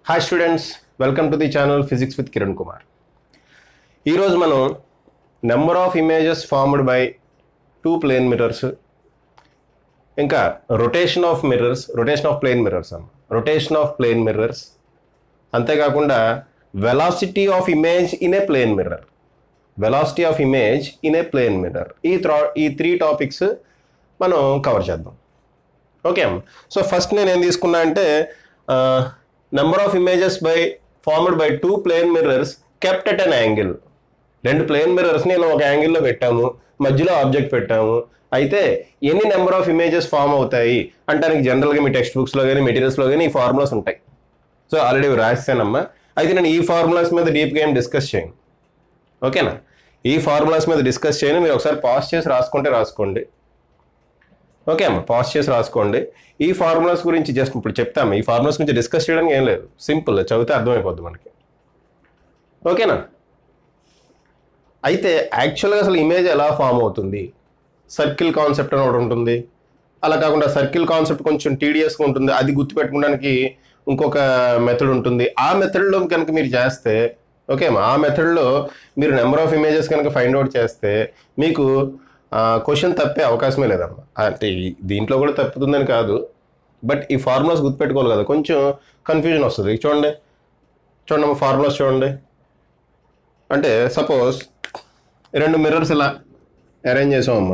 Hi students welcome to the channel physics with Kiran Kumar ఈరోజు మనం number of images formed by two plane mirrors ఇంకా rotation of mirrors rotation of plane mirrors అమ్మ rotation of plane mirrors అంతేకాకుండా velocity of image in a plane mirror velocity of image in a plane mirror ఈ త్రా ఈ three topics మనం cover చేద్దాం okay అమ్మ so first నేను ఏం తీసుకున్నా అంటే number of images by formed by two plane mirrors kept at an angle రెండు ప్లేన్ మిర్రర్స్ నేను ఒక యాంగిల్లో పెట్టాము మధ్యలో ఆబ్జెక్ట్ పెట్టాము అయితే ఎన్ని నెంబర్ ఆఫ్ ఇమేజెస్ ఫామ్ అవుతాయి అంటానికి జనరల్గా మీ టెక్స్ట్ బుక్స్లో కానీ మెటీరియల్స్లో కానీ ఈ ఫార్ములాస్ ఉంటాయి సో ఆల్రెడీ రాశానమ్మా అయితే నేను ఈ ఫార్ములాస్ మీద డీప్గా ఏం డిస్కస్ చేయను ఓకేనా ఈ ఫార్ములాస్ మీద డిస్కస్ చేయను మీరు ఒకసారి పాస్ చేసి రాసుకుంటే రాసుకోండి ఓకే అమ్మ పాస్ చేసి రాసుకోండి ఈ ఫార్ములాస్ గురించి జస్ట్ ఇప్పుడు చెప్తాము ఈ ఫార్ములాస్ గురించి డిస్కస్ చేయడానికి ఏం లేదు సింపుల్ చదివితే అర్థమైపోద్ది మనకి ఓకేనా అయితే యాక్చువల్గా అసలు ఇమేజ్ ఎలా ఫామ్ అవుతుంది సర్కిల్ కాన్సెప్ట్ అని ఒకటి ఉంటుంది అలా కాకుండా సర్కిల్ కాన్సెప్ట్ కొంచెం టీడీఎస్గా ఉంటుంది అది గుర్తుపెట్టుకోవడానికి ఇంకొక మెథడ్ ఉంటుంది ఆ మెథడ్లో కనుక మీరు చేస్తే ఓకే అమ్మా ఆ మెథడ్లో మీరు నెంబర్ ఆఫ్ ఇమేజెస్ కనుక ఫైండ్ అవుట్ చేస్తే మీకు క్వశ్చన్ తప్పే అవకాశమే లేదమ్మా అంటే ఈ- దీంట్లో కూడా తప్పుతుందని కాదు బట్ ఈ ఫార్ములాస్ గుర్తుపెట్టుకోవాలి కదా కొంచెం కన్ఫ్యూజన్ వస్తుంది చూడండి చూడండి అమ్మా ఫార్ములాస్ చూడండి అంటే సపోజ్ రెండు మిర్రర్స్ ఇలా అరేంజ్ చేసామమ్మా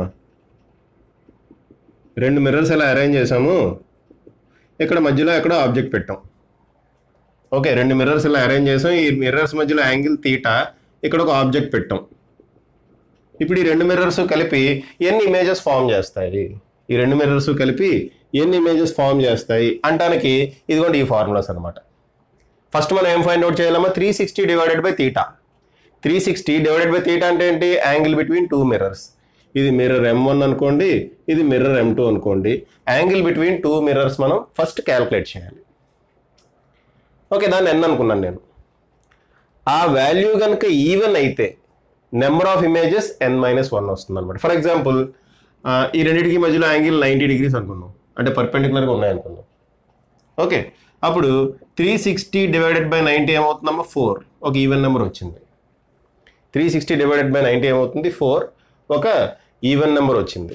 రెండు మిర్రర్స్ ఇలా అరేంజ్ చేసాము ఇక్కడ మధ్యలో ఎక్కడో ఆబ్జెక్ట్ పెట్టాం ఓకే రెండు మిర్రర్స్ ఇలా అరేంజ్ చేసాం ఈ మిర్రర్స్ మధ్యలో యాంగిల్ తీటా ఇక్కడ ఒక ఆబ్జెక్ట్ పెట్టాం ఇప్పుడు ఈ రెండు మిర్రర్స్ కలిపి ఎన్ని ఇమేజెస్ ఫామ్ చేస్తాయి ఈ రెండు మిర్రర్స్ కలిపి ఎన్ని ఇమేజెస్ ఫామ్ చేస్తాయి అంటానికి ఇదిగోండి ఈ ఫార్ములాస్ అనమాట ఫస్ట్ మనం ఏం ఫైండ్ అవుట్ చేయాలమ్మా three sixty divided by theta three sixty divided by theta అంటే ఏంటి యాంగిల్ బిట్వీన్ టూ మిర్రర్స్ ఇది మిర్రర్ ఎం వన్ అనుకోండి ఇది మిర్రర్ ఎం టూ అనుకోండి యాంగిల్ బిట్వీన్ టూ మిర్రర్స్ మనం ఫస్ట్ క్యాల్కులేట్ చేయాలి ఓకే దాన్ని ఎన్ అనుకున్నాను నేను ఆ వాల్యూ కనుక ఈవెన్ అయితే number of images N minus one వస్తుంది అనమాట ఫర్ ఎగ్జాంపుల్ ఈ రెండింటికి మధ్యలో యాంగిల్ నైంటీ డిగ్రీస్ అనుకున్నాం అంటే పర్పెండికులర్గా ఉన్నాయి అనుకున్నాం ఓకే అప్పుడు three sixty divided by ninety ఏమవుతుందమ్మా ఫోర్ ఒక ఈవెన్ నెంబర్ వచ్చింది three sixty divided by ninety ఏమవుతుంది ఫోర్ ఒక ఈవెన్ నెంబర్ వచ్చింది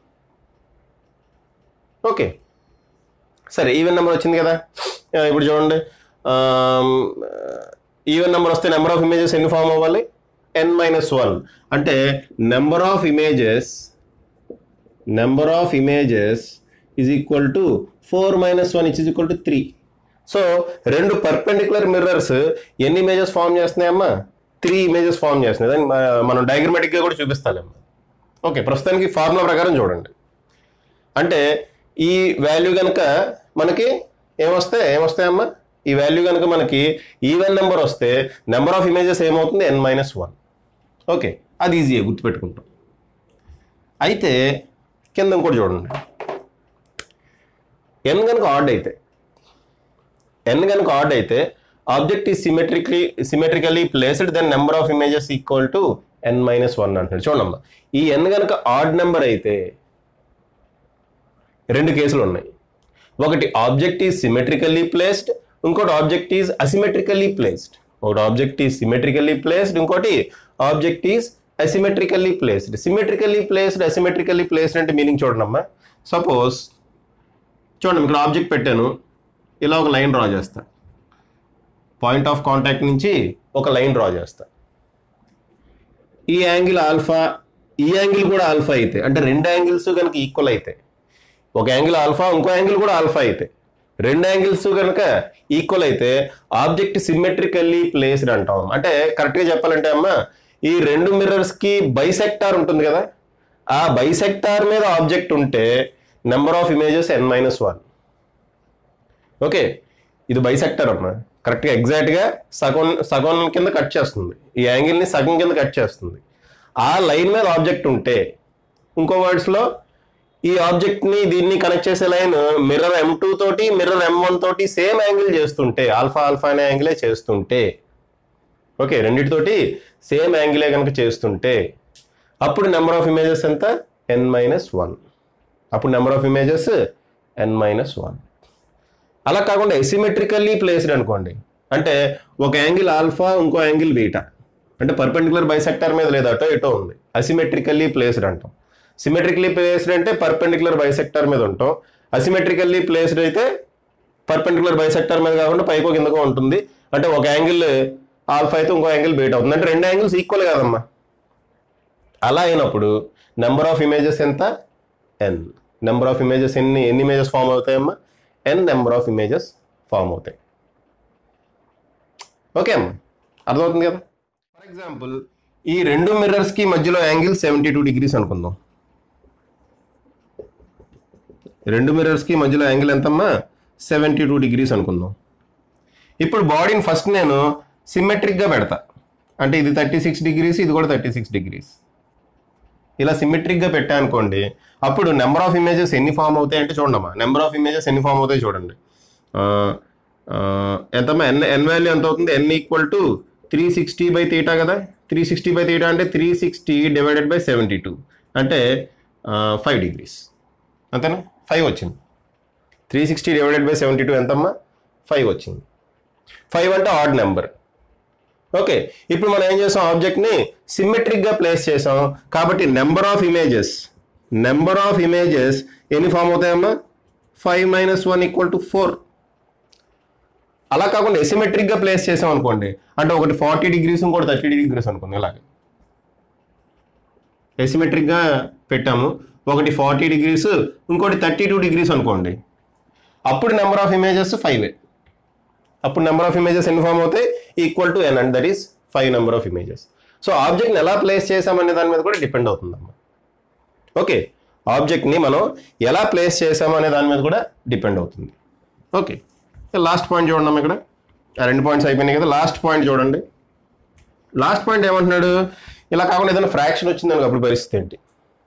ఓకే సరే ఈవెన్ నెంబర్ వచ్చింది కదా ఆ, ఇప్పుడు చూడండి ఈవెన్ నెంబర్ వస్తే నెంబర్ ఆఫ్ ఇమేజెస్ ఎన్ని ఫామ్ అవ్వాలి ఎన్ మైనస్ వన్ అంటే number of images number of images is equal to four minus one which is equal to three so రెండు పర్పెండికులర్ మిర్రర్స్ ఎన్ని ఇమేజెస్ ఫామ్ చేస్తున్నాయమ్మా three images form చేస్తున్నాయి దాన్ని మ- మనం డయాగ్రమాటిక్గా కూడా చూపిస్తాలేమ్మా ఓకే ప్రస్తుతానికి ఫార్ములా ప్రకారం చూడండి అంటే ఈ వాల్యూ కనుక మనకి ఏమొస్తే ఏమొస్తాయమ్మా ఈ వాల్యూ కనుక మనకి ఈవెన్ నెంబర్ వస్తే నెంబర్ ఆఫ్ ఇమేజెస్ ఏమవుతుంది ఎన్ మైనస్ వన్ ఓకే అది ఈజీగా గుర్తుపెట్టుకుంటాం అయితే కింద ఇంకోటి చూడండి ఎన్ కనుక ఆడ్ అయితే ఎన్ కనుక ఆడ్ అయితే ఆబ్జెక్ట్ ఈ symmetrically symmetrically placed then number of images equal to N minus one అంటాడు చూడమ్మా ఈ ఎన్ కనుక ఆడ్ నెంబర్ అయితే రెండు కేసులు ఉన్నాయి ఒకటి ఆబ్జెక్ట్ ఈజ్ సిమెట్రికల్లీ ప్లేస్డ్ ఇంకోటి ఆబ్జెక్ట్ ఈజ్ అసిమెట్రికల్లీ ప్లేస్డ్ ఒకటి ఆబ్జెక్ట్ ఈజ్ సిమెట్రికల్లీ ప్లేస్డ్ ఇంకోటి object is asymmetrically placed symmetrically placed asymmetrically placed అంటే మీనింగ్ చూడండి సపోజ్ చూడండి ఇక్కడ ఆబ్జెక్ట్ పెట్టాను ఇలా ఒక లైన్ డ్రా చేస్తా పాయింట్ ఆఫ్ కాంటాక్ట్ నుంచి ఒక లైన్ డ్రా చేస్తా ఈ యాంగిల్ ఆల్ఫా ఈ యాంగిల్ కూడా ఆల్ఫా అయితే అంటే రెండు యాంగిల్స్ కనుక ఈక్వల్ అయితే ఒక యాంగిల్ ఆల్ఫా ఇంకో యాంగిల్ కూడా ఆల్ఫా అయితే రెండు యాంగిల్స్ కనుక ఈక్వల్ అయితే ఆబ్జెక్ట్ సిమెట్రికల్లీ ప్లేస్డ్ అంటాం అంటే కరెక్ట్గా చెప్పాలంటే అమ్మా ఈ రెండు మిర్రర్స్ కి బైసెక్టార్ ఉంటుంది కదా ఆ బైసెక్టార్ మీద ఆబ్జెక్ట్ ఉంటే number of images N minus one okay ఇది బైసెక్టర్ అమ్మా కరెక్ట్గా ఎగ్జాక్ట్గా సగం సగం కింద కట్ చేస్తుంది ఈ యాంగిల్ని సగం కింద కట్ చేస్తుంది ఆ లైన్ మీద ఆబ్జెక్ట్ ఉంటే ఇంకో వర్డ్స్లో ఈ ఆబ్జెక్ట్ని దీన్ని కనెక్ట్ చేసే లైన్ మిర్రర్ ఎం టూ తోటి మిర్రర్ ఎం వన్ తోటి సేమ్ యాంగిల్ చేస్తుంటే ఆల్ఫా ఆల్ఫా అనే యాంగిలే చేస్తుంటే ఓకే రెండిటితోటి సేమ్ యాంగిలే కనుక చేస్తుంటే అప్పుడు నెంబర్ ఆఫ్ ఇమేజెస్ ఎంత ఎన్ మైనస్ వన్ అప్పుడు number of images N minus one అలా కాకుండా ఎసిమెట్రికల్లీ ప్లేస్డ్ అనుకోండి అంటే ఒక యాంగిల్ ఆల్ఫా ఇంకో యాంగిల్ బీటా అంటే పర్పెండికులర్ బైసెక్టర్ మీద లేదు అటో ఇటో ఉంది అసిమెట్రికల్లీ ప్లేస్డ్ అంటాం సిమెట్రికల్లీ ప్లేస్డ్ అంటే పర్పెండికులర్ బైసెక్టర్ మీద ఉంటాం అసిమెట్రికల్లీ ప్లేస్డ్ అయితే పర్పెండికులర్ బైసెక్టర్ మీద కాకుండా పైకో కిందకో ఉంటుంది అంటే ఒక యాంగిల్ ఆల్ఫా అయితే ఇంకో యాంగిల్ బీటా అవుతుంది అంటే రెండు యాంగిల్స్ ఈక్వల్ కాదమ్మా అలా అయినప్పుడు నెంబర్ ఆఫ్ ఇమేజెస్ ఎంత ఎన్ నెంబర్ ఆఫ్ ఇమేజెస్ ఎన్ని ఎన్ని ఇమేజెస్ ఫామ్ అవుతాయమ్మా n number of images form అవుతాయి ఓకే అమ్మా అర్థమవుతుంది కదా ఫర్ ఎగ్జాంపుల్ ఈ రెండు మిర్రర్స్కి మధ్యలో యాంగిల్ సెవెంటీ టూ డిగ్రీస్ అనుకుందాం రెండు మిర్రర్స్కి మధ్యలో యాంగిల్ ఎంతమ్మా సెవెంటీ టూ డిగ్రీస్ అనుకుందాం ఇప్పుడు బాడీని ఫస్ట్ నేను సిమెట్రిక్గా పెడతా అంటే ఇది థర్టీ సిక్స్ డిగ్రీస్ ఇది కూడా థర్టీ సిక్స్ డిగ్రీస్ ఇలా సిమెట్రిక్గా పెట్టా అనుకోండి అప్పుడు నెంబర్ ఆఫ్ ఇమేజెస్ ఎన్ని ఫామ్ అవుతాయి అంటే చూడమ్మా నెంబర్ ఆఫ్ ఇమేజెస్ ఎన్ని ఫామ్ అవుతాయి చూడండి ఆ, ఆ, ఎంతమ్మా ఎన్ ఎన్ వాల్యూ ఎంత అవుతుంది n equal to three sixty by theta కదా త్రీ సిక్స్టీ బై తీటా అంటే three sixty divided by seventy two అంటే ఫైవ్ డిగ్రీస్ అంతేనా ఫైవ్ వచ్చింది three sixty divided by seventy two ఎంతమ్మా ఫైవ్ వచ్చింది ఫైవ్ అంటే ఆడ్ నెంబర్ ఓకే ఇప్పుడు మనం ఏం చేసాం ఆబ్జెక్ట్ని సిమెట్రిక్గా ప్లేస్ చేసాం కాబట్టి number of images number of images ఎన్ని ఫామ్ అవుతాయమ్మా five minus one equal to four అలా కాకుండా ఎసిమెట్రిక్గా ప్లేస్ చేసాం అనుకోండి అంటే ఒకటి ఫార్టీ డిగ్రీస్ ఇంకోటి థర్టీ డిగ్రీస్ అనుకోండి ఇలాగే ఎసిమెట్రిక్గా పెట్టాము ఒకటి ఫార్టీ డిగ్రీస్ ఇంకోటి థర్టీ టూ డిగ్రీస్ అనుకోండి అప్పుడు నెంబర్ ఆఫ్ ఇమేజెస్ ఫైవ్ అప్పుడు నెంబర్ ఆఫ్ ఇమేజెస్ ఎన్ని ఫామ్ అవుతాయి equal to n and that is five number of images so ఆబ్జెక్ట్ని ఎలా ప్లేస్ చేసామనే దాని మీద కూడా డిపెండ్ అవుతుందమ్మా ఓకే ఆబ్జెక్ట్ని మనం ఎలా ప్లేస్ చేసామనే దాని మీద కూడా డిపెండ్ అవుతుంది ఓకే లాస్ట్ పాయింట్ చూడండి ఇక్కడ ఆ రెండు పాయింట్స్ అయిపోయినాయి కదా లాస్ట్ పాయింట్ చూడండి లాస్ట్ పాయింట్ ఏమంటున్నాడు ఇలా కాకుండా ఏదైనా ఫ్రాక్షన్ వచ్చిందని అప్పుడు పరిస్థితి ఏంటి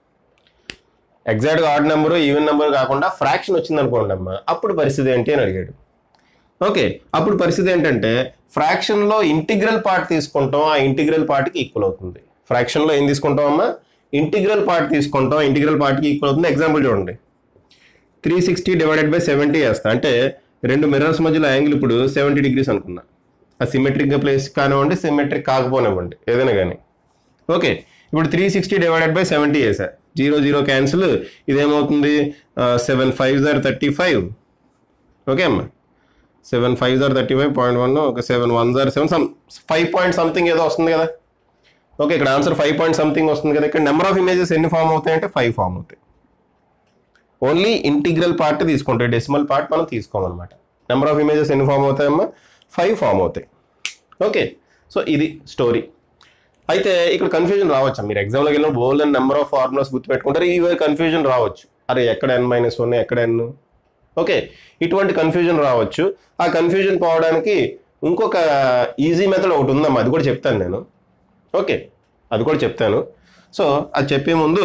ఎగ్జాక్ట్గా ఆడ్ నెంబరు ఈవెన్ నెంబర్ కాకుండా ఫ్రాక్షన్ వచ్చింది అనుకోండి అమ్మా అప్పుడు పరిస్థితి ఏంటి అని అడిగాడు ఓకే అప్పుడు పరిస్థితి ఏంటంటే ఫ్రాక్షన్లో ఇంటిగ్రల్ పార్ట్ తీసుకుంటాం ఆ ఇంటిగ్రల్ పార్ట్కి ఈక్వల్ అవుతుంది ఫ్రాక్షన్లో ఏం తీసుకుంటాం అమ్మా ఇంటిగ్రల్ పార్ట్ తీసుకుంటాం ఇంటిగ్రల్ పార్ట్కి ఈక్వల్ అవుతుంది ఎగ్జాంపుల్ చూడండి three sixty divided by seventy వేస్తా అంటే రెండు మిర్రర్స్ మధ్యలో యాంగిల్ ఇప్పుడు సెవెంటీ డిగ్రీస్ అనుకున్నా ఆ సిమెట్రిక్గా ప్లేస్ కానివ్వండి సిమెట్రిక్ కాకపోనివ్వండి ఏదైనా కానీ ఓకే ఇప్పుడు three sixty divided by seventy వేసా జీరో జీరో క్యాన్సిల్ ఇదేమవుతుంది సెవెన్ ఫైవ్ జార్ థర్టీ ఫైవ్ ఓకే అమ్మా సెవెన్ ఫైవ్ జార్ థర్టీ ఫైవ్ పాయింట్ వన్ ఒక సెవెన్ వన్ జార్ seven some five point something ఏదో వస్తుంది కదా ఓకే ఇక్కడ ఆన్సర్ ఫైవ్ పాయింట్ సంథింగ్ వస్తుంది కదా ఇక్కడ నెంబర్ ఆఫ్ ఇమేజెస్ ఎన్ని ఫామ్ అవుతాయి అంటే ఫైవ్ ఫామ్ అవుతాయి ఓన్లీ ఇంటిగ్రల్ పార్ట్ తీసుకుంటాయి డెసిమల్ పార్ట్ మనం తీసుకోమన్నమాట నెంబర్ ఆఫ్ ఇమేజెస్ ఎన్ని ఫామ్ అవుతాయమ్మా ఫైవ్ ఫామ్ అవుతాయి ఓకే సో ఇది స్టోరీ అయితే ఇక్కడ కన్ఫ్యూజన్ రావచ్చు మీరు ఎగ్జామ్లోకి వెళ్ళిన bold and number of formulas గుర్తుపెట్టుకుంటారు ఈ కన్ఫ్యూజన్ రావచ్చు అరే ఎక్కడ ఎన్ మైనస్ వన్ ఎక్కడ ఎన్ ఓకే ఇటువంటి కన్ఫ్యూజన్ రావచ్చు ఆ కన్ఫ్యూజన్ పోవడానికి ఇంకొక ఈజీ మెథడ్ ఒకటి ఉందమ్మా అది కూడా చెప్తాను నేను ఓకే అది కూడా చెప్తాను సో అది చెప్పే ముందు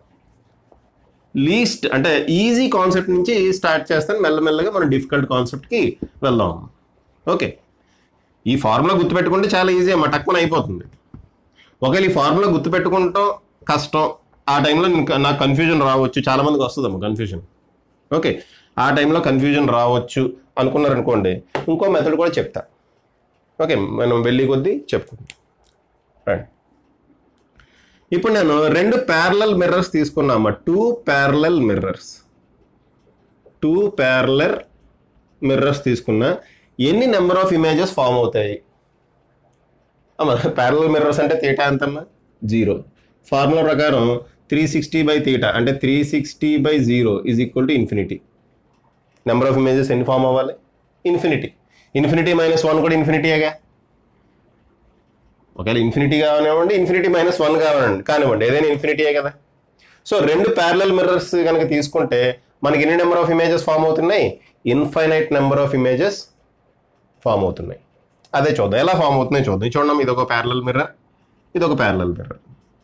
లీస్ట్ అంటే ఈజీ కాన్సెప్ట్ నుంచి స్టార్ట్ చేస్తాను మెల్లమెల్లగా మనం డిఫికల్ట్ కాన్సెప్ట్కి వెళ్దాం ఓకే ఈ ఫార్ములా గుర్తుపెట్టుకుంటే చాలా ఈజీ అమ్మా టక్కున అయిపోతుంది ఒకవేళ ఈ ఫార్ములా గుర్తుపెట్టుకుంటాం కష్టం ఆ టైంలో ఇంకా నాకు కన్ఫ్యూజన్ రావచ్చు చాలా మందికి వస్తుందమ్మా కన్ఫ్యూజన్ ఓకే ఆ టైంలో కన్ఫ్యూజన్ రావచ్చు అనుకున్నారనుకోండి ఇంకో మెథడ్ కూడా చెప్తా ఓకే మనం వెళ్ళి కొద్దీ చెప్పుకుందాం రైట్ ఇప్పుడు నేను రెండు ప్యారలల్ మిర్రర్స్ తీసుకున్నామా two parallel mirrors two parallel mirrors తీసుకున్నా ఎన్ని నెంబర్ ఆఫ్ ఇమేజెస్ ఫామ్ అవుతాయి అమ్మా ప్యారలల్ మిర్రర్స్ అంటే తీటా ఎంతమ్మా జీరో ఫార్ములా ప్రకారం త్రీ సిక్స్టీ బై తీటా అంటే three sixty by zero is equal to infinity number of images ఎన్ని ఫామ్ అవ్వాలి ఇన్ఫినిటీ ఇన్ఫినిటీ మైనస్ వన్ కూడా ఇన్ఫినిటీయేగా ఒకవేళ ఇన్ఫినిటీ కానివ్వండి ఇన్ఫినిటీ మైనస్ వన్ కానివ్వండి కానివ్వండి ఏదైనా ఇన్ఫినిటీయే కదా సో రెండు ప్యారలల్ మిర్రర్స్ కనుక తీసుకుంటే మనకి ఎన్ని నెంబర్ ఆఫ్ ఇమేజెస్ ఫామ్ అవుతున్నాయి infinite number of images form అవుతున్నాయి అదే చూద్దాం ఎలా ఫామ్ అవుతున్నాయి చూద్దాం చూడండి ఇది ఒక ప్యారలల్ మిర్రర్ ఇది ఒక ప్యారలల్ మిర్రర్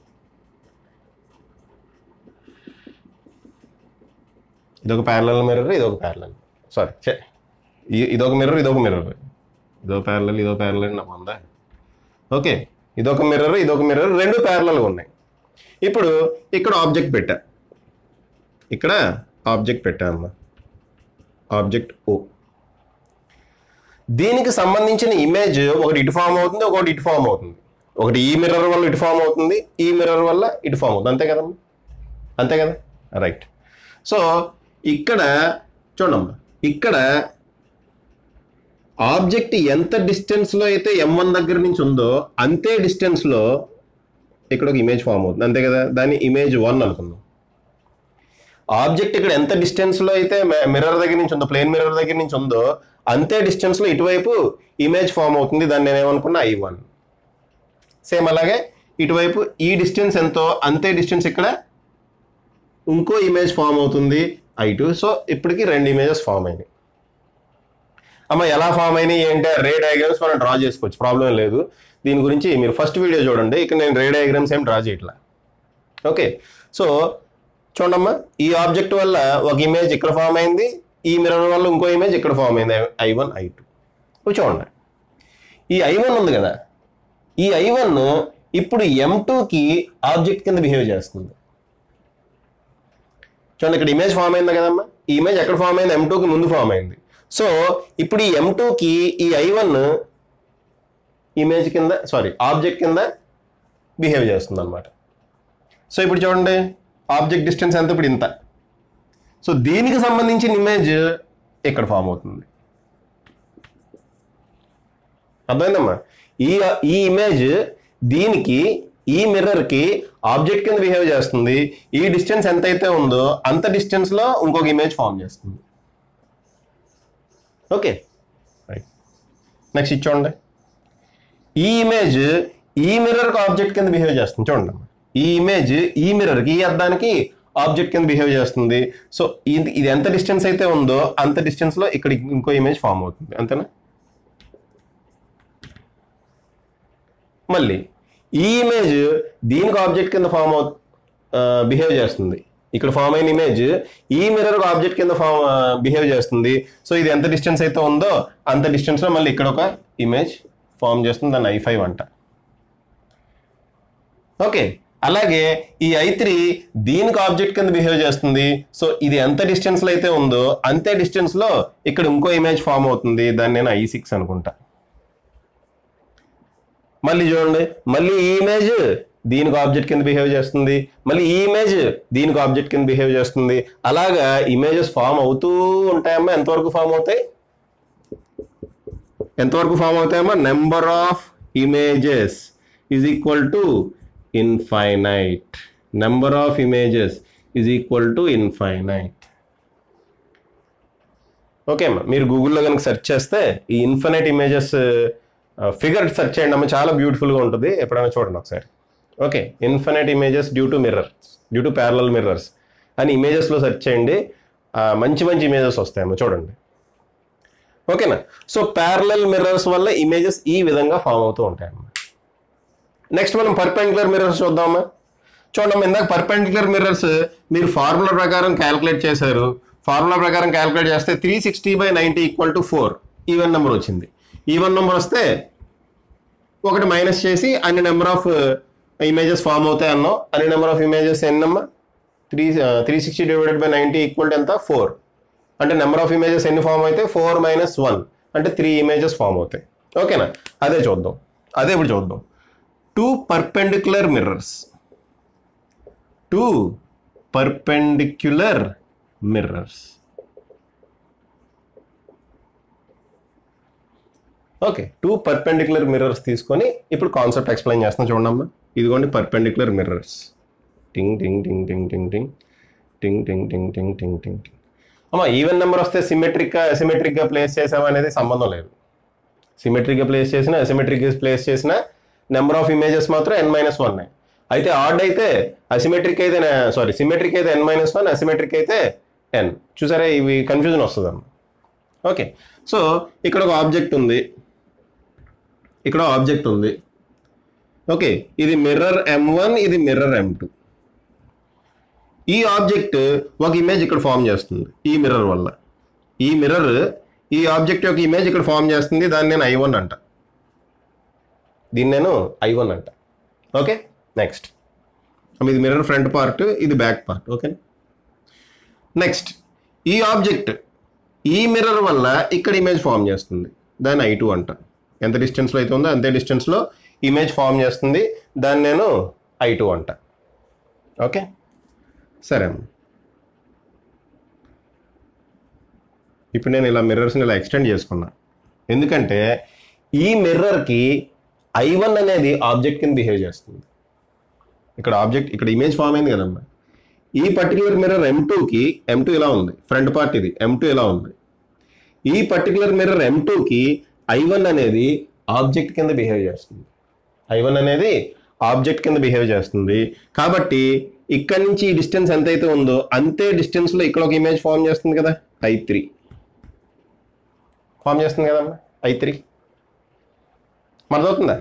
ఇదొక ప్యారలల్ మిర్రర్ ఇదొక ప్యారలల్ సారీ చే ఇదొక మిర్రర్ ఇదొక మిర్రర్ ఇదో ప్యారలల్ ఇదో ప్యారలల్ నాకు ఉందా ఓకే ఇదొక మిర్రర్ ఇదొక మిర్రర్ రెండు ప్యారలల్గా ఉన్నాయి ఇప్పుడు ఇక్కడ ఆబ్జెక్ట్ పెట్టా ఇక్కడ ఆబ్జెక్ట్ పెట్టా అమ్మా ఆబ్జెక్ట్ ఓ దీనికి సంబంధించిన ఇమేజ్ ఒకటి ఇటు ఫామ్ అవుతుంది ఒకటి ఇటు ఫామ్ అవుతుంది ఒకటి ఈ మిర్రర్ వల్ల ఇటు ఫామ్ అవుతుంది ఈ మిర్రర్ వల్ల ఇటు ఫామ్ అవుతుంది అంతే కదమ్మా అంతే కదా రైట్ సో ఇక్కడ చూడమ్మా ఇక్కడ ఆబ్జెక్ట్ ఎంత డిస్టెన్స్లో అయితే ఎం వన్ దగ్గర నుంచి ఉందో అంతే డిస్టెన్స్లో ఇక్కడ ఒక ఇమేజ్ ఫామ్ అవుతుంది అంతే కదా దాన్ని ఇమేజ్ వన్ అనుకుందాం ఆబ్జెక్ట్ ఇక్కడ ఎంత డిస్టెన్స్లో అయితే మిర్రర్ దగ్గర నుంచి ఉందో ప్లేన్ మిర్రర్ దగ్గర నుంచి ఉందో అంతే డిస్టెన్స్లో ఇటువైపు ఇమేజ్ ఫామ్ అవుతుంది దాన్ని నేను ఏమనుకున్నా ఐ వన్ సేమ్ అలాగే ఇటువైపు ఈ డిస్టెన్స్ ఎంతో అంతే డిస్టెన్స్ ఇక్కడ ఇంకో ఇమేజ్ ఫామ్ అవుతుంది ఐ టూ సో ఇప్పటికి రెండు ఇమేజెస్ ఫామ్ అయినాయి అమ్మ ఎలా ఫామ్ అయినాయి ఏంటి రే డయాగ్రామ్స్ మనం డ్రా చేసుకోవచ్చు ప్రాబ్లం లేదు దీని గురించి మీరు ఫస్ట్ వీడియో చూడండి ఇక్కడ నేను రే డయాగ్రామ్స్ ఏం డ్రా చేయట్లా ఓకే సో చూడమ్మా ఈ ఆబ్జెక్ట్ వల్ల ఒక ఇమేజ్ ఇక్కడ ఫామ్ అయింది ఈ మిర్రర్ వల్ల ఇంకో ఇమేజ్ ఇక్కడ ఫామ్ అయింది ఐ వన్ ఐ టూ చూడండి ఈ ఐ వన్ ఉంది కదా ఈ ఐ వన్ ఇప్పుడు ఎం టూకి ఆబ్జెక్ట్ కింద బిహేవ్ చేస్తుంది చూడండి ఇక్కడ ఇమేజ్ ఫామ్ అయింది కదమ్మా ఈ ఇమేజ్ ఎక్కడ ఫామ్ అయింది ఎం టూకి ముందు ఫామ్ అయింది సో ఇప్పుడు ఈ ఎం టూకి ఈ ఐ వన్ ఇమేజ్ కింద సారీ ఆబ్జెక్ట్ కింద బిహేవ్ చేస్తుంది అనమాట సో ఇప్పుడు చూడండి ఆబ్జెక్ట్ డిస్టెన్స్ ఎంత ఇప్పుడు ఇంత సో దీనికి సంబంధించిన ఇమేజ్ ఇక్కడ ఫామ్ అవుతుంది అర్థమైందమ్మా ఈ ఈ ఇమేజ్ దీనికి ఈ మిర్రర్కి ఆబ్జెక్ట్ కింద బిహేవ్ చేస్తుంది ఈ డిస్టెన్స్ ఎంత అయితే ఉందో అంత డిస్టెన్స్లో ఇంకొక ఇమేజ్ ఫామ్ చేస్తుంది ఓకే రైట్ నెక్స్ట్ ఇది చూడండి ఈ ఇమేజ్ ఈ మిర్రర్కి ఆబ్జెక్ట్ కింద బిహేవ్ చేస్తుంది చూడండి అమ్మా. ఈ ఇమేజ్ ఈ మిర్రర్కి ఈ అద్దానికి ఆబ్జెక్ట్ కింద బిహేవ్ చేస్తుంది సో ఇది ఇది ఎంత డిస్టెన్స్ అయితే ఉందో అంత డిస్టెన్స్లో ఇక్కడ ఇంకో ఇమేజ్ ఫామ్ అవుతుంది అంతేనా మళ్ళీ ఈ ఇమేజ్ దీనికి ఆబ్జెక్ట్ కింద ఫామ్ అవు బిహేవ్ చేస్తుంది ఇక్కడ ఫామ్ అయిన ఇమేజ్ ఈ మిర్రర్ ఆబ్జెక్ట్ కింద ఫామ్ బిహేవ్ చేస్తుంది సో ఇది ఎంత డిస్టెన్స్ అయితే ఉందో అంత డిస్టెన్స్లో మళ్ళీ ఇక్కడ ఒక ఇమేజ్ ఫామ్ చేస్తుంది దాన్ని ఐ ఫైవ్ అంట ఓకే అలాగే ఈ ఐ త్రీ దీనికి ఆబ్జెక్ట్ కింద బిహేవ్ చేస్తుంది సో ఇది ఎంత డిస్టెన్స్లో అయితే ఉందో అంతే డిస్టెన్స్లో ఇక్కడ ఇంకో ఇమేజ్ ఫామ్ అవుతుంది దాన్ని నేను ఐ సిక్స్ అనుకుంటా మళ్ళీ చూడండి మళ్ళీ ఈ ఇమేజ్ దీనికి ఆబ్జెక్ట్ కింద బిహేవ్ చేస్తుంది మళ్ళీ ఈ ఇమేజ్ దీనికి ఆబ్జెక్ట్ కింద బిహేవ్ చేస్తుంది అలాగా ఇమేజెస్ ఫామ్ అవుతూ ఉంటాయమ్మా ఎంతవరకు ఫామ్ అవుతాయి ఎంతవరకు ఫామ్ అవుతాయమ్మా number of images is equal to infinite number of images is equal to infinite okay అమ్మా మీరు గూగుల్లో కనుక సెర్చ్ చేస్తే ఈ ఇన్ఫినైట్ ఇమేజెస్ ఫిగర్ సెర్చ్ చేయండి అమ్మ చాలా బ్యూటిఫుల్గా ఉంటుంది ఎప్పుడైనా చూడండి ఒకసారి okay infinite images due to mirrors due to parallel mirrors అని ఇమేజెస్లో సెర్చ్ చేయండి ఆ, మంచి మంచి ఇమేజెస్ వస్తాయమ్మా చూడండి ఓకేనా సో ప్యారలల్ మిర్రర్స్ వల్ల ఇమేజెస్ ఈ విధంగా ఫామ్ అవుతూ ఉంటాయమ్మా నెక్స్ట్ మనం పర్పెండికులర్ మిర్రర్స్ చూద్దామా చూడమ్మా ఇందాక పర్పెండికులర్ మిర్రర్స్ మీరు ఫార్ములా ప్రకారం క్యాలిక్యులేట్ చేశారు ఫార్ములా ప్రకారం క్యాలిక్యులేట్ చేస్తే three sixty by ninety equal to four even number వచ్చింది ఈవెన్ నెంబర్ వస్తే ఒకటి మైనస్ చేసి అన్ని నెంబర్ ఆఫ్ ఇమేజెస్ ఫామ్ అవుతాయి అన్నాం అన్ని నెంబర్ ఆఫ్ ఇమేజెస్ ఎన్నమ్మా three three sixty divided by ninety equal to ఎంత ఫోర్ అంటే నెంబర్ ఆఫ్ ఇమేజెస్ ఎన్ని ఫామ్ అయితే ఫోర్ మైనస్ వన్ అంటే త్రీ ఇమేజెస్ ఫామ్ అవుతాయి ఓకేనా అదే చూద్దాం అదే ఇప్పుడు చూద్దాం two perpendicular mirrors two perpendicular mirrors okay two perpendicular mirrors తీసుకొని ఇప్పుడు కాన్సెప్ట్ ఎక్స్ప్లెయిన్ చేస్తాను చూడమ్మా ఇదిగోండి పర్పెండిక్యులర్ మిర్రర్స్ టింగ్ టింగ్ టింగ్ టింగ్ టింగ్ టింగ్ టింగ్ టింగ్ టింగ్ టింగ్ టింగ్ టింగ్ టింగ్ అమ్మా ఈవెన్ నెంబర్ వస్తే సిమెట్రిక్గా అసిమెట్రిక్గా ప్లేస్ చేసామనేది సంబంధం లేదు సిమెట్రిక్గా ప్లేస్ చేసిన అసిమెట్రిక్గా ప్లేస్ చేసిన నెంబర్ ఆఫ్ ఇమేజెస్ మాత్రం ఎన్ మైనస్ వన్ అయితే ఆడ్ అయితే అసిమెట్రిక్ అయితే సారీ సిమెట్రిక్ అయితే ఎన్ మైనస్ వన్ అసిమెట్రిక్ అయితే ఎన్ చూసారా ఇవి కన్ఫ్యూజన్ వస్తుంది అమ్మ ఓకే సో ఇక్కడ ఒక ఆబ్జెక్ట్ ఉంది ఇక్కడ ఆబ్జెక్ట్ ఉంది ఓకే ఇది మిర్రర్ ఎం వన్ ఇది మిర్రర్ ఎం టూ ఈ ఆబ్జెక్ట్ ఒక ఇమేజ్ ఇక్కడ ఫామ్ చేస్తుంది ఈ మిర్రర్ వల్ల ఈ మిర్రర్ ఈ ఆబ్జెక్ట్ యొక్క ఇమేజ్ ఇక్కడ ఫామ్ చేస్తుంది దాన్ని నేను ఐ వన్ అంట దీన్ని నేను ఐ వన్ అంట ఓకే నెక్స్ట్ ఇది మిర్రర్ ఫ్రంట్ పార్ట్ ఇది బ్యాక్ పార్ట్ ఓకే నెక్స్ట్ ఈ ఆబ్జెక్ట్ ఈ మిర్రర్ వల్ల ఇక్కడ ఇమేజ్ ఫామ్ చేస్తుంది దాన్ని ఐ టూ అంట ఎంత డిస్టెన్స్లో అయితే ఉందో అంతే డిస్టెన్స్లో ఇమేజ్ ఫామ్ చేస్తుంది దాన్ని నేను ఐ టూ అంట ఓకే సరే అమ్మ ఇప్పుడు నేను ఇలా మిర్రర్స్ని ఇలా ఎక్స్టెండ్ చేసుకున్నా ఎందుకంటే ఈ మిర్రర్కి ఐ వన్ అనేది ఆబ్జెక్ట్ కింద బిహేవ్ చేస్తుంది ఇక్కడ ఆబ్జెక్ట్ ఇక్కడ ఇమేజ్ ఫామ్ అయింది కదమ్మా ఈ పర్టికులర్ మిర్రర్ ఎం టూకి ఎం టూ ఇలా ఉంది ఫ్రంట్ పార్ట్ ఇది ఎం టూ ఇలా ఉంది ఈ పర్టికులర్ మిర్రర్ ఎం టూకి ఐ వన్ అనేది ఆబ్జెక్ట్ కింద బిహేవ్ చేస్తుంది ఐ వన్ అనేది ఆబ్జెక్ట్ కింద బిహేవ్ చేస్తుంది కాబట్టి ఇక్కడ నుంచి ఈ డిస్టెన్స్ ఎంతైతే ఉందో అంతే డిస్టెన్స్లో ఇక్కడ ఒక ఇమేజ్ ఫామ్ చేస్తుంది కదా ఐ త్రీ ఫామ్ చేస్తుంది కదమ్మా ఐ త్రీ మరదవుతుందా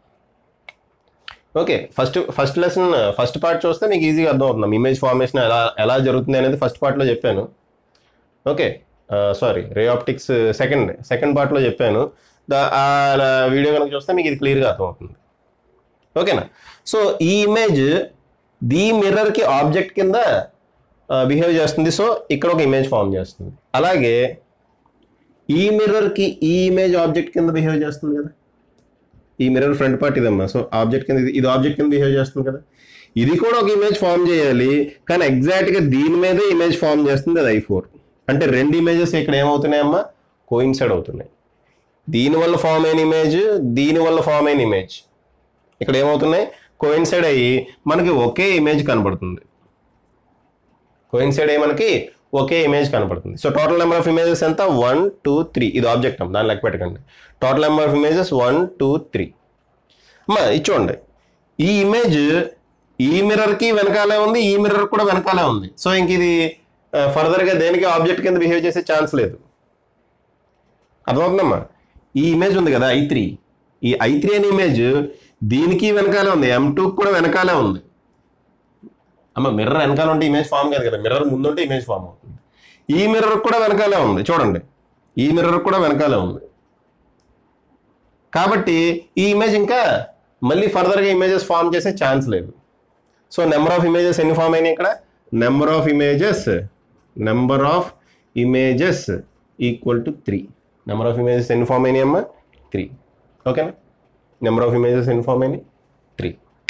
okay first first lesson first part చూస్తే మీకు ఈజీగా అర్థం అవుతుంది ఇమేజ్ ఫార్మేషన్ ఎలా ఎలా జరుగుతుంది అనేది ఫస్ట్ పార్ట్లో చెప్పాను okay sorry ray optics second second పార్ట్లో చెప్పాను దా ఆ వీడియో కనుక చూస్తే మీకు ఇది క్లియర్గా అర్థమవుతుంది ఓకేనా సో ఈ ఇమేజ్ దీ మిర్రర్కి ఆబ్జెక్ట్ కింద బిహేవ్ చేస్తుంది సో ఇక్కడ ఒక ఇమేజ్ ఫామ్ చేస్తుంది అలాగే ఈ మిర్రర్కి ఈ ఇమేజ్ ఆబ్జెక్ట్ కింద బిహేవ్ చేస్తుంది కదా ఈ మిర్రర్ ఫ్రంట్ పార్ట్ ఇదమ్మా సో ఆబ్జెక్ట్ కింద ఇది- ఇది ఆబ్జెక్ట్ కింద బిహేవ్ చేస్తుంది కదా ఇది కూడా ఒక ఇమేజ్ ఫామ్ చేయాలి కానీ ఎగ్జాక్ట్గా దీని మీదే ఇమేజ్ ఫామ్ చేస్తుంది అది ఐ ఫోర్ అంటే రెండు ఇమేజెస్ ఇక్కడ ఏమవుతున్నాయమ్మా కోయిన్సైడ్ అవుతున్నాయి దీనివల్ల ఫామ్ అయిన ఇమేజ్ దీనివల్ల ఫామ్ అయిన ఇమేజ్ ఇక్కడ ఏమవుతున్నాయి కోయిన్సైడ్ అయ్యి మనకి ఒకే ఇమేజ్ కనబడుతుంది కోయిన్సైడ్ అయ్యి మనకి ఒకే ఇమేజ్ కనపడుతుంది so total number of images ఎంత వన్ టూ త్రీ ఇది ఆబ్జెక్ట్ అమ్మ దాన్ని లెక్క పెట్టకండి total number of images one two three అమ్మా ఇది చూడండి ఈ ఇమేజ్ ఈ మిర్రర్కి వెనకాలే ఉంది ఈ మిర్రర్ కూడా వెనకాలే ఉంది సో ఇంక ఇది ఫర్దర్గా దేనికి ఆబ్జెక్ట్ కింద బిహేవ్ చేసే ఛాన్స్ లేదు అర్థమవుతుందమ్మా ఈ ఇమేజ్ ఉంది కదా ఐ త్రీ ఈ ఐ త్రీ అనే ఇమేజ్ దీనికి వెనకాలే ఉంది ఎం టూ కూడా వెనకాలే ఉంది అమ్మ మిర్రర్ వెనకాల ఉంటే ఇమేజ్ ఫామ్ కాదు కదా మిర్రర్ ముందుంటే ఇమేజ్ ఫామ్ అవుతుంది ఈ మిర్రర్ కూడా వెనకాలే ఉంది చూడండి ఈ మిర్రర్ కూడా వెనకాలే ఉంది కాబట్టి ఈ ఇమేజ్ ఇంకా మళ్ళీ ఫర్దర్గా ఇమేజెస్ ఫామ్ చేసే ఛాన్స్ లేదు సో నెంబర్ ఆఫ్ ఇమేజెస్ ఎన్ని ఫామ్ అయినాయి ఇక్కడ number of images number of images equal to three number of images ఎన్ని ఫామ్ అయినాయి అమ్మా త్రీ ఓకేనా నెంబర్ ఆఫ్ ఇమేజెస్ ఎన్ని ఫామ్ అయినాయి త్రీ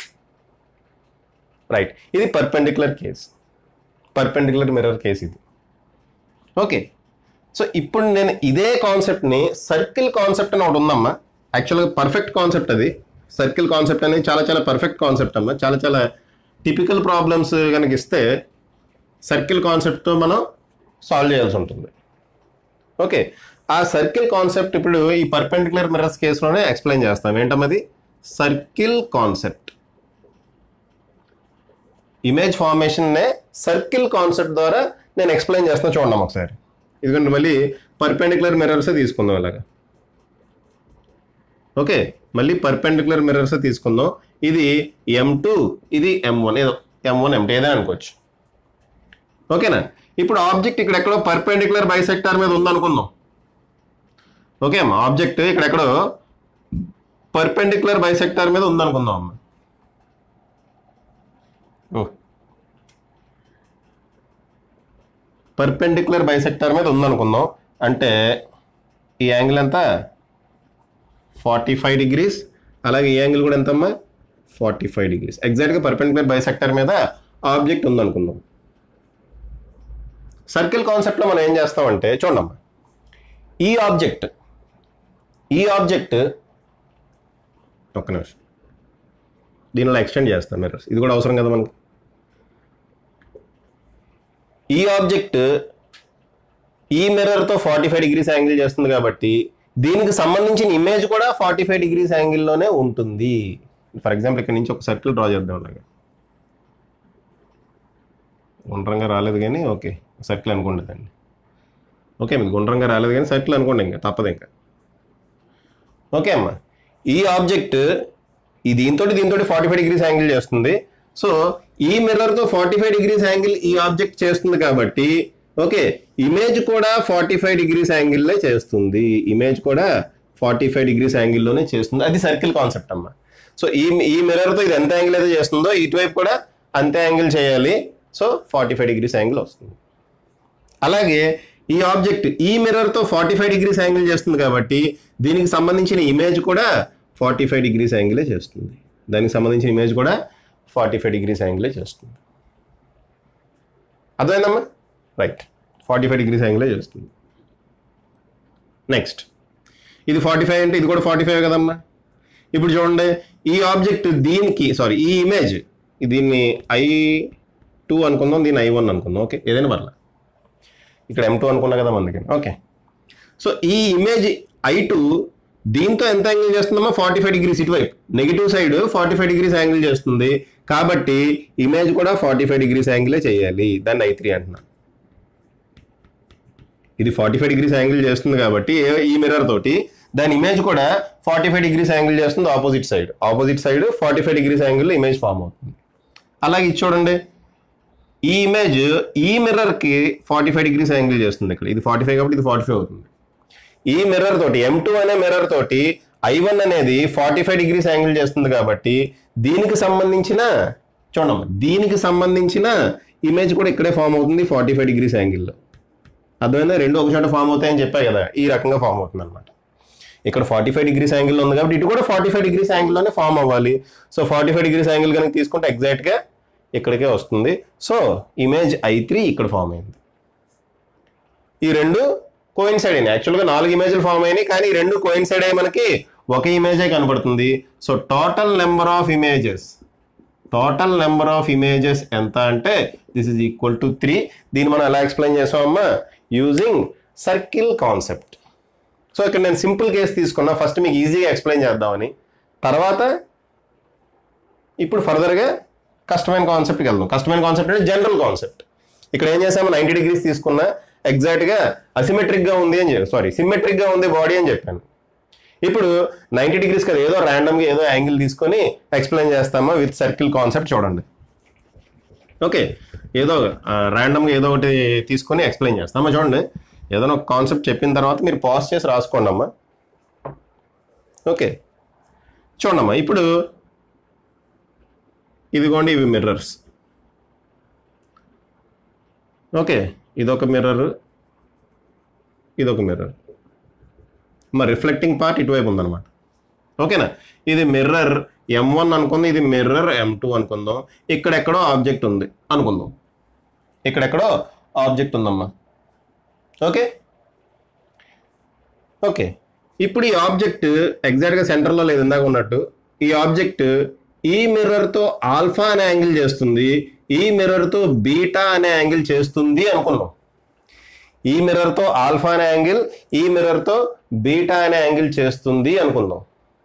రైట్ ఇది perpendicular case perpendicular mirror case ఇది ఓకే సో ఇప్పుడు నేను ఇదే కాన్సెప్ట్ని సర్కిల్ కాన్సెప్ట్ అని ఒకటి ఉందమ్మా యాక్చువల్గా పర్ఫెక్ట్ కాన్సెప్ట్ అది సర్కిల్ కాన్సెప్ట్ అనేది చాలా చాలా పర్ఫెక్ట్ కాన్సెప్ట్ అమ్మా చాలా చాలా టిపికల్ ప్రాబ్లమ్స్ కనుక ఇస్తే సర్కిల్ కాన్సెప్ట్తో మనం సాల్వ్ చేయాల్సి ఉంటుంది ఓకే ఆ సర్కిల్ కాన్సెప్ట్ ఇప్పుడు ఈ పర్పెండిక్యులర్ మిర్రర్స్ కేసులోనే ఎక్స్ప్లెయిన్ చేస్తాం ఏంటమ్మది సర్కిల్ కాన్సెప్ట్ ఇమేజ్ ఫార్మేషన్నే సర్కిల్ కాన్సెప్ట్ ద్వారా నేను ఎక్స్ప్లెయిన్ చేస్తున్నా చూడండి ఒకసారి ఎందుకంటే మళ్ళీ పర్పెండిక్యులర్ మిర్రర్సే తీసుకుందాం ఇలాగా ఓకే మళ్ళీ పర్పెండిక్యులర్ మిర్రర్సే తీసుకుందాం ఇది ఎం టూ ఇది ఎం వన్ ఏదో ఎం వన్ ఎం టూ ఏదో అనుకోవచ్చు ఓకేనా ఇప్పుడు ఆబ్జెక్ట్ ఇక్కడ ఎక్కడో పర్పెండిక్యులర్ బైసెక్టార్ మీద ఉందనుకుందాం ఓకే అమ్మా ఆబ్జెక్ట్ ఇక్కడ ఎక్కడో పర్పెండిక్యులర్ బైసెక్టార్ మీద ఉందనుకుందాం అమ్మా పర్పెండిక్యులర్ బైసెక్టార్ మీద ఉందనుకుందాం అంటే ఈ యాంగిల్ ఎంత ఫార్టీ ఫైవ్ డిగ్రీస్ అలాగే ఈ యాంగిల్ కూడా ఎంతమ్మా ఫార్టీ ఫైవ్ డిగ్రీస్ ఎగ్జాక్ట్గా పర్పెండిక్యులర్ బైసెక్టార్ మీద ఆబ్జెక్ట్ ఉందనుకుందాం సర్కిల్ కాన్సెప్ట్లో మనం ఏం చేస్తామంటే చూడమ్మా ఈ ఆబ్జెక్ట్ ఈ ఆబ్జెక్ట్ ఒక్క నిమిషం దీనిలో ఎక్స్టెండ్ చేస్తాం మిర్రర్స్ ఇది కూడా అవసరం కదా మనకి ఈ ఆబ్జెక్ట్ ఈ మిర్రర్తో ఫార్టీ ఫైవ్ డిగ్రీస్ యాంగిల్ చేస్తుంది కాబట్టి దీనికి సంబంధించిన ఇమేజ్ కూడా ఫార్టీ ఫైవ్ డిగ్రీస్ యాంగిల్లోనే ఉంటుంది ఫర్ ఎగ్జాంపుల్ ఇక్కడ నుంచి ఒక సర్కిల్ డ్రా చేద్దాం అలాగా గుండ్రంగా రాలేదు కానీ ఓకే సర్కిల్ అనుకోండి దాన్ని ఓకే మీకు గుండ్రంగా రాలేదు కానీ సర్కిల్ అనుకోండి ఇంకా తప్పదు ఇంకా ఓకే అమ్మా ఈ ఆబ్జెక్ట్ ఈ దీంతో దీంతో ఫార్టీ ఫైవ్ డిగ్రీస్ యాంగిల్ చేస్తుంది సో ఈ మిర్రర్తో ఫార్టీ ఫైవ్ డిగ్రీస్ యాంగిల్ ఈ ఆబ్జెక్ట్ చేస్తుంది కాబట్టి ఓకే ఇమేజ్ కూడా ఫార్టీ ఫైవ్ డిగ్రీస్ యాంగిల్లే చేస్తుంది ఇమేజ్ కూడా ఫార్టీ ఫైవ్ డిగ్రీస్ యాంగిల్లోనే చేస్తుంది అది సర్కిల్ కాన్సెప్ట్ అమ్మా సో ఈ ఈ మిర్రర్తో ఇది ఎంత యాంగిల్ అయితే చేస్తుందో ఇటువైపు కూడా అంతే యాంగిల్ చేయాలి so forty five degrees angle వస్తుంది అలాగే ఈ ఆబ్జెక్ట్ ఈ మిర్రర్తో ఫార్టీ ఫైవ్ డిగ్రీస్ యాంగిల్ చేస్తుంది కాబట్టి దీనికి సంబంధించిన ఇమేజ్ కూడా ఫార్టీ ఫైవ్ డిగ్రీస్ యాంగిలే చేస్తుంది దానికి సంబంధించిన ఇమేజ్ కూడా ఫార్టీ ఫైవ్ డిగ్రీస్ యాంగిలే చేస్తుంది అర్థమైందమ్మా రైట్ ఫార్టీ ఫైవ్ డిగ్రీస్ యాంగిలే చేస్తుంది నెక్స్ట్ ఇది ఫార్టీ ఫైవ్ అంటే ఇది కూడా ఫార్టీ ఫైవ్ కదమ్మా ఇప్పుడు చూడండి ఈ ఆబ్జెక్ట్ దీనికి సారీ ఈ ఇమేజ్ దీన్ని ఐ టూ అనుకుందాం దీన్ని ఐ వన్ అనుకుందాం ఓకే ఏదైనా పర్లేదు ఇక్కడ ఎం టూ అనుకున్నా కదా మనకి ఓకే సో ఈ ఇమేజ్ ఐ టూ దీంతో ఎంత యాంగిల్ చేస్తుందమ్మా ఫార్టీ ఫైవ్ డిగ్రీస్ ఇటువైపు negative side forty five degrees angle చేస్తుంది కాబట్టి ఇమేజ్ కూడా ఫార్టీ ఫైవ్ డిగ్రీస్ యాంగిలే చేయాలి దాన్ని ఐ త్రీ అంటున్నా ఇది ఫార్టీ ఫైవ్ డిగ్రీస్ యాంగిల్ చేస్తుంది కాబట్టి ఏ- ఈ మిర్రర్ తోటి దాని ఇమేజ్ కూడా ఫార్టీ ఫైవ్ డిగ్రీస్ యాంగిల్ చేస్తుంది opposite side opposite side forty five degrees angle image form అవుతుంది అలాగే ఇది చూడండి ఈ ఇమేజ్ ఈ మిర్రర్ కి ఫార్టీ ఫైవ్ డిగ్రీస్ యాంగిల్ చేస్తుంది ఇక్కడ ఇది ఫార్టీ ఫైవ్ కాబట్టి ఇది ఫార్టీ ఫైవ్ అవుతుంది ఈ మిర్రర్ తోటి ఎం టూ అనే మిర్రర్ తోటి ఐ వన్ అనేది ఫార్టీ ఫైవ్ డిగ్రీస్ యాంగిల్ చేస్తుంది కాబట్టి దీనికి సంబంధించిన చూడమ్మా దీనికి సంబంధించిన ఇమేజ్ కూడా ఇక్కడే ఫామ్ అవుతుంది ఫార్టీ ఫైవ్ డిగ్రీస్ యాంగిల్లో అర్థమైందా రెండు ఒక చోట ఫామ్ అవుతాయని చెప్పా కదా ఈ రకంగా ఫామ్ అవుతుంది అనమాట ఇక్కడ ఫార్టీ ఫైవ్ డిగ్రీస్ యాంగిల్ ఉంది కాబట్టి ఇటు కూడా ఫార్టీ ఫైవ్ డిగ్రీస్ యాంగిల్లోనే ఫామ్ అవ్వాలి so forty five degrees angle కనుక తీసుకుంటే ఎగ్జాక్ట్గా ఇక్కడికే వస్తుంది సో ఇమేజ్ ఐ త్రీ ఇక్కడ ఫామ్ అయింది ఈ రెండు కోయిన్సైడ్ అయినాయి యాక్చువల్గా నాలుగు ఇమేజ్లు ఫామ్ అయినాయి కానీ ఈ రెండు కోయిన్సైడ్ అయ్యి మనకి ఒక ఇమేజే కనబడుతుంది so total number of images total number of images ఎంత అంటే this is equal to three దీన్ని మనం ఎలా ఎక్స్ప్లెయిన్ చేసామమ్మా యూజింగ్ సర్కిల్ కాన్సెప్ట్ సో ఇక్కడ నేను సింపుల్ కేస్ తీసుకున్నా ఫస్ట్ మీకు ఈజీగా ఎక్స్ప్లెయిన్ చేద్దామని తర్వాత ఇప్పుడు ఫర్దర్గా కష్టమైన కాన్సెప్ట్కి వెళ్దాం కష్టమైన కాన్సెప్ట్ అంటే జనరల్ కాన్సెప్ట్ ఇక్కడ ఏం చేసాము నైంటీ డిగ్రీస్ తీసుకున్నా ఎగ్జాక్ట్గా అసిమెట్రిక్గా ఉంది అని చెప్పి సారీ సిమెట్రిక్గా ఉంది బాడీ అని చెప్పాను ఇప్పుడు నైంటీ డిగ్రీస్ కదా ఏదో ర్యాండమ్గా ఏదో యాంగిల్ తీసుకొని ఎక్స్ప్లెయిన్ చేస్తామా విత్ సర్కిల్ కాన్సెప్ట్ చూడండి ఓకే ఏదో ర్యాండమ్గా ఏదో ఒకటి తీసుకొని ఎక్స్ప్లెయిన్ చేస్తామా చూడండి ఏదైనా ఒక కాన్సెప్ట్ చెప్పిన తర్వాత మీరు పాజ్ చేసి రాసుకోండి అమ్మా ఓకే చూడమ్మా ఇప్పుడు ఇదిగోండి ఇవి మిర్రర్స్ ఓకే ఇదొక మిర్రర్ ఇదొక మిర్రర్ మరి రిఫ్లెక్టింగ్ పార్ట్ ఇటువైపు ఉందన్నమాట ఓకేనా ఇది మిర్రర్ ఎం వన్ అనుకుందాం ఇది మిర్రర్ ఎం టూ అనుకుందాం ఇక్కడెక్కడో ఆబ్జెక్ట్ ఉంది అనుకుందాం ఇక్కడెక్కడో ఆబ్జెక్ట్ ఉందమ్మా ఓకే ఓకే ఇప్పుడు ఈ ఆబ్జెక్ట్ ఎగ్జాక్ట్గా సెంటర్లో లేదు ఇందాక ఉన్నట్టు ఈ ఆబ్జెక్ట్ ఈ మిర్రర్తో ఆల్ఫా అనే యాంగిల్ చేస్తుంది ఈ మిర్రర్తో బీటా అనే యాంగిల్ చేస్తుంది అనుకున్నాం ఈ మిర్రర్తో ఆల్ఫా అనే యాంగిల్ ఈ మిర్రర్తో బీటా అనే యాంగిల్ చేస్తుంది అనుకుందాం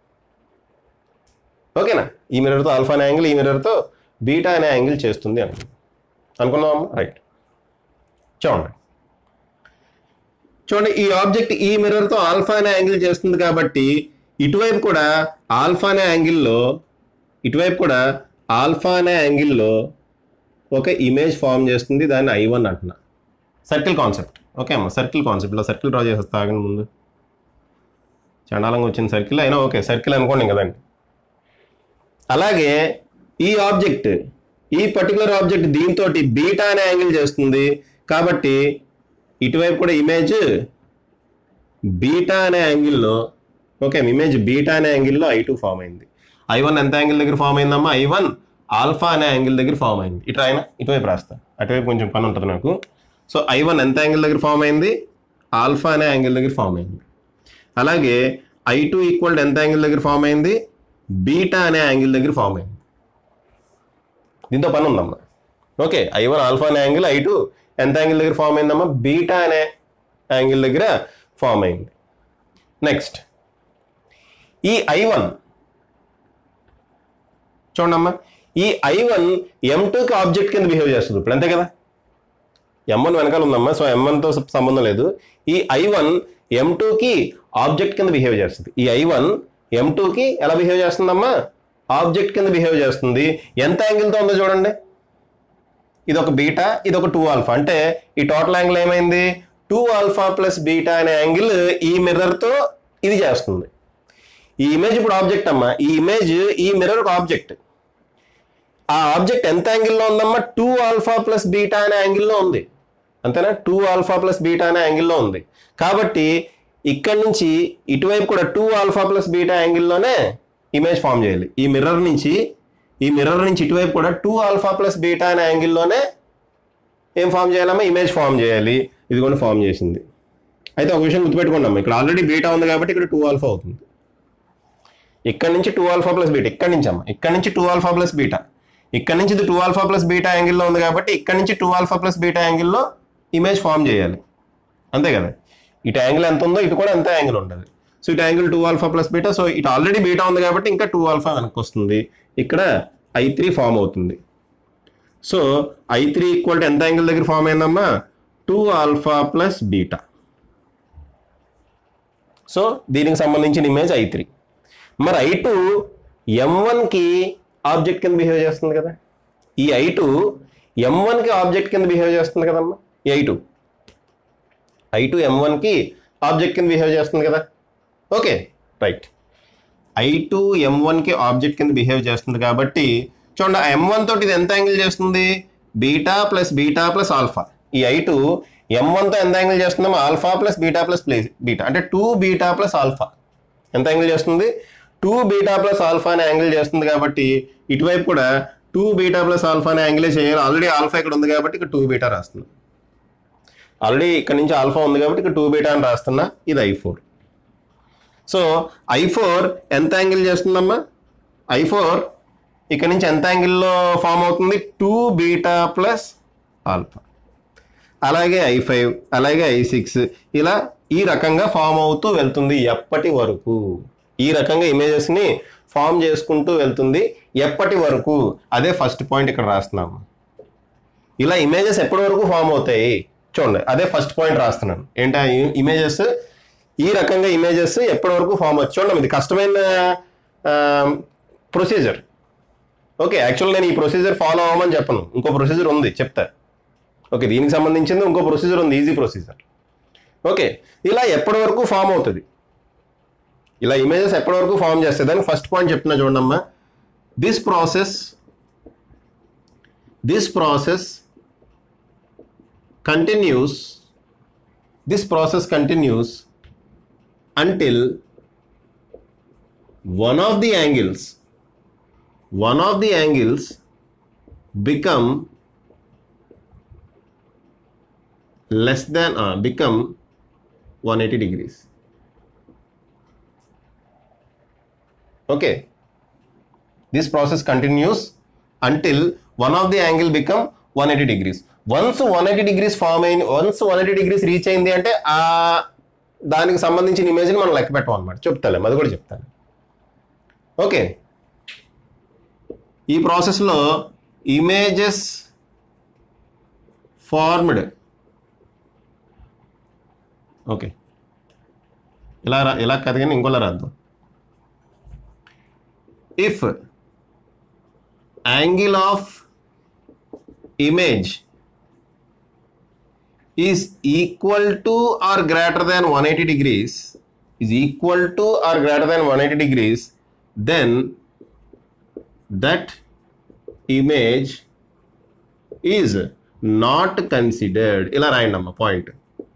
ఓకేనా ఈ మిర్రర్తో ఆల్ఫా అనే యాంగిల్ ఈ మిర్రర్తో బీటా అనే యాంగిల్ చేస్తుంది అనుకుందాం అనుకున్నాం రైట్ చూడండి చూడండి ఈ ఆబ్జెక్ట్ ఈ మిర్రర్తో ఆల్ఫా అనే యాంగిల్ చేస్తుంది కాబట్టి ఇటువైపు కూడా ఆల్ఫా అనే యాంగిల్లో ఇటువైపు కూడా ఆల్ఫా అనే యాంగిల్లో ఒక ఇమేజ్ ఫామ్ చేస్తుంది దాన్ని ఐ వన్ అంటున్నా సర్కిల్ కాన్సెప్ట్ ఓకే అమ్మ సర్కిల్ కాన్సెప్ట్ ఇలా సర్కిల్ డ్రా చేసేస్తా ఆగండి ముందు చండాలంగా వచ్చిన సర్కిల్ అయినా ఓకే సర్కిల్ అనుకోండి కదండి అలాగే ఈ ఆబ్జెక్ట్ ఈ పర్టికులర్ ఆబ్జెక్ట్ దీంతో బీటా అనే యాంగిల్ చేస్తుంది కాబట్టి ఇటువైపు కూడా ఇమేజ్ బీటా అనే యాంగిల్లో ఓకే ఇమేజ్ బీటా అనే యాంగిల్లో ఐ టూ ఫామ్ అయింది ఐ వన్ ఎంత యాంగిల్ దగ్గర ఫామ్ అయిందమ్మా ఐ వన్ ఆల్ఫా అనే యాంగిల్ దగ్గర ఫామ్ అయింది ఇటు ఆయన ఇటువైపు రాస్తా అటువైపు కొంచెం పని ఉంటుంది నాకు సో ఐ వన్ ఎంత యాంగిల్ దగ్గర ఫామ్ అయింది ఆల్ఫా అనే యాంగిల్ దగ్గర ఫామ్ అయింది అలాగే ఐ టూ ఈక్వల్ ఎంత యాంగిల్ దగ్గర ఫామ్ అయింది బీటా అనే యాంగిల్ దగ్గర ఫామ్ అయింది దీంతో పని ఉందమ్మా ఓకే ఐ వన్ ఆల్ఫా అనే యాంగిల్ ఐ టూ ఎంత యాంగిల్ దగ్గర ఫామ్ అయిందమ్మా బీటా అనే యాంగిల్ దగ్గర ఫామ్ అయింది నెక్స్ట్ ఈ ఐ వన్ చూడమ్మా ఈ ఐ వన్ ఎం టూకి ఆబ్జెక్ట్ కింద బిహేవ్ చేస్తుంది ఇప్పుడు అంతే కదా ఎం వన్ వెనకాల ఉందమ్మా సో ఎం వన్తో సంబంధం లేదు ఈ ఐ వన్ ఎం టూకి ఆబ్జెక్ట్ కింద బిహేవ్ చేస్తుంది ఈ ఐ వన్ ఎం టూకి ఎలా బిహేవ్ చేస్తుందమ్మా ఆబ్జెక్ట్ కింద బిహేవ్ చేస్తుంది ఎంత యాంగిల్తో ఉందో చూడండి ఇది ఒక బీటా ఇది ఒక టూ ఆల్ఫా అంటే ఈ టోటల్ యాంగిల్ ఏమైంది టూ ఆల్ఫా ప్లస్ బీటా అనే యాంగిల్ ఈ మిర్రర్తో ఇది చేస్తుంది ఈ ఇమేజ్ ఇప్పుడు ఆబ్జెక్ట్ అమ్మా ఈ ఇమేజ్ ఈ మిర్రర్ ఒక ఆబ్జెక్ట్ ఆ ఆబ్జెక్ట్ ఎంత యాంగిల్లో ఉందమ్మా టూ ఆల్ఫా ప్లస్ బీటా అనే యాంగిల్లో ఉంది అంతేనా టూ ఆల్ఫా ప్లస్ బీటా అనే యాంగిల్లో ఉంది కాబట్టి ఇక్కడి నుంచి ఇటువైపు కూడా టూ ఆల్ఫా ప్లస్ బీటా యాంగిల్లోనే ఇమేజ్ ఫామ్ చేయాలి ఈ మిర్రర్ నుంచి ఈ మిర్రర్ నుంచి ఇటువైపు కూడా టూ ఆల్ఫా ప్లస్ బీటా అనే యాంగిల్లోనే ఏం ఫామ్ చేయాలమ్మా ఇమేజ్ ఫామ్ చేయాలి ఇది కూడా ఫామ్ చేసింది అయితే ఒక విషయం గుర్తుపెట్టుకున్నాం ఇక్కడ ఆల్రెడీ బీటా ఉంది కాబట్టి ఇక్కడ టూ ఆల్ఫా అవుతుంది ఇక్కడ నుంచి టూ ఆల్ఫా ప్లస్ బీటా ఇక్కడ నుంచి అమ్మ ఇక్కడ నుంచి టూ ఆల్ఫా ప్లస్ బీటా ఇక్కడ నుంచి ఇది టూ ఆల్ఫా ప్లస్ బీటా యాంగిల్లో ఉంది కాబట్టి ఇక్కడ నుంచి టూ ఆల్ఫా ప్లస్ బీటా యాంగిల్లో ఇమేజ్ ఫామ్ చేయాలి అంతే కదా ఇటు యాంగిల్ ఎంత ఉందో ఇటు కూడా అంతే యాంగిల్ ఉంటుంది సో ఇటు angle two alpha plus beta so ఇటు ఆల్రెడీ బీటా ఉంది కాబట్టి ఇంకా టూ ఆల్ఫా వెనక్కి వస్తుంది ఇక్కడ ఐ త్రీ ఫామ్ అవుతుంది so I three equal to ఎంత యాంగిల్ దగ్గర ఫామ్ అయిందమ్మా two alpha plus beta so దీనికి సంబంధించిన ఇమేజ్ ఐ త్రీ మరి ఐ టూ ఎం వన్కి ఆబ్జెక్ట్ కింద బిహేవ్ చేస్తుంది కదా ఈ ఐ టూ ఎం వన్కి ఆబ్జెక్ట్ కింద బిహేవ్ చేస్తుంది కదమ్మా ఈ I two I two M వన్కి ఆబ్జెక్ట్ కింద బిహేవ్ చేస్తుంది కదా okay right I two M వన్కి ఆబ్జెక్ట్ కింద బిహేవ్ చేస్తుంది కాబట్టి చూడండి ఎం వన్ తోటి ఇది ఎంత యాంగిల్ చేస్తుంది beta plus beta plus alpha ఈ ఐ టూ ఎం వన్తో ఎంత యాంగిల్ చేస్తుందో alpha plus beta plus plus beta అంటే టూ బీటా ప్లస్ ఆల్ఫా ఎంత యాంగిల్ చేస్తుంది టూ బీటా ప్లస్ ఆల్ఫా అనే యాంగిల్ చేస్తుంది కాబట్టి ఇటువైపు కూడా టూ బీటా ప్లస్ ఆల్ఫా అనే యాంగిలే చేయాలి ఆల్రెడీ ఆల్ఫా ఇక్కడ ఉంది కాబట్టి ఇక్కడ టూ బీటా రాస్తుంది ఆల్రెడీ ఇక్కడ నుంచి ఆల్ఫా ఉంది కాబట్టి ఇక్కడ టూ బీటా అని రాస్తున్నా ఇది I four so I four ఎంత యాంగిల్ చేస్తుందమ్మా ఐ ఫోర్ ఇక్కడ నుంచి ఎంత యాంగిల్లో ఫామ్ అవుతుంది టూ బీటా ప్లస్ ఆల్ఫా అలాగే ఐ ఫైవ్ అలాగే ఐ సిక్స్ ఇలా ఈ రకంగా ఫామ్ అవుతూ వెళ్తుంది ఎప్పటి వరకు ఈ రకంగా ఇమేజెస్ని ఫామ్ చేసుకుంటూ వెళ్తుంది ఎప్పటి వరకు అదే ఫస్ట్ పాయింట్ ఇక్కడ రాస్తున్నాము ఇలా ఇమేజెస్ ఎప్పటి వరకు ఫామ్ అవుతాయి చూడండి అదే ఫస్ట్ పాయింట్ రాస్తున్నాను ఏంటా ఇమేజెస్ ఈ రకంగా ఇమేజెస్ ఎప్పటి వరకు ఫామ్ అవుతుంది చూడండి ఇది కష్టమైన ప్రొసీజర్ ఓకే యాక్చువల్ నేను ఈ ప్రొసీజర్ ఫాలో అవ్వమని చెప్పను ఇంకో ప్రొసీజర్ ఉంది చెప్తా ఓకే దీనికి సంబంధించింది ఇంకో ప్రొసీజర్ ఉంది ఈజీ ప్రొసీజర్ ఓకే ఇలా ఎప్పటి వరకు ఫామ్ అవుతుంది ఇలా ఇమేజెస్ ఎప్పటి వరకు ఫామ్ చేస్తాయి దానికి ఫస్ట్ పాయింట్ చెప్తున్నా చూడమ్మా this process this process continues this process continues until one of the angles one of the angles become less than uh, become 180 degrees okay this process continues until one of the angle become 180 degrees once 180 degrees form అయిన once 180 degrees reach అయింది అంటే ఆ దానికి సంబంధించిన ఇమేజ్ని మనం లెక్క పెట్టాం అనమాట చెప్తాను అది కూడా చెప్తాను ఓకే ఈ ప్రాసెస్లో ఇమేజెస్ ఫార్మ్డ్ ఓకే ఇలా రా ఇలా కాదు కానీ ఇంకోలా రాద్దాం if angle of image is equal to or greater than one eighty degrees is equal to or greater than one eighty degrees then that image is not considered ఇలా రాయండి అమ్మ పాయింట్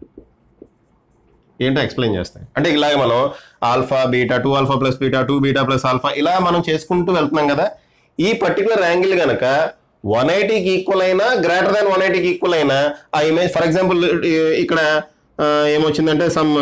ఏంటో ఎక్స్ప్లెయిన్ చేస్తాయి అంటే ఇలాగ మనం alpha beta two alpha plus beta two beta plus alpha ఇలా మనం చేసుకుంటూ వెళ్తున్నాం కదా ఈ పర్టికులర్ యాంగిల్ కనుక వన్ ఎయిటీకి ఈక్వల్ అయినా గ్రేటర్ దాన్ వన్ ఎయిటీకి ఈక్వల్ అయినా ఆ ఇమేజ్ ఫర్ ఎగ్జాంపుల్ ఇక్కడ ఆ, ఏమొచ్చిందంటే sum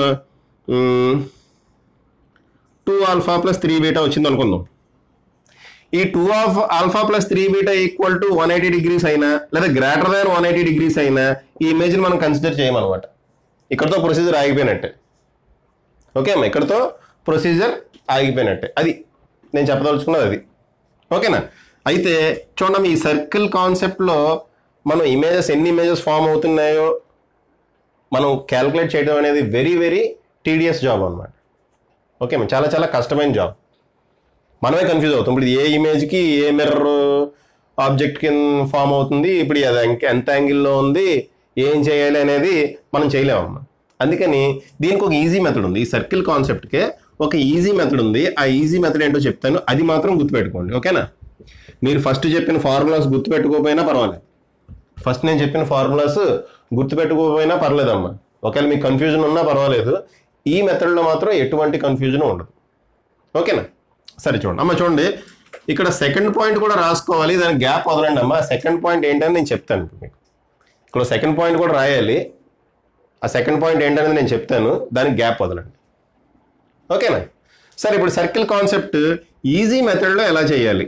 two alpha plus three beta వచ్చింది అనుకుందాం ఈ two of alpha plus three beta equal to one eighty degrees అయినా లేదా greater than one eighty degrees అయినా ఈ ఇమేజ్ని మనం కన్సిడర్ చేయమన్నమాట ఇక్కడతో ప్రొసీజర్ ఆగిపోయినట్టే ఓకే అమ్మా ఇక్కడతో ప్రొసీజర్ ఆగిపోయినట్టే అది నేను చెప్పదలుచుకున్నది అది ఓకేనా అయితే చూడండి ఈ సర్కిల్ కాన్సెప్ట్లో మనం ఇమేజెస్ ఎన్ని ఇమేజెస్ ఫామ్ అవుతున్నాయో మనం క్యాల్కులేట్ చేయడం అనేది వెరీ వెరీ టీడియస్ జాబ్ అనమాట ఓకే అమ్మా చాలా చాలా కష్టమైన జాబ్ మనమే కన్ఫ్యూజ్ అవుతాం ఇప్పుడు ఇది ఏ ఇమేజ్కి ఏ మిర్రర్ ఆబ్జెక్ట్ కింద ఫామ్ అవుతుంది ఇప్పుడు అది ఎంత- ఎంత యాంగిల్లో ఉంది ఏం చేయాలి అనేది మనం చేయలేమమ్మ అందుకని దీనికి ఒక ఈజీ మెథడ్ ఉంది ఈ సర్కిల్ కాన్సెప్ట్కే ఒక ఈజీ మెథడ్ ఉంది ఆ ఈజీ మెథడ్ ఏంటో చెప్తాను అది మాత్రం గుర్తుపెట్టుకోండి ఓకేనా మీరు ఫస్ట్ చెప్పిన ఫార్ములాస్ గుర్తుపెట్టుకోకపోయినా పర్వాలేదు ఫస్ట్ నేను చెప్పిన ఫార్ములాస్ గుర్తుపెట్టుకోకపోయినా పర్లేదమ్మా ఒకవేళ మీకు కన్ఫ్యూజన్ ఉన్నా పర్వాలేదు ఈ మెథడ్లో మాత్రం ఎటువంటి కన్ఫ్యూజన్ ఉండదు ఓకేనా సరే చూడండి అమ్మ చూడండి ఇక్కడ సెకండ్ పాయింట్ కూడా రాసుకోవాలి దానికి గ్యాప్ వదలండి అమ్మా సెకండ్ పాయింట్ ఏంటని నేను చెప్తాను ఇప్పుడు మీకు ఇక్కడ సెకండ్ పాయింట్ కూడా రాయాలి ఆ సెకండ్ పాయింట్ ఏంటనేది నేను చెప్తాను దానికి గ్యాప్ వదలండి ఓకేనా సరే ఇప్పుడు సర్కిల్ కాన్సెప్ట్ ఈజీ మెథడ్లో ఎలా చేయాలి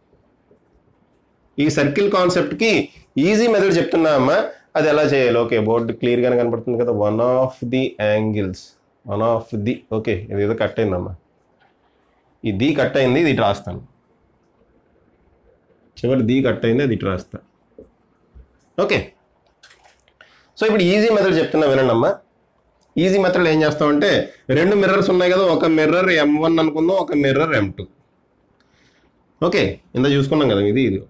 ఈ సర్కిల్ కాన్సెప్ట్కి ఈజీ మెథడ్ చెప్తున్నా అమ్మా అది ఎలా చేయాలి ఓకే బోర్డు క్లియర్గానే కనపడుతుంది కదా one of the angles one of the okay ఇది ఏదో కట్ అయిందమ్మా ఈ ది కట్ అయింది ఇది ఇటు రాస్తాను చివరి ది కట్ అయింది అది ఇటు రాస్తా ఓకే సో ఇప్పుడు ఈజీ మెథడ్ చెప్తున్నా వినండి అమ్మా ఈజీ మెథడ్ ఏం చేస్తామంటే రెండు మిర్రర్స్ ఉన్నాయి కదా ఒక మిర్రర్ ఎం వన్ అనుకుందాం ఒక మిర్రర్ ఎం టూ ఓకే ఇంత చూసుకున్నాం కదా ఇది ఇది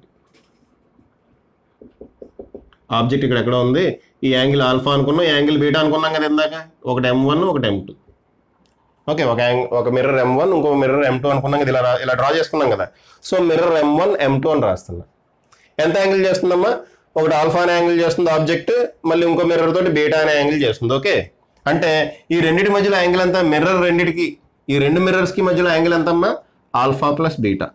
ఆబ్జెక్ట్ ఇక్కడ ఎక్కడ ఉంది ఈ యాంగిల్ ఆల్ఫా అనుకున్నాం ఈ యాంగిల్ బీటా అనుకున్నాం కదా ఇందాక ఒకటి ఎం వన్ ఒకటి ఎం టూ ఓకే ఒక యాంగ్ ఒక మిర్రర్ ఎం వన్ ఇంకో మిర్రర్ ఎం టూ అనుకున్నాం కదా ఇలా రా- ఇలా డ్రా చేసుకున్నాం కదా so mirror M one M two అని రాస్తున్నా ఎంత యాంగిల్ చేస్తుందమ్మా ఒకటి ఆల్ఫా అనే యాంగిల్ చేస్తుంది ఆబ్జెక్ట్ మళ్ళీ ఇంకో మిర్రర్ తోటి బీటా అనే యాంగిల్ చేస్తుంది ఓకే అంటే ఈ రెండింటి మధ్యలో యాంగిల్ ఎంత మిర్రర్ రెండింటికి ఈ రెండు మిర్రర్స్ కి మధ్యలో యాంగిల్ ఎంతమ్మా ఆల్ఫా ప్లస్ బీటా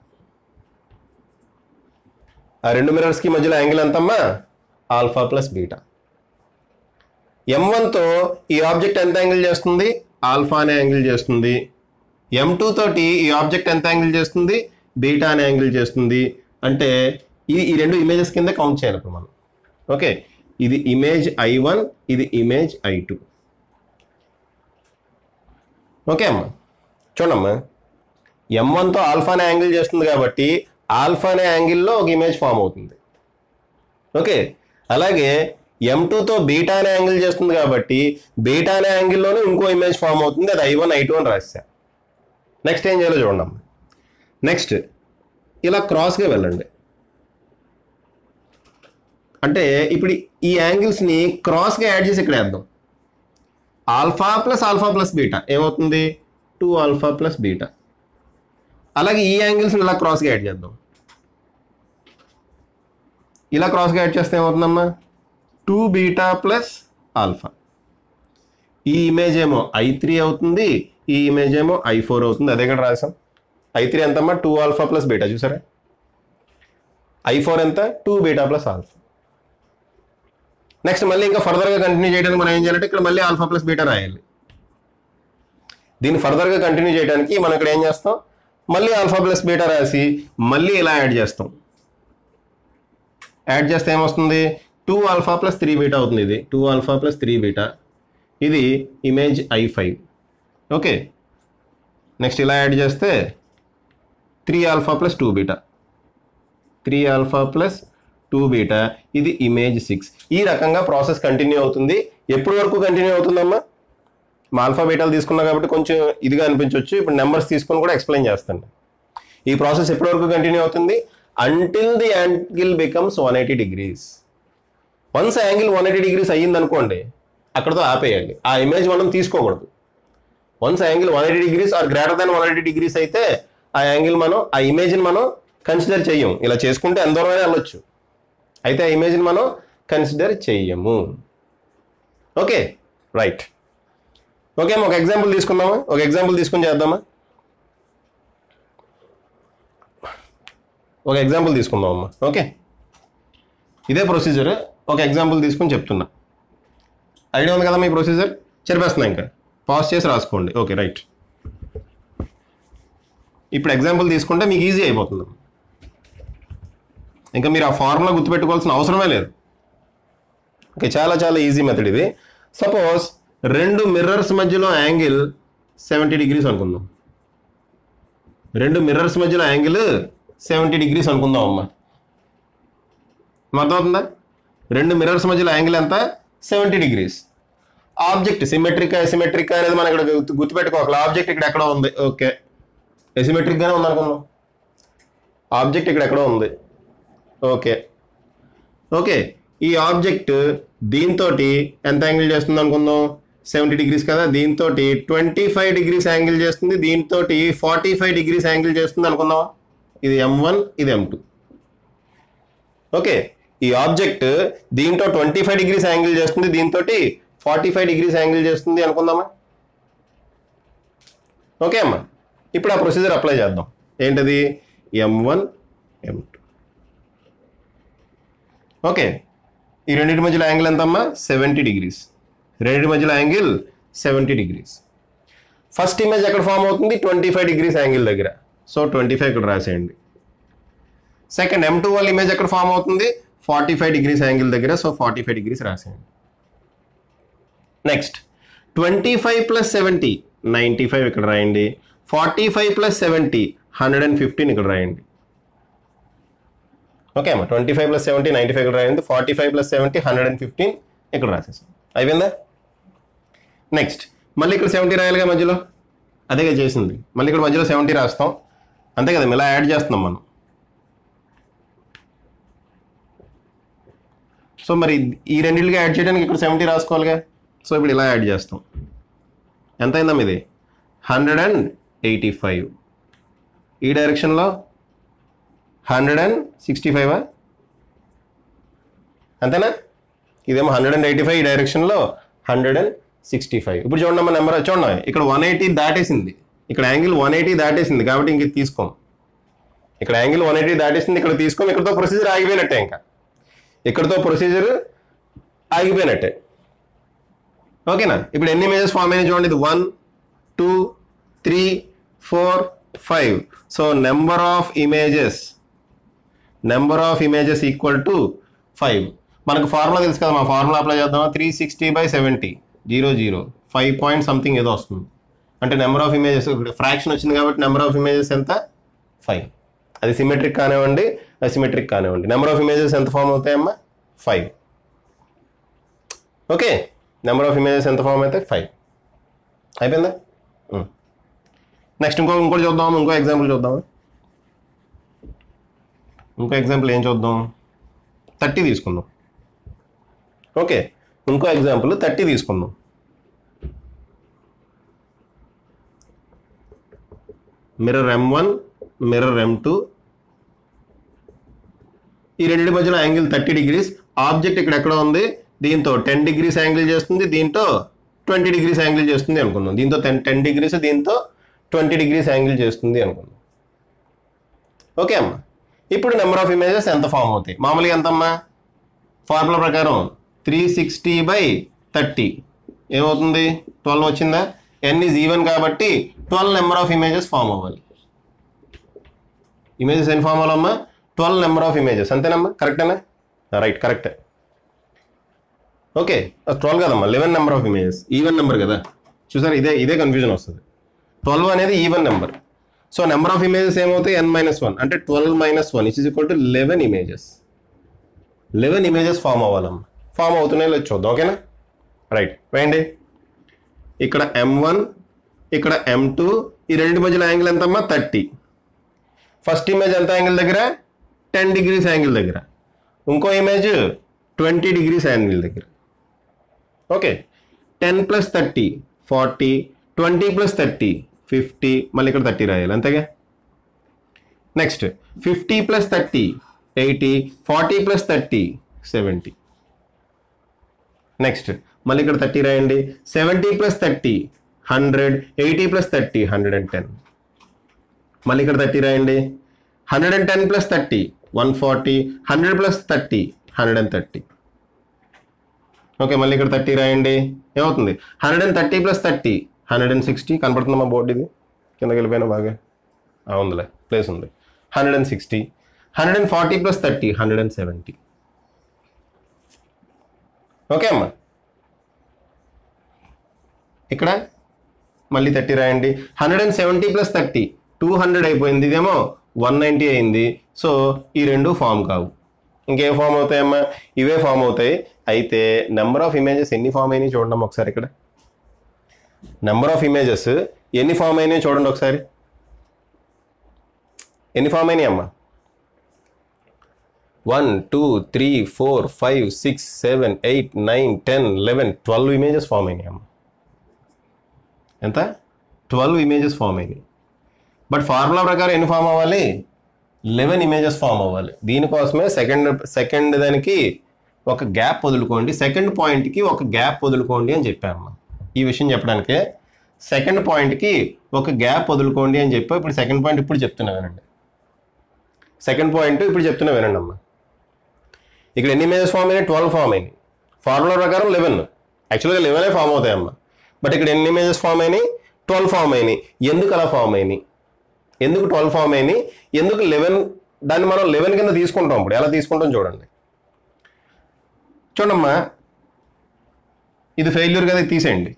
ఆ రెండు మిర్రర్స్ కి మధ్యలో యాంగిల్ ఎంతమ్మా ఆల్ఫా ప్లస్ బీటా ఎం తో ఈ ఆబ్జెక్ట్ ఎంత యాంగిల్ చేస్తుంది ఆల్ఫా అనే యాంగిల్ చేస్తుంది ఎం టూ తోటి ఈ ఆబ్జెక్ట్ ఎంత యాంగిల్ చేస్తుంది బీటా అనే యాంగిల్ చేస్తుంది అంటే ఈ ఈ రెండు ఇమేజెస్ కింద కౌంట్ చేయాలి ఇప్పుడు మనం ఓకే ఇది ఇమేజ్ ఐ వన్ ఇది ఇమేజ్ ఐ టూ ఓకే అమ్మా చూడమ్మా ఎం వన్తో ఆల్ఫా అనే యాంగిల్ చేస్తుంది కాబట్టి ఆల్ఫా అనే యాంగిల్లో ఒక ఇమేజ్ ఫామ్ అవుతుంది ఓకే అలాగే ఎం టూతో బీటా అనే యాంగిల్ చేస్తుంది కాబట్టి బీటా అనే యాంగిల్లోనే ఇంకో ఇమేజ్ ఫామ్ అవుతుంది అది ఐ వన్ ఐ టూ అని రాశా నెక్స్ట్ ఏం చేయాలో చూడండి అమ్మా నెక్స్ట్ ఇలా క్రాస్గా వెళ్ళండి అంటే ఇప్పుడు ఈ యాంగిల్స్ని క్రాస్గా యాడ్ చేసి ఇక్కడ వేద్దాం alpha plus alpha plus beta ఏమవుతుంది టూ ఆల్ఫా ప్లస్ బీటా అలాగే ఈ యాంగిల్స్ని ఇలా క్రాస్గా యాడ్ చేద్దాం ఇలా క్రాస్గా యాడ్ చేస్తే ఏమవుతుందమ్మా టూ బీటా ప్లస్ ఆల్ఫా ఈ ఇమేజ్ ఏమో ఐ త్రీ అవుతుంది ఈ ఇమేజ్ ఏమో ఐ ఫోర్ అవుతుంది అదే ఇక్కడ రాసాం ఐ త్రీ ఎంతమ్మా టూ ఆల్ఫా ప్లస్ బీటా చూసారా ఐ ఫోర్ ఎంత two beta plus alpha next మళ్ళీ ఇంకా ఫర్దర్గా కంటిన్యూ చేయడానికి మనం ఏం చేయాలంటే ఇక్కడ మళ్ళీ ఆల్ఫా ప్లస్ బీటా రాయాలి దీన్ని ఫర్దర్గా కంటిన్యూ చేయడానికి మనం ఇక్కడ ఏం చేస్తాం మళ్ళీ ఆల్ఫా ప్లస్ బీటా రాసి మళ్ళీ ఇలా యాడ్ చేస్తాం యాడ్ చేస్తే ఏమొస్తుంది two alpha plus three beta అవుతుంది ఇది two alpha plus three beta ఇది image I five okay next ఇలా యాడ్ చేస్తే three alpha plus two beta three alpha plus two beta ఇది ఇమేజ్ సిక్స్ ఈ రకంగా ప్రాసెస్ కంటిన్యూ అవుతుంది ఎప్పటి వరకు కంటిన్యూ అవుతుందమ్మా మా ఆల్ఫా బీటాలు తీసుకున్నా కాబట్టి కొంచెం ఇదిగా అనిపించవచ్చు ఇప్పుడు నెంబర్స్ తీసుకొని కూడా ఎక్స్ప్లెయిన్ చేస్తాను ఈ ప్రాసెస్ ఎప్పటి వరకు కంటిన్యూ అవుతుంది until the angle becomes one eighty degrees once angle one eighty degrees అయ్యింది అనుకోండి అక్కడతో ఆపేయాలి ఆ ఇమేజ్ మనం తీసుకోకూడదు once angle one eighty degrees or greater than one eighty degrees అయితే ఆ యాంగిల్ మనం ఆ ఇమేజ్ని మనం కన్సిడర్ చెయ్యం ఇలా చేసుకుంటే ఎంత దూరమైనా వెళ్ళొచ్చు అయితే ఆ ఇమేజ్ని మనం కన్సిడర్ చెయ్యము ఓకే రైట్ ఓకే అమ్మా, ఒక ఎగ్జాంపుల్ తీసుకుందామా ఒక ఎగ్జాంపుల్ తీసుకుని చేద్దామా ఒక ఎగ్జాంపుల్ తీసుకుందాం అమ్మా ఓకే ఇదే ప్రొసీజర్ ఒక ఎగ్జాంపుల్ తీసుకుని చెప్తున్నా ఐడియా ఉంది కదా మీ ప్రొసీజర్ చెరిపేస్తున్నా ఇంకా పాజ్ చేసి రాసుకోండి ఓకే రైట్ ఇప్పుడు ఎగ్జాంపుల్ తీసుకుంటే మీకు ఈజీ అయిపోతుంది ఇంకా మీరు ఆ ఫార్ములా గుర్తుపెట్టుకోవాల్సిన అవసరమే లేదు ఓకే చాలా చాలా ఈజీ మెథడ్ ఇది సపోజ్ రెండు మిర్రర్స్ మధ్యలో యాంగిల్ సెవెంటీ డిగ్రీస్ అనుకుందాం రెండు మిర్రర్స్ మధ్యలో యాంగిల్ సెవెంటీ డిగ్రీస్ అనుకుందాం అమ్మా అర్థమవుతుందా రెండు మిర్రర్స్ మధ్యలో యాంగిల్ ఎంత seventy degrees object symmetric asymmetric అనేది మనం ఇక్కడ గుర్తు- గుర్తుపెట్టుకోవాలి ఆబ్జెక్ట్ ఇక్కడ ఎక్కడో ఉంది ఓకే ఎసిమెట్రిక్ గానే ఉంది అనుకుందాం ఆబ్జెక్ట్ ఇక్కడ ఎక్కడో ఉంది ఓకే ఓకే ఈ ఆబ్జెక్ట్ దీంతో ఎంత యాంగిల్ చేస్తుంది అనుకుందాం సెవెంటీ డిగ్రీస్ కదా దీంతో ట్వంటీ ఫైవ్ డిగ్రీస్ యాంగిల్ చేస్తుంది దీంతో ఫార్టీ ఫైవ్ డిగ్రీస్ యాంగిల్ చేస్తుంది అనుకుందాం ఇది ఎం వన్ ఇది ఎం టూ ఓకే ఈ ఆబ్జెక్ట్ దీంతో ట్వంటీ ఫైవ్ డిగ్రీస్ యాంగిల్ చేస్తుంది దీంతో ఫార్టీ ఫైవ్ డిగ్రీస్ యాంగిల్ చేస్తుంది అనుకుందామా ఓకే అమ్మా ఇప్పుడు ఆ ప్రొసీజర్ అప్లై చేద్దాం ఏంటది M one M two okay ఈ రెండింటి మధ్యలో యాంగిల్ ఎంత అమ్మా సెవెంటీ డిగ్రీస్ రెండింటి మధ్యలో angle seventy degrees first image ఎక్కడ ఫామ్ అవుతుంది ట్వంటీ ఫైవ్ డిగ్రీస్ యాంగిల్ దగ్గర సో ట్వంటీ ఫైవ్ ఇక్కడ రాసేయండి సెకండ్ ఎం టూ వాళ్ళ ఇమేజ్ ఎక్కడ ఫామ్ అవుతుంది ఫార్టీ ఫైవ్ డిగ్రీస్ యాంగిల్ దగ్గర సో ఫార్టీ ఫైవ్ డిగ్రీస్ రాసేయండి next twenty five plus seventy ninety five ఇక్కడ రాయండి forty five plus seventy hundred and fifteen ఇక్కడ రాయండి ఓకే అమ్మా twenty five plus seventy ninety five ఇక్కడ రాయండి forty five plus seventy hundred and fifteen ఇక్కడ రాసేసాం అయిపోయిందా నెక్స్ట్ మళ్ళీ ఇక్కడ సెవెంటీ రాయాలిగా మధ్యలో అదేగా చేసింది మళ్ళీ ఇక్కడ మధ్యలో సెవెంటీ రాస్తాం అంతే కదా ఇలా యాడ్ చేస్తున్నాం మనం సో మరి ఈ రెండింటికి యాడ్ చేయడానికి ఇక్కడ సెవెంటీ రాసుకోవాలిగా సో ఇప్పుడు ఇలా యాడ్ చేస్తాం ఎంత అయిందమ్మా ఇది హండ్రెడ్ అండ్ ఎయిటీ ఫైవ్ ఈ డైరెక్షన్లో హండ్రెడ్ అండ్ సిక్స్టీ ఫైవా అంతేనా ఇదేమో హండ్రెడ్ అండ్ ఎయిటీ ఫైవ్ ఈ డైరెక్షన్లో హండ్రెడ్ అండ్ సిక్స్టీ ఫైవ్ ఇప్పుడు చూడండి అమ్మ నెంబర్ చూడండి ఇక్కడ వన్ ఎయిటీ దాటేసింది ఇక్కడ యాంగిల్ వన్ ఎయిటీ దాటేసింది కాబట్టి ఇంక ఇది తీసుకోం ఇక్కడ యాంగిల్ వన్ ఎయిటీ దాటేసింది ఇక్కడ తీసుకోం ఇక్కడతో ప్రొసీజర్ ఆగిపోయినట్టే ఇంకా ఇక్కడతో ప్రొసీజర్ ఆగిపోయినట్టే ఓకేనా ఇప్పుడు ఎన్ని ఇమేజెస్ ఫామ్ అయినాయి చూడండి ఇది one two three four five so number of images number of images equal to five మనకు ఫార్ములా తెలుసు కదా మా ఫార్ములా అప్లై చేద్దామా three sixty by seventy zero zero five point something ఏదో వస్తుంది అంటే నెంబర్ ఆఫ్ ఇమేజెస్ ఫ్రాక్షన్ వచ్చింది కాబట్టి నెంబర్ ఆఫ్ ఇమేజెస్ ఎంత ఫైవ్ అది సిమెట్రిక్ కానివ్వండి అసిమెట్రిక్ కానివ్వండి నెంబర్ ఆఫ్ ఇమేజెస్ ఎంత ఫామ్ అవుతాయమ్మా five okay number of images ఎంత ఫామ్ అయితే ఫైవ్ అయిపోయిందా నెక్స్ట్ ఇంకో ఇంకోటి చూద్దాం ఇంకో ఎగ్జాంపుల్ చూద్దాం ఇంకో ఎగ్జాంపుల్ ఏం చూద్దాం థర్టీ తీసుకుందాం ఓకే ఇంకో ఎగ్జాంపుల్ థర్టీ తీసుకుందాం mirror M one mirror M two ఈ రెండింటి మధ్యలో యాంగిల్ థర్టీ డిగ్రీస్ ఆబ్జెక్ట్ ఇక్కడ ఎక్కడ ఉంది దీంతో టెన్ డిగ్రీస్ యాంగిల్ చేస్తుంది దీంతో ట్వంటీ డిగ్రీస్ యాంగిల్ చేస్తుంది అనుకుందాం దీంతో టెన్ టెన్ డిగ్రీస్ దీంతో ట్వంటీ డిగ్రీస్ యాంగిల్ చేస్తుంది అనుకుందాం ఓకే అమ్మా ఇప్పుడు నెంబర్ ఆఫ్ ఇమేజెస్ ఎంత ఫామ్ అవుతాయి మామూలుగా ఎంతమ్మా ఫార్ములా ప్రకారం త్రీ సిక్స్టీ బై థర్టీ ఏమవుతుంది ట్వెల్వ్ వచ్చిందా ఎన్ ఈజ్ ఈవెన్ కాబట్టి twelve number of images form అవ్వాలి ఇమేజెస్ ఎన్ని ఫామ్ అవ్వాలమ్మా ట్వెల్వ్ నెంబర్ ఆఫ్ ఇమేజెస్ అంతేనమ్మా కరెక్టేనా రైట్ కరెక్టే ఓకే ట్వెల్వ్ కదమ్మా eleven number of images even number కదా చూసారు ఇదే ఇదే కన్ఫ్యూజన్ వస్తుంది ట్వెల్వ్ అనేది even number so number of images ఏమవుతాయి ఎన్ మైనస్ వన్ అంటే twelve minus one is equal to eleven images eleven images form అవ్వాలమ్మా ఫామ్ అవుతున్నాయి లేదు చూద్దాం ఓకేనా రైట్ వేయండి ఇక్కడ ఎం వన్ ఇక్కడ ఎం టూ ఈ రెండు మధ్యలో యాంగిల్ ఎంతమ్మా థర్టీ ఫస్ట్ ఇమేజ్ ఎంత యాంగిల్ దగ్గర టెన్ డిగ్రీస్ యాంగిల్ దగ్గర ఇంకో ఇమేజ్ ట్వంటీ డిగ్రీస్ యాంగిల్ దగ్గర okay ten plus thirty forty twenty plus thirty fifty మళ్ళీ ఇక్కడ థర్టీ రాయాలి అంతేగా next fifty plus thirty eighty forty plus thirty seventy next మళ్ళీ ఇక్కడ థర్టీ రాయండి seventy plus thirty hundred eighty plus thirty hundred and ten మళ్ళీ ఇక్కడ thirty రాయండి hundred and ten plus thirty one forty hundred plus thirty hundred and thirty okay మళ్ళీ ఇక్కడ thirty రాయండి ఏమవుతుంది hundred and thirty plus thirty hundred and sixty కనపడుతుందా మా board ఇది కిందకి వెళ్ళిపోయినా బాగా ఆ, ఉందిలే ప్లేస్ ఉంది hundred and sixty hundred and forty plus thirty hundred and seventy okay అమ్మా ఇక్కడ మళ్ళీ థర్టీ రాయండి hundred and seventy plus thirty two hundred అయిపోయింది ఇదేమో వన్ నైంటీ అయింది సో ఈ రెండు ఫామ్ కావు ఇంకేం ఫామ్ అవుతాయమ్మా ఇవే ఫామ్ అవుతాయి అయితే నెంబర్ ఆఫ్ ఇమేజెస్ ఎన్ని ఫామ్ అయినాయి చూడండి ఒకసారి ఇక్కడ నెంబర్ ఆఫ్ ఇమేజెస్ ఎన్ని ఫామ్ అయినాయి చూడండి ఒకసారి ఎన్ని ఫామ్ అయినాయి అమ్మా one two three four five six seven eight nine ten eleven twelve images form అయినాయి అమ్మా ఎంత ట్వెల్వ్ ఇమేజెస్ ఫామ్ అయినాయి బట్ ఫార్ములా ప్రకారం ఎన్ని ఫామ్ అవ్వాలి లెవెన్ ఇమేజెస్ ఫామ్ అవ్వాలి దీనికోసమే సెకండ్ సెకండ్ దానికి ఒక గ్యాప్ వదులుకోండి సెకండ్ పాయింట్కి ఒక గ్యాప్ వదులుకోండి అని చెప్పాము ఈ విషయం చెప్పడానికే సెకండ్ పాయింట్కి ఒక గ్యాప్ వదులుకోండి అని చెప్పి ఇప్పుడు సెకండ్ పాయింట్ ఇప్పుడు చెప్తున్నా వినండి సెకండ్ పాయింట్ ఇప్పుడు చెప్తున్నా వినండి అమ్మా ఇక్కడ ఎన్ని ఇమేజెస్ ఫామ్ అయినాయి ట్వెల్వ్ ఫామ్ అయినాయి ఫార్ములా ప్రకారం లెవెన్ యాక్చువల్గా లెవెనే ఫామ్ అవుతాయమ్మా బట్ ఇక్కడ ఎన్ని ఇమేజెస్ ఫామ్ అయినాయి ట్వెల్వ్ ఫామ్ అయినాయి ఎందుకు అలా ఫామ్ అయినాయి ఎందుకు ట్వెల్వ్ ఫామ్ అయినాయి ఎందుకు లెవెన్ దాన్ని మనం లెవెన్ కింద తీసుకుంటాం ఇప్పుడు ఎలా తీసుకుంటాం చూడండి చూడమ్మా ఇది ఫెయిల్యూర్ కదా ఇది తీసేయండి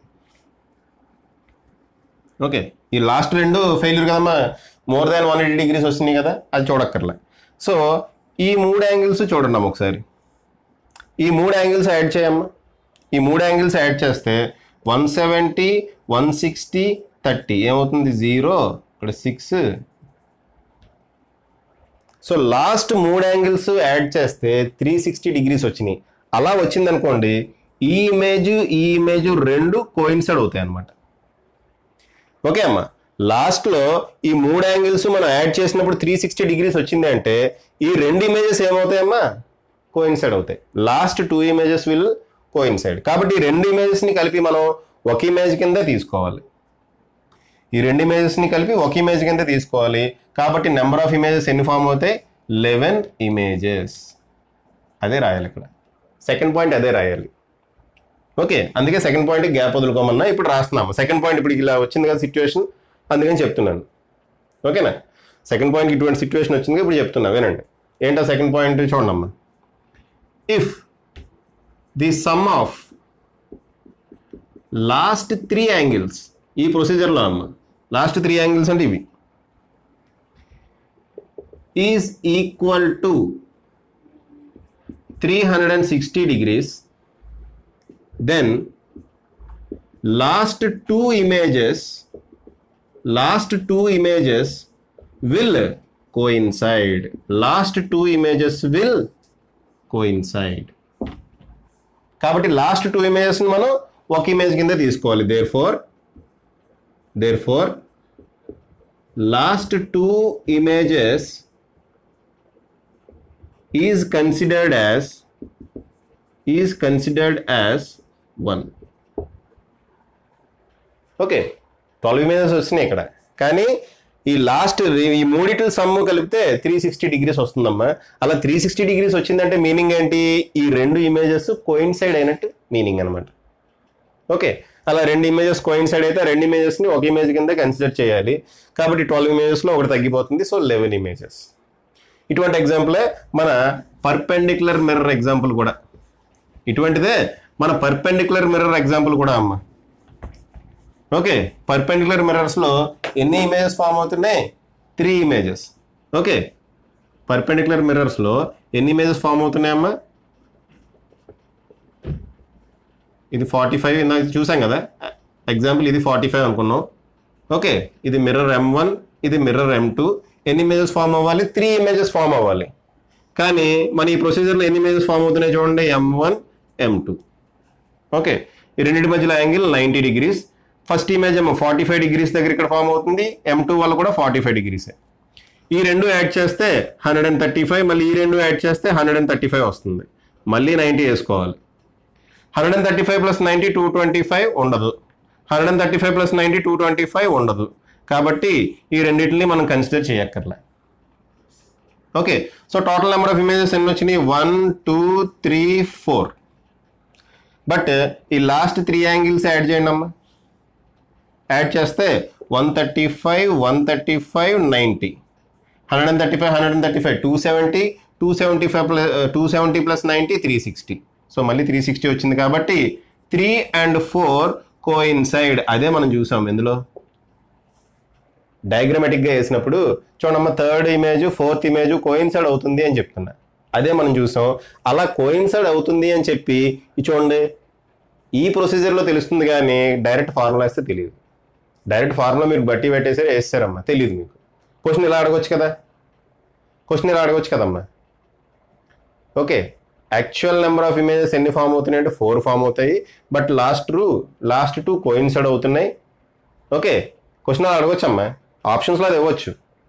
ఓకే ఈ లాస్ట్ రెండు ఫెయిల్యూర్ కదమ్మా more than one eighty degrees వస్తున్నాయి కదా అది చూడక్కర్లే సో ఈ మూడు యాంగిల్స్ చూడండి అమ్మ ఒకసారి ఈ మూడు యాంగిల్స్ యాడ్ చేయమ్మా ఈ మూడు యాంగిల్స్ యాడ్ చేస్తే one seventy one sixty thirty ఏమవుతుంది జీరో ఇక్కడ సిక్స్ సో లాస్ట్ మూడు యాంగిల్స్ యాడ్ చేస్తే త్రీ సిక్స్టీ డిగ్రీస్ వచ్చినాయి అలా వచ్చింది అనుకోండి ఈ ఇమేజ్ ఈ ఇమేజ్ రెండు కోయిన్సైడ్ అవుతాయి అన్నమాట ఓకే అమ్మా లాస్ట్లో ఈ మూడు యాంగిల్స్ మనం యాడ్ చేసినప్పుడు త్రీ సిక్స్టీ డిగ్రీస్ వచ్చింది అంటే ఈ రెండు ఇమేజెస్ ఏమవుతాయమ్మా కోయిన్సైడ్ అవుతాయి last two images will coincide కాబట్టి ఈ రెండు ఇమేజెస్ని కలిపి మనం ఒక ఇమేజ్ కింద తీసుకోవాలి ఈ రెండు ఇమేజెస్ని కలిపి ఒక ఇమేజ్ కింద తీసుకోవాలి కాబట్టి నెంబర్ ఆఫ్ ఇమేజెస్ ఎన్ని ఫామ్ అవుతాయి లెవెన్ ఇమేజెస్ అదే రాయాలి ఇక్కడ సెకండ్ పాయింట్ అదే రాయాలి ఓకే అందుకే సెకండ్ పాయింట్ గ్యాప్ వదులుకోమన్నా ఇప్పుడు రాస్తున్నాము సెకండ్ పాయింట్ ఇప్పుడు ఇలా వచ్చింది కదా సిచ్యువేషన్ అందుకని చెప్తున్నాను ఓకేనా సెకండ్ పాయింట్ ఇటువంటి సిచ్యువేషన్ వచ్చింది కదా, ఇప్పుడు చెప్తున్నా వినండి ఏంటో సెకండ్ పాయింట్ చూడండి అమ్మా if the sum of last three angles ఈ ప్రొసీజర్లో అమ్మ లాస్ట్ త్రీ యాంగిల్స్ అంటే ఇవి is equal to three hundred and sixty degrees then last two images last two images will coincide last two images will coincide కాబట్టి last two ఇమేజెస్ని మనం ఒక image కింద తీసుకోవాలి therefore therefore last two images is considered as is considered as one okay twelve images వచ్చినాయి ఇక్కడ కానీ ఈ లాస్ట్ ఈ మూడిటి సమ్ము కలిపితే త్రీ సిక్స్టీ డిగ్రీస్ వస్తుందమ్మా అలా త్రీ సిక్స్టీ డిగ్రీస్ వచ్చిందంటే మీనింగ్ ఏంటి ఈ రెండు ఇమేజెస్ కోయిన్సైడ్ అయినట్టు మీనింగ్ అనమాట ఓకే అలా రెండు ఇమేజెస్ కోయిన్సైడ్ అయితే ఆ రెండు ఇమేజెస్ని ఒక ఇమేజ్ కింద కన్సిడర్ చేయాలి కాబట్టి ట్వెల్వ్ ఇమేజెస్లో ఒకటి తగ్గిపోతుంది సో లెవెన్ ఇమేజెస్ ఇటువంటి ఎగ్జాంపులే మన పర్పెండిక్యులర్ మిర్రర్ ఎగ్జాంపుల్ కూడా ఇటువంటిదే మన పర్పెండిక్యులర్ మిర్రర్ ఎగ్జాంపుల్ కూడా అమ్మ ఓకే పర్పెండిక్యులర్ మిర్రర్స్లో ఎన్ని ఇమేజెస్ ఫామ్ అవుతున్నాయి త్రీ ఇమేజెస్ ఓకే పర్పెండిక్యులర్ మిర్రర్స్లో ఎన్ని ఇమేజెస్ ఫామ్ అవుతున్నాయమ్మా ఇది ఫార్టీ ఫైవ్ ఇందాక చూసాం కదా ఎగ్జాంపుల్ ఇది ఫార్టీ ఫైవ్ అనుకున్నాం ఓకే ఇది మిర్రర్ ఎం వన్ ఇది మిర్రర్ ఎం టూ ఎన్ని ఇమేజెస్ ఫామ్ అవ్వాలి త్రీ ఇమేజెస్ ఫామ్ అవ్వాలి కానీ మన ఈ ప్రొసీజర్లో ఎన్ని ఇమేజెస్ ఫామ్ అవుతున్నాయి చూడండి M one M two okay ఈ రెండింటి మధ్యలో angle ninety degrees first image ఏమో ఫార్టీ ఫైవ్ డిగ్రీస్ దగ్గర ఇక్కడ ఫామ్ అవుతుంది ఎం టూ వల్ల కూడా ఫార్టీ ఫైవ్ డిగ్రీసే ఈ రెండు యాడ్ చేస్తే హండ్రెడ్ అండ్ థర్టీ ఫైవ్ మళ్ళీ ఈ రెండు యాడ్ చేస్తే హండ్రెడ్ అండ్ థర్టీ ఫైవ్ వస్తుంది మళ్ళీ నైంటీ వేసుకోవాలి hundred and thirty five plus ninety two twenty five ఉండదు hundred and thirty five plus ninety two twenty five ఉండదు కాబట్టి ఈ రెండింటిని మనం కన్సిడర్ చేయక్కర్లే okay so total number of images ఎన్ని వచ్చినాయి one two three four but ఈ లాస్ట్ త్రీ యాంగిల్స్ యాడ్ చేయండి అమ్మా యాడ్ చేస్తే one thirty five one thirty five ninety hundred and thirty five hundred and thirty five two seventy two seventy five plus two seventy plus ninety three sixty so మళ్ళీ three sixty వచ్చింది కాబట్టి three and four coincide అదే మనం చూసాం ఎందులో డయాగ్రమాటిక్గా వేసినప్పుడు చూడమ్మ third image fourth image coincide అవుతుంది అని చెప్తున్నా అదే మనం చూసాం అలా కోయిన్సైడ్ అవుతుంది అని చెప్పి ఇది చూడండి ఈ ప్రొసీజర్లో తెలుస్తుంది కానీ డైరెక్ట్ ఫార్ములా వేస్తే తెలియదు డైరెక్ట్ ఫార్ములా మీరు బట్టి పెట్టేసారు వేస్తారమ్మా తెలియదు మీకు క్వశ్చన్ ఇలా అడగొచ్చు కదా క్వశ్చన్ ఇలా అడగొచ్చు కదమ్మా okay actual number of images ఎన్ని ఫామ్ అవుతున్నాయి అంటే ఫోర్ ఫామ్ అవుతాయి but last two last two coincide అవుతున్నాయి ఓకే క్వశ్చన్ అలా అడగొచ్చమ్మా ఆప్షన్స్లో అది ఇవ్వచ్చు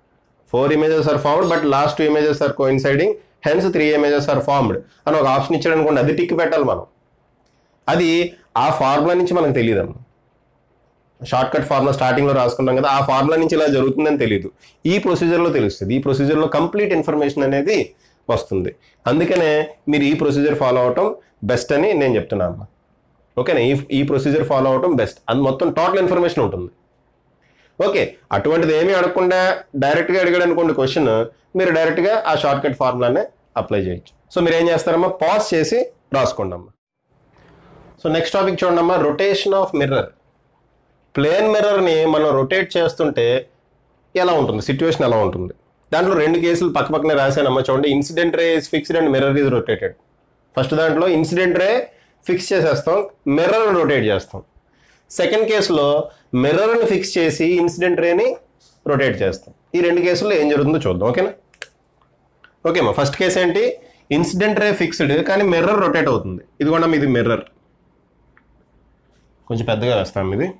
four images are formed but last two images are coinciding hence three images are formed అని ఒక ఆప్షన్ ఇచ్చాడు అనుకోండి అది టిక్ పెట్టాలి మనం అది ఆ ఫార్ములా నుంచి మనకు తెలియదు అమ్మ షార్ట్ కట్ ఫార్ములా స్టార్టింగ్లో రాసుకున్నాం కదా ఆ ఫార్ములా నుంచి ఇలా జరుగుతుందని తెలియదు ఈ ప్రొసీజర్లో తెలుస్తుంది ఈ ప్రొసీజర్లో కంప్లీట్ ఇన్ఫర్మేషన్ అనేది వస్తుంది అందుకనే మీరు ఈ ప్రొసీజర్ ఫాలో అవటం బెస్ట్ అని నేను చెప్తున్నాను అమ్మా ఓకేనా ఈ ఈ ప్రొసీజర్ ఫాలో అవటం బెస్ట్ అది మొత్తం టోటల్ ఇన్ఫర్మేషన్ ఉంటుంది ఓకే అటువంటిది ఏమీ అడగకుండా డైరెక్ట్గా అడిగాడు అనుకోండి క్వశ్చన్ మీరు డైరెక్ట్గా ఆ షార్ట్ కట్ ఫార్ములానే అప్లై చేయొచ్చు సో మీరు ఏం చేస్తారమ్మా పాజ్ చేసి రాసుకోండి అమ్మా సో నెక్స్ట్ టాపిక్ చూడండి అమ్మా రొటేషన్ ఆఫ్ మిర్రర్ ప్లేన్ మిర్రర్ని మనం రొటేట్ చేస్తుంటే ఎలా ఉంటుంది సిచ్యువేషన్ ఎలా ఉంటుంది దాంట్లో రెండు కేసులు పక్క పక్కనే రాశానమ్మా చూడండి incident ray is fixed and mirror is rotated first దాంట్లో ఇన్సిడెంట్ రే ఫిక్స్ చేసేస్తాం మిర్రర్ రొటేట్ చేస్తాం సెకండ్ కేసులో మిర్రర్ని ఫిక్స్ చేసి ఇన్సిడెంట్ రేని రొటేట్ చేస్తాం ఈ రెండు కేసుల్లో ఏం జరుగుతుందో చూద్దాం ఓకేనా ఓకేమ్మా ఫస్ట్ కేసు ఏంటి ఇన్సిడెంట్ రే ఫిక్స్డ్ కానీ మిర్రర్ రొటేట్ అవుతుంది ఇది కూడా ఇది మిర్రర్ కొంచెం పెద్దగా వేస్తాం ఇది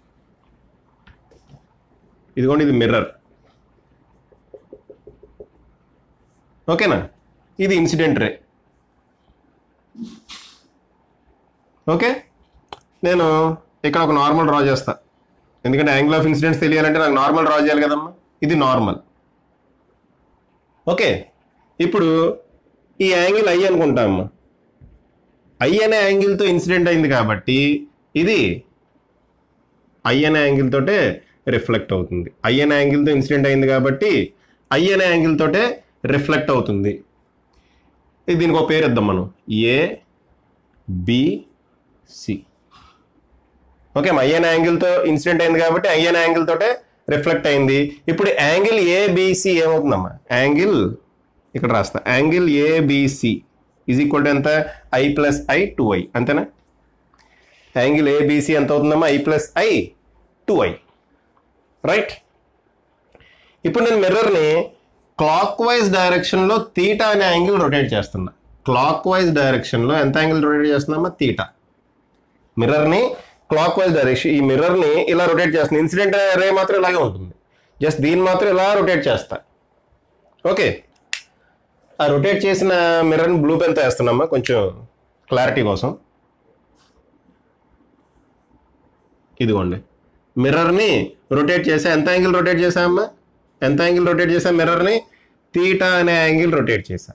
ఇదిగోండి ఇది మిర్రర్ ఓకేనా ఇది ఇన్సిడెంట్ రే ఓకే నేను ఇక్కడ ఒక నార్మల్ డ్రా చేస్తా ఎందుకంటే యాంగిల్ ఆఫ్ ఇన్సిడెంట్స్ తెలియాలంటే నాకు నార్మల్ డ్రా చేయాలి కదమ్మా ఇది నార్మల్ ఓకే ఇప్పుడు ఈ యాంగిల్ ఐ అనుకుంటా అమ్మా ఐ అనే యాంగిల్తో ఇన్సిడెంట్ అయింది కాబట్టి ఇది ఐ అనే యాంగిల్ తోటే రిఫ్లెక్ట్ అవుతుంది ఐ అనే యాంగిల్తో ఇన్సిడెంట్ అయింది కాబట్టి ఐ అనే యాంగిల్ తోటే రిఫ్లెక్ట్ అవుతుంది ఇది దీనికి ఒక పేరు ఇద్దాం మనం A B C okay I అనే యాంగిల్తో ఇన్సిడెంట్ అయింది కాబట్టి ఐ అనే యాంగిల్ తోటే రిఫ్లెక్ట్ అయింది ఇప్పుడు యాంగిల్ ఏబిసి ఏమవుతుందమ్మా యాంగిల్ ఇక్కడ రాస్తా angle ABC is equal to ఎంత I plus I two I అంతేనా యాంగిల్ ఏబిసి ఎంత అవుతుందమ్మా I plus I two I right ఇప్పుడు నేను మిర్రర్ని క్లాక్ వైజ్ డైరెక్షన్లో తీటా అనే యాంగిల్ రొటేట్ చేస్తున్నా క్లాక్ వైజ్ డైరెక్షన్లో ఎంత యాంగిల్ రొటేట్ చేస్తున్నామా తీటా మిర్రర్ని క్లాక్ వైజ్ డైరెక్షన్ ఈ మిర్రర్ని ఇలా రొటేట్ చేస్తుంది ఇన్సిడెంట్ రే మాత్రం ఇలాగే ఉంటుంది జస్ట్ దీన్ని మాత్రం ఇలా రొటేట్ చేస్తా ఓకే ఆ రొటేట్ చేసిన మిర్రర్ని బ్లూ పెన్తో వేస్తున్నామా కొంచెం క్లారిటీ కోసం ఇదిగోండి మిర్రర్ని రొటేట్ చేసా ఎంత యాంగిల్ రొటేట్ చేసామమ్మా ఎంత యాంగిల్ రొటేట్ చేసా మిర్రర్ని తీటా అనే యాంగిల్ రొటేట్ చేసా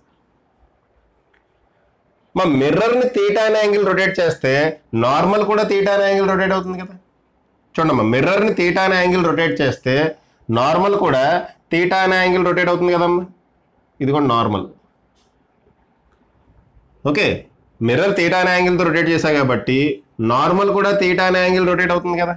మా మిర్రర్ని తీటా అనే యాంగిల్ రొటేట్ చేస్తే నార్మల్ కూడా తీటా అనే యాంగిల్ రొటేట్ అవుతుంది కదా చూడమ్మా మిర్రర్ని తీటా అనే యాంగిల్ రొటేట్ చేస్తే నార్మల్ కూడా తీటా అనే యాంగిల్ రొటేట్ అవుతుంది కదమ్మా ఇది కూడా నార్మల్ ఓకే మిర్రర్ తీటా అనే యాంగిల్తో రొటేట్ చేశా కాబట్టి నార్మల్ కూడా తీటా అనే యాంగిల్ రొటేట్ అవుతుంది కదా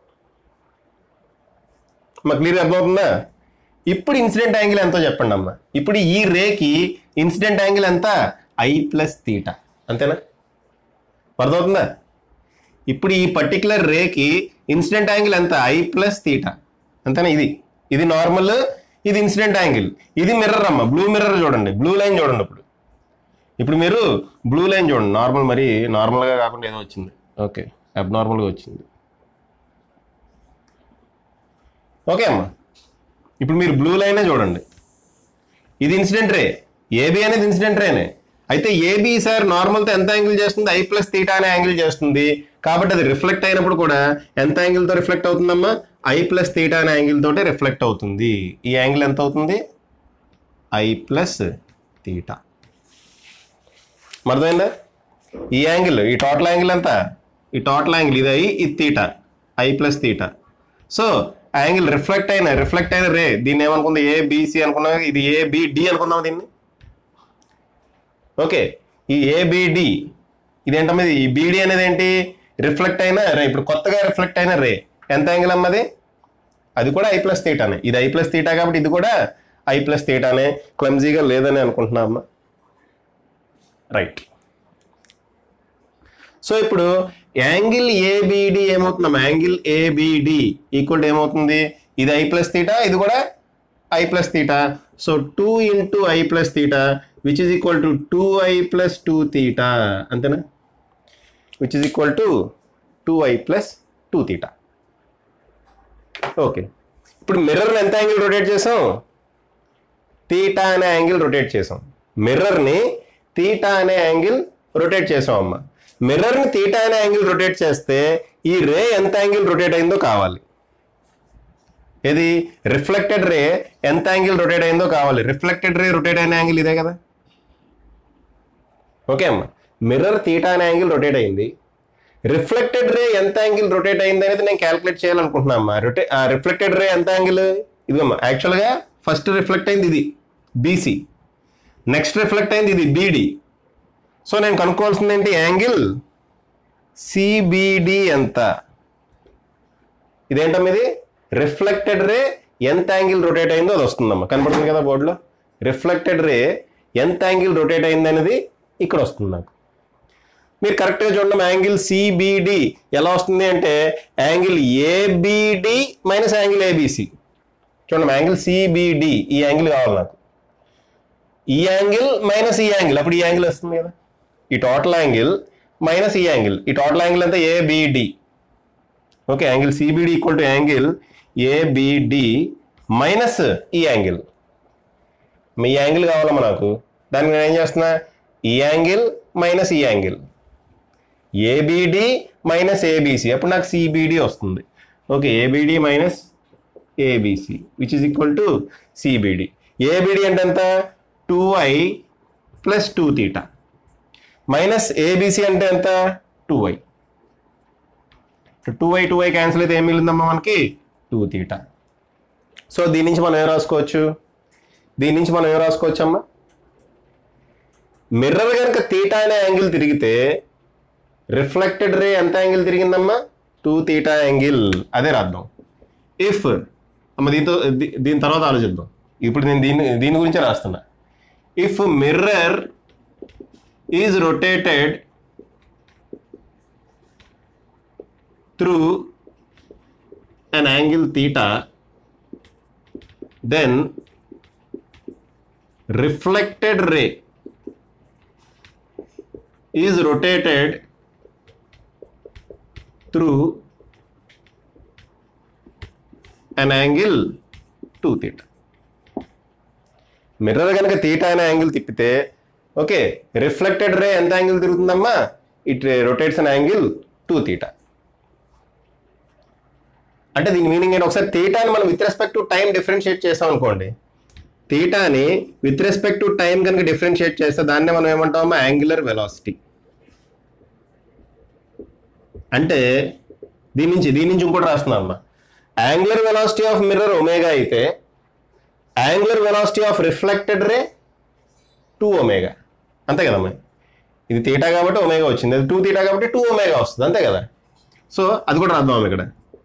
మాకు క్లియర్ అర్థమవుతుందా ఇప్పుడు ఇన్సిడెంట్ యాంగిల్ ఎంతో చెప్పండి అమ్మా ఇప్పుడు ఈ రేకి ఇన్సిడెంట్ యాంగిల్ ఎంత ఐ ప్లస్ తీటా అంతేనా అర్థమవుతుందా ఇప్పుడు ఈ పర్టికులర్ రేకి ఇన్సిడెంట్ యాంగిల్ ఎంత ఐ ప్లస్ తీటా అంతేనా ఇది ఇది నార్మల్ ఇది ఇన్సిడెంట్ యాంగిల్ ఇది మిర్రర్ అమ్మ బ్లూ మిర్రర్ చూడండి బ్లూ లైన్ చూడండి ఇప్పుడు ఇప్పుడు మీరు బ్లూ లైన్ చూడండి నార్మల్ మరి నార్మల్గా కాకుండా ఏదో వచ్చింది ఓకే అబ్నార్మల్గా వచ్చింది ఓకే అమ్మా ఇప్పుడు మీరు బ్లూ లైనే చూడండి ఇది ఇన్సిడెంట్ రే ఏబి అనేది ఇన్సిడెంట్ రేనే అయితే ఏబి సార్ నార్మల్తో ఎంత యాంగిల్ చేస్తుంది ఐ ప్లస్ తీటా అనే యాంగిల్ చేస్తుంది కాబట్టి అది రిఫ్లెక్ట్ అయినప్పుడు కూడా ఎంత యాంగిల్తో రిఫ్లెక్ట్ అవుతుందమ్మా ఐ ప్లస్ తీటా అనే యాంగిల్ తోటే రిఫ్లెక్ట్ అవుతుంది ఈ యాంగిల్ ఎంత అవుతుంది ఐ ప్లస్ తీటా అర్థమైందా ఈ యాంగిల్ ఈ టోటల్ యాంగిల్ ఎంత ఈ టోటల్ యాంగిల్ ఇది ఐ ఇది theta I plus theta so angle reflect అయిన రిఫ్లెక్ట్ అయిన రే దీన్ని ఏమనుకుంది ఏ బీసీ అనుకున్నాం ఇది ఏ బి డి అనుకుందాం దీన్ని ఓకే ఈ ఏబిడి ఇదేంటమ్మా ఇది ఈ బీడి అనేది ఏంటి రిఫ్లెక్ట్ అయిన రే ఇప్పుడు కొత్తగా రిఫ్లెక్ట్ అయిన రే ఎంత యాంగిల్ అమ్మది అది కూడా ఐ ప్లస్ తీటానే ఇది ఐ ప్లస్ తీటా కాబట్టి ఇది కూడా ఐ ప్లస్ తీటానే క్లమ్జీగా లేదని అనుకుంటున్నా అమ్మా రైట్ సో ఇప్పుడు యాంగిల్ ఏబిడి ఏమవుతుందమ్మా యాంగిల్ ఏబిడి ఈక్వల్ టు ఏమవుతుంది ఇది ఐ ప్లస్ తీటా ఇది కూడా I plus theta so two into I plus theta which is equal to two I plus two theta అంతేనా which is equal to two I plus two theta okay ఇప్పుడు mirror ఎంత angle rotate చేసాం theta అనే angle rotate చేసాం మిర్రర్ని theta అనే angle rotate చేసాం అమ్మ మిర్రర్ని తీటా అనే యాంగిల్ రొటేట్ చేస్తే ఈ రే ఎంత యాంగిల్ రొటేట్ అయిందో కావాలి ఇది రిఫ్లెక్టెడ్ రే ఎంత యాంగిల్ రొటేట్ అయిందో కావాలి రిఫ్లెక్టెడ్ రే రొటేట్ అయిన యాంగిల్ ఇదే కదా ఓకే అమ్మా మిర్రర్ తీటా అనే యాంగిల్ రొటేట్ అయింది రిఫ్లెక్టెడ్ రే ఎంత యాంగిల్ రొటేట్ అయింది అనేది నేను క్యాలిక్యులేట్ చేయాలనుకుంటున్నా అమ్మా రొటే రిఫ్లెక్టెడ్ రే ఎంత యాంగిల్ ఇదిగమ్మా యాక్చువల్గా ఫస్ట్ రిఫ్లెక్ట్ అయింది ఇది బీసీ నెక్స్ట్ రిఫ్లెక్ట్ అయింది ఇది బీడి సో నేను కనుక్కోవాల్సింది ఏంటి యాంగిల్ సిబిడి ఎంత ఇదేంటమ్మా ఇది రిఫ్లెక్టెడ్ రే ఎంత యాంగిల్ రొటేట్ అయిందో అది వస్తుందమ్మా కనపడుతుంది కదా బోర్డులో రిఫ్లెక్టెడ్ రే ఎంత యాంగిల్ రొటేట్ అయింది అనేది ఇక్కడ వస్తుంది నాకు మీరు కరెక్ట్గా చూడండి యాంగిల్ సిబిడి ఎలా వస్తుంది అంటే angle ABD minus angle ABC చూడండి యాంగిల్ సిబిడి ఈ యాంగిల్ కావాలి నాకు ఈ యాంగిల్ మైనస్ ఈ యాంగిల్ అప్పుడు ఈ యాంగిల్ వస్తుంది కదా ఈ టోటల్ యాంగిల్ మైనస్ ఈ యాంగిల్ ఈ టోటల్ యాంగిల్ అంతా ABD okay angle CBD equal to angle ABD minus ఈ యాంగిల్ మీ యాంగిల్ కావాలమ్మా నాకు దానికి నేను ఏం చేస్తున్నా ఈ యాంగిల్ మైనస్ ఈ యాంగిల్ ఏబిడి మైనస్ ఏబిసి అప్పుడు నాకు సిబిడి వస్తుంది okay ABD minus ABC which is equal to CBD ABD అంటే ఎంత two I plus two theta minus ABC అంటే ఎంత two I two I two I cancel అయితే ఏం మిగిలిందమ్మా మనకి టూ తీటా సో దీని నుంచి మనం ఏం రాసుకోవచ్చు దీని నుంచి మనం ఏం రాసుకోవచ్చు అమ్మా మిర్రర్ కనుక తీటా అనే యాంగిల్ తిరిగితే రిఫ్లెక్టెడ్ రే ఎంత యాంగిల్ తిరిగిందమ్మా టూ తీటా యాంగిల్ అదే రాద్దాం ఇఫ్ అమ్మ దీంతో దీ- దీని తర్వాత ఆలోచిద్దాం ఇప్పుడు నేను దీని దీని గురించే రాస్తున్నా if mirror is rotated through an angle theta then reflected ray is rotated through an angle 2 theta mirror కనుక తీటా అనే యాంగిల్ తిప్పితే ఓకే రిఫ్లెక్టెడ్ రే ఎంత యాంగిల్ తిరుగుతుందమ్మా it rotates an angle two theta అంటే దీని మీనింగ్ ఏంటి ఒకసారి తీటాని మనం with respect to time differentiate చేస్తాం అనుకోండి తీటాని విత్ రెస్పెక్ట్ టు టైం కనుక డిఫరెన్షియేట్ చేస్తే దాన్నే మనం ఏమంటామా యాంగులర్ వెలాసిటీ అంటే దీని నుంచి దీని నుంచి ఇంకోటి రాస్తున్నాం అమ్మా angular velocity of mirror omega అయితే angular velocity of reflected ray two omega అంతే కదమ్మా ఇది తీటా కాబట్టి ఒమేగా వచ్చింది అది టూ తీటా కాబట్టి టూ ఒమేగా వస్తుంది అంతే కదా సో అది కూడా రాద్దాం ఇక్కడ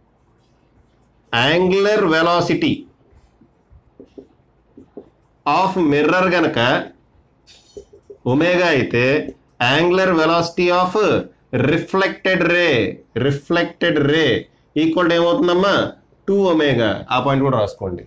యాంగులర్ వెలాసిటీ ఆఫ్ మిర్రర్ గనక ఒమేగా అయితే angular velocity of reflected ray reflected ray equal to ఏమవుతుందమ్మా టూ ఒమేగా ఆ పాయింట్ కూడా రాసుకోండి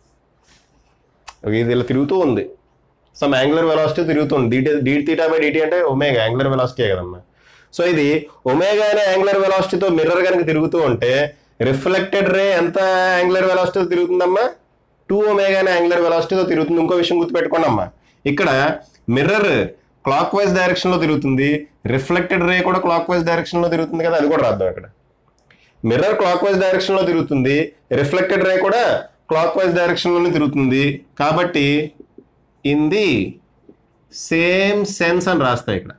ఇది ఇలా తిరుగుతూ ఉంది సమ్ యాంగులర్ వెలాసిటీ తిరుగుతుంది DT D theta by dt అంటే ఒమేగా యాంగులర్ వెలాసిటీ కదమ్మా సో ఇది ఒమేగా అనే యాంగులర్ వెలాసిటీతో మిర్రర్ కనుక తిరుగుతూ ఉంటే రిఫ్లెక్టెడ్ రే ఎంత యాంగులర్ వెలాసిటీతో తిరుగుతుందమ్మా టూ ఒమేగా అనే యాంగులర్ వెలాసిటీతో తిరుగుతుంది ఇంకో విషయం గుర్తుపెట్టుకోండి అమ్మా ఇక్కడ మిర్రర్ క్లాక్ వైజ్ డైరెక్షన్ లో తిరుగుతుంది రిఫ్లెక్టెడ్ రే కూడా క్లాక్ వైజ్ డైరెక్షన్ లో తిరుగుతుంది కదా అది కూడా రాద్దాం ఇక్కడ మిర్రర్ క్లాక్ వైజ్ డైరెక్షన్ లో తిరుగుతుంది రిఫ్లెక్టెడ్ రే కూడా క్లాక్ వైజ్ డైరెక్షన్ లోనే తిరుగుతుంది కాబట్టి ఇన్ ది సేమ్ సెన్స్ అని రాస్తా ఇక్కడ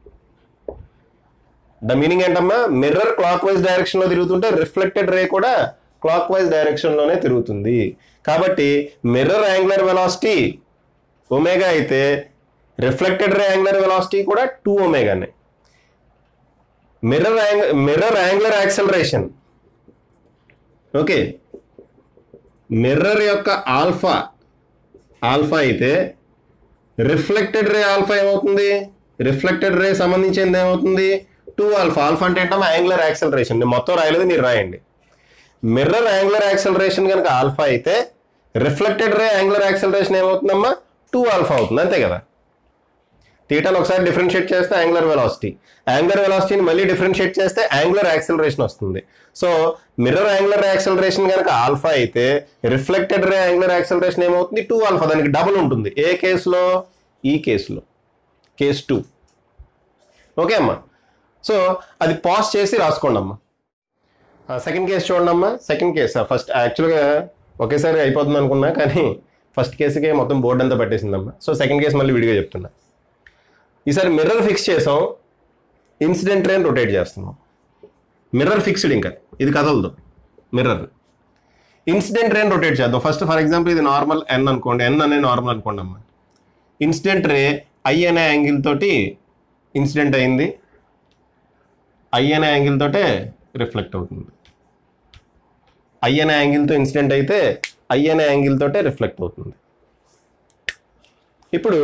ద మీనింగ్ ఏంటమ్మా మిర్రర్ క్లాక్ వైజ్ డైరెక్షన్ లో తిరుగుతుంటే రిఫ్లెక్టెడ్ రే కూడా క్లాక్ వైజ్ డైరెక్షన్ లోనే తిరుగుతుంది కాబట్టి మిర్రర్ యాంగులర్ వెలాసిటీ ఒమేగా అయితే రిఫ్లెక్టెడ్ రే యాంగులర్ వెలాసిటీ కూడా టూ ఒమేగానే మిర్రర్ యాంగ్ mirror angular acceleration okay mirror యొక్క ఆల్ఫా ఆల్ఫా అయితే రిఫ్లెక్టెడ్ రే ఆల్ఫా ఏమవుతుంది రిఫ్లెక్టెడ్ రే సంబంధించింది ఏమవుతుంది టూ ఆల్ఫా ఆల్ఫా అంటే ఏంటమ్మా యాంగులర్ యాక్సలరేషన్ నేను మొత్తం రాయలేదు మీరు రాయండి మిర్రర్ యాంగులర్ యాక్సలరేషన్ కనుక ఆల్ఫా అయితే రిఫ్లెక్టెడ్ రే యాంగులర్ యాక్సలరేషన్ ఏమవుతుందమ్మా టూ ఆల్ఫా అవుతుంది అంతే కదా థీటాను ఒకసారి డిఫరెన్షియేట్ చేస్తే యాంగులర్ వెలాసిటీ యాంగులర్ వెలాసిటీని మళ్ళీ డిఫరెన్షియేట్ చేస్తే యాంగులర్ యాక్సిలరేషన్ వస్తుంది సో మిర్రర్ యాంగులర్ యాక్సిలరేషన్ కనుక ఆల్ఫా అయితే రిఫ్లెక్టెడ్ రే యాంగులర్ యాక్సిలరేషన్ ఏమవుతుంది టూ ఆల్ఫా దానికి డబుల్ ఉంటుంది ఏ కేసులో ఈ కేసులో కేస్ టూ ఓకే అమ్మా సో అది పాస్ చేసి రాసుకోండి అమ్మా సెకండ్ కేసు చూడండి అమ్మా సెకండ్ కేసు ఫస్ట్ యాక్చువల్గా ఒకేసారి అయిపోతుంది అనుకున్నా కానీ ఫస్ట్ కేసుకే మొత్తం బోర్డు అంతా పట్టేసిందమ్మా సో సెకండ్ కేసు మళ్ళీ విడిగా చెప్తున్నా ఈసారి మిర్రర్ ఫిక్స్ చేసాం ఇన్సిడెంట్ ట్రైన్ రొటేట్ చేస్తున్నాం మిర్రర్ ఫిక్స్డ్ ఇంకా ఇది కదలదు మిర్రర్ ఇన్సిడెంట్ ట్రైన్ రొటేట్ చేద్దాం ఫస్ట్ ఫర్ ఎగ్జాంపుల్ ఇది నార్మల్ ఎన్ అనుకోండి ఎన్ అనే నార్మల్ అనుకోండి అమ్మా ఇన్సిడెంట్ రే ఐ అనే యాంగిల్ తోటి ఇన్సిడెంట్ అయింది ఐ అనే యాంగిల్ తోటే రిఫ్లెక్ట్ అవుతుంది ఐ అనే యాంగిల్తో ఇన్సిడెంట్ అయితే ఐ అనే యాంగిల్ తోటే రిఫ్లెక్ట్ అవుతుంది ఇప్పుడు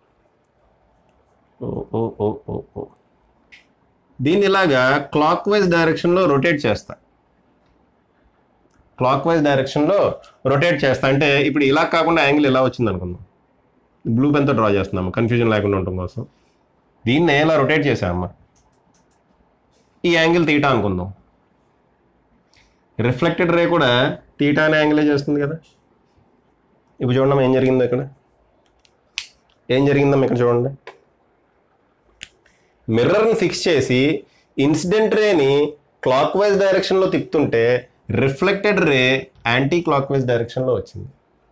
ఓ ఓ ఓ ఓ ఓ దీన్ని ఇలాగా క్లాక్ వైజ్ డైరెక్షన్లో రొటేట్ చేస్తా క్లాక్ వైజ్ డైరెక్షన్లో రొటేట్ చేస్తా అంటే ఇప్పుడు ఇలా కాకుండా యాంగిల్ ఇలా వచ్చింది అనుకుందాం బ్లూ పెన్తో డ్రా చేస్తున్నాము కన్ఫ్యూజన్ లేకుండా ఉండటం కోసం దీన్ని ఇలా రొటేట్ చేసామమ్మా ఈ యాంగిల్ తీటా అనుకుందాం రిఫ్లెక్టెడ్ రే కూడా తీటా అనే యాంగిలే చేస్తుంది కదా ఇప్పుడు చూడమ్మా ఏం జరిగిందో ఇక్కడ ఏం జరిగిందమ్మా ఇక్కడ చూడండి మిర్రర్ని ఫిక్స్ చేసి ఇన్సిడెంట్ రేని క్లాక్ వైజ్ డైరెక్షన్లో తిప్పుతుంటే reflected ray clock wise డైరెక్షన్లో వచ్చింది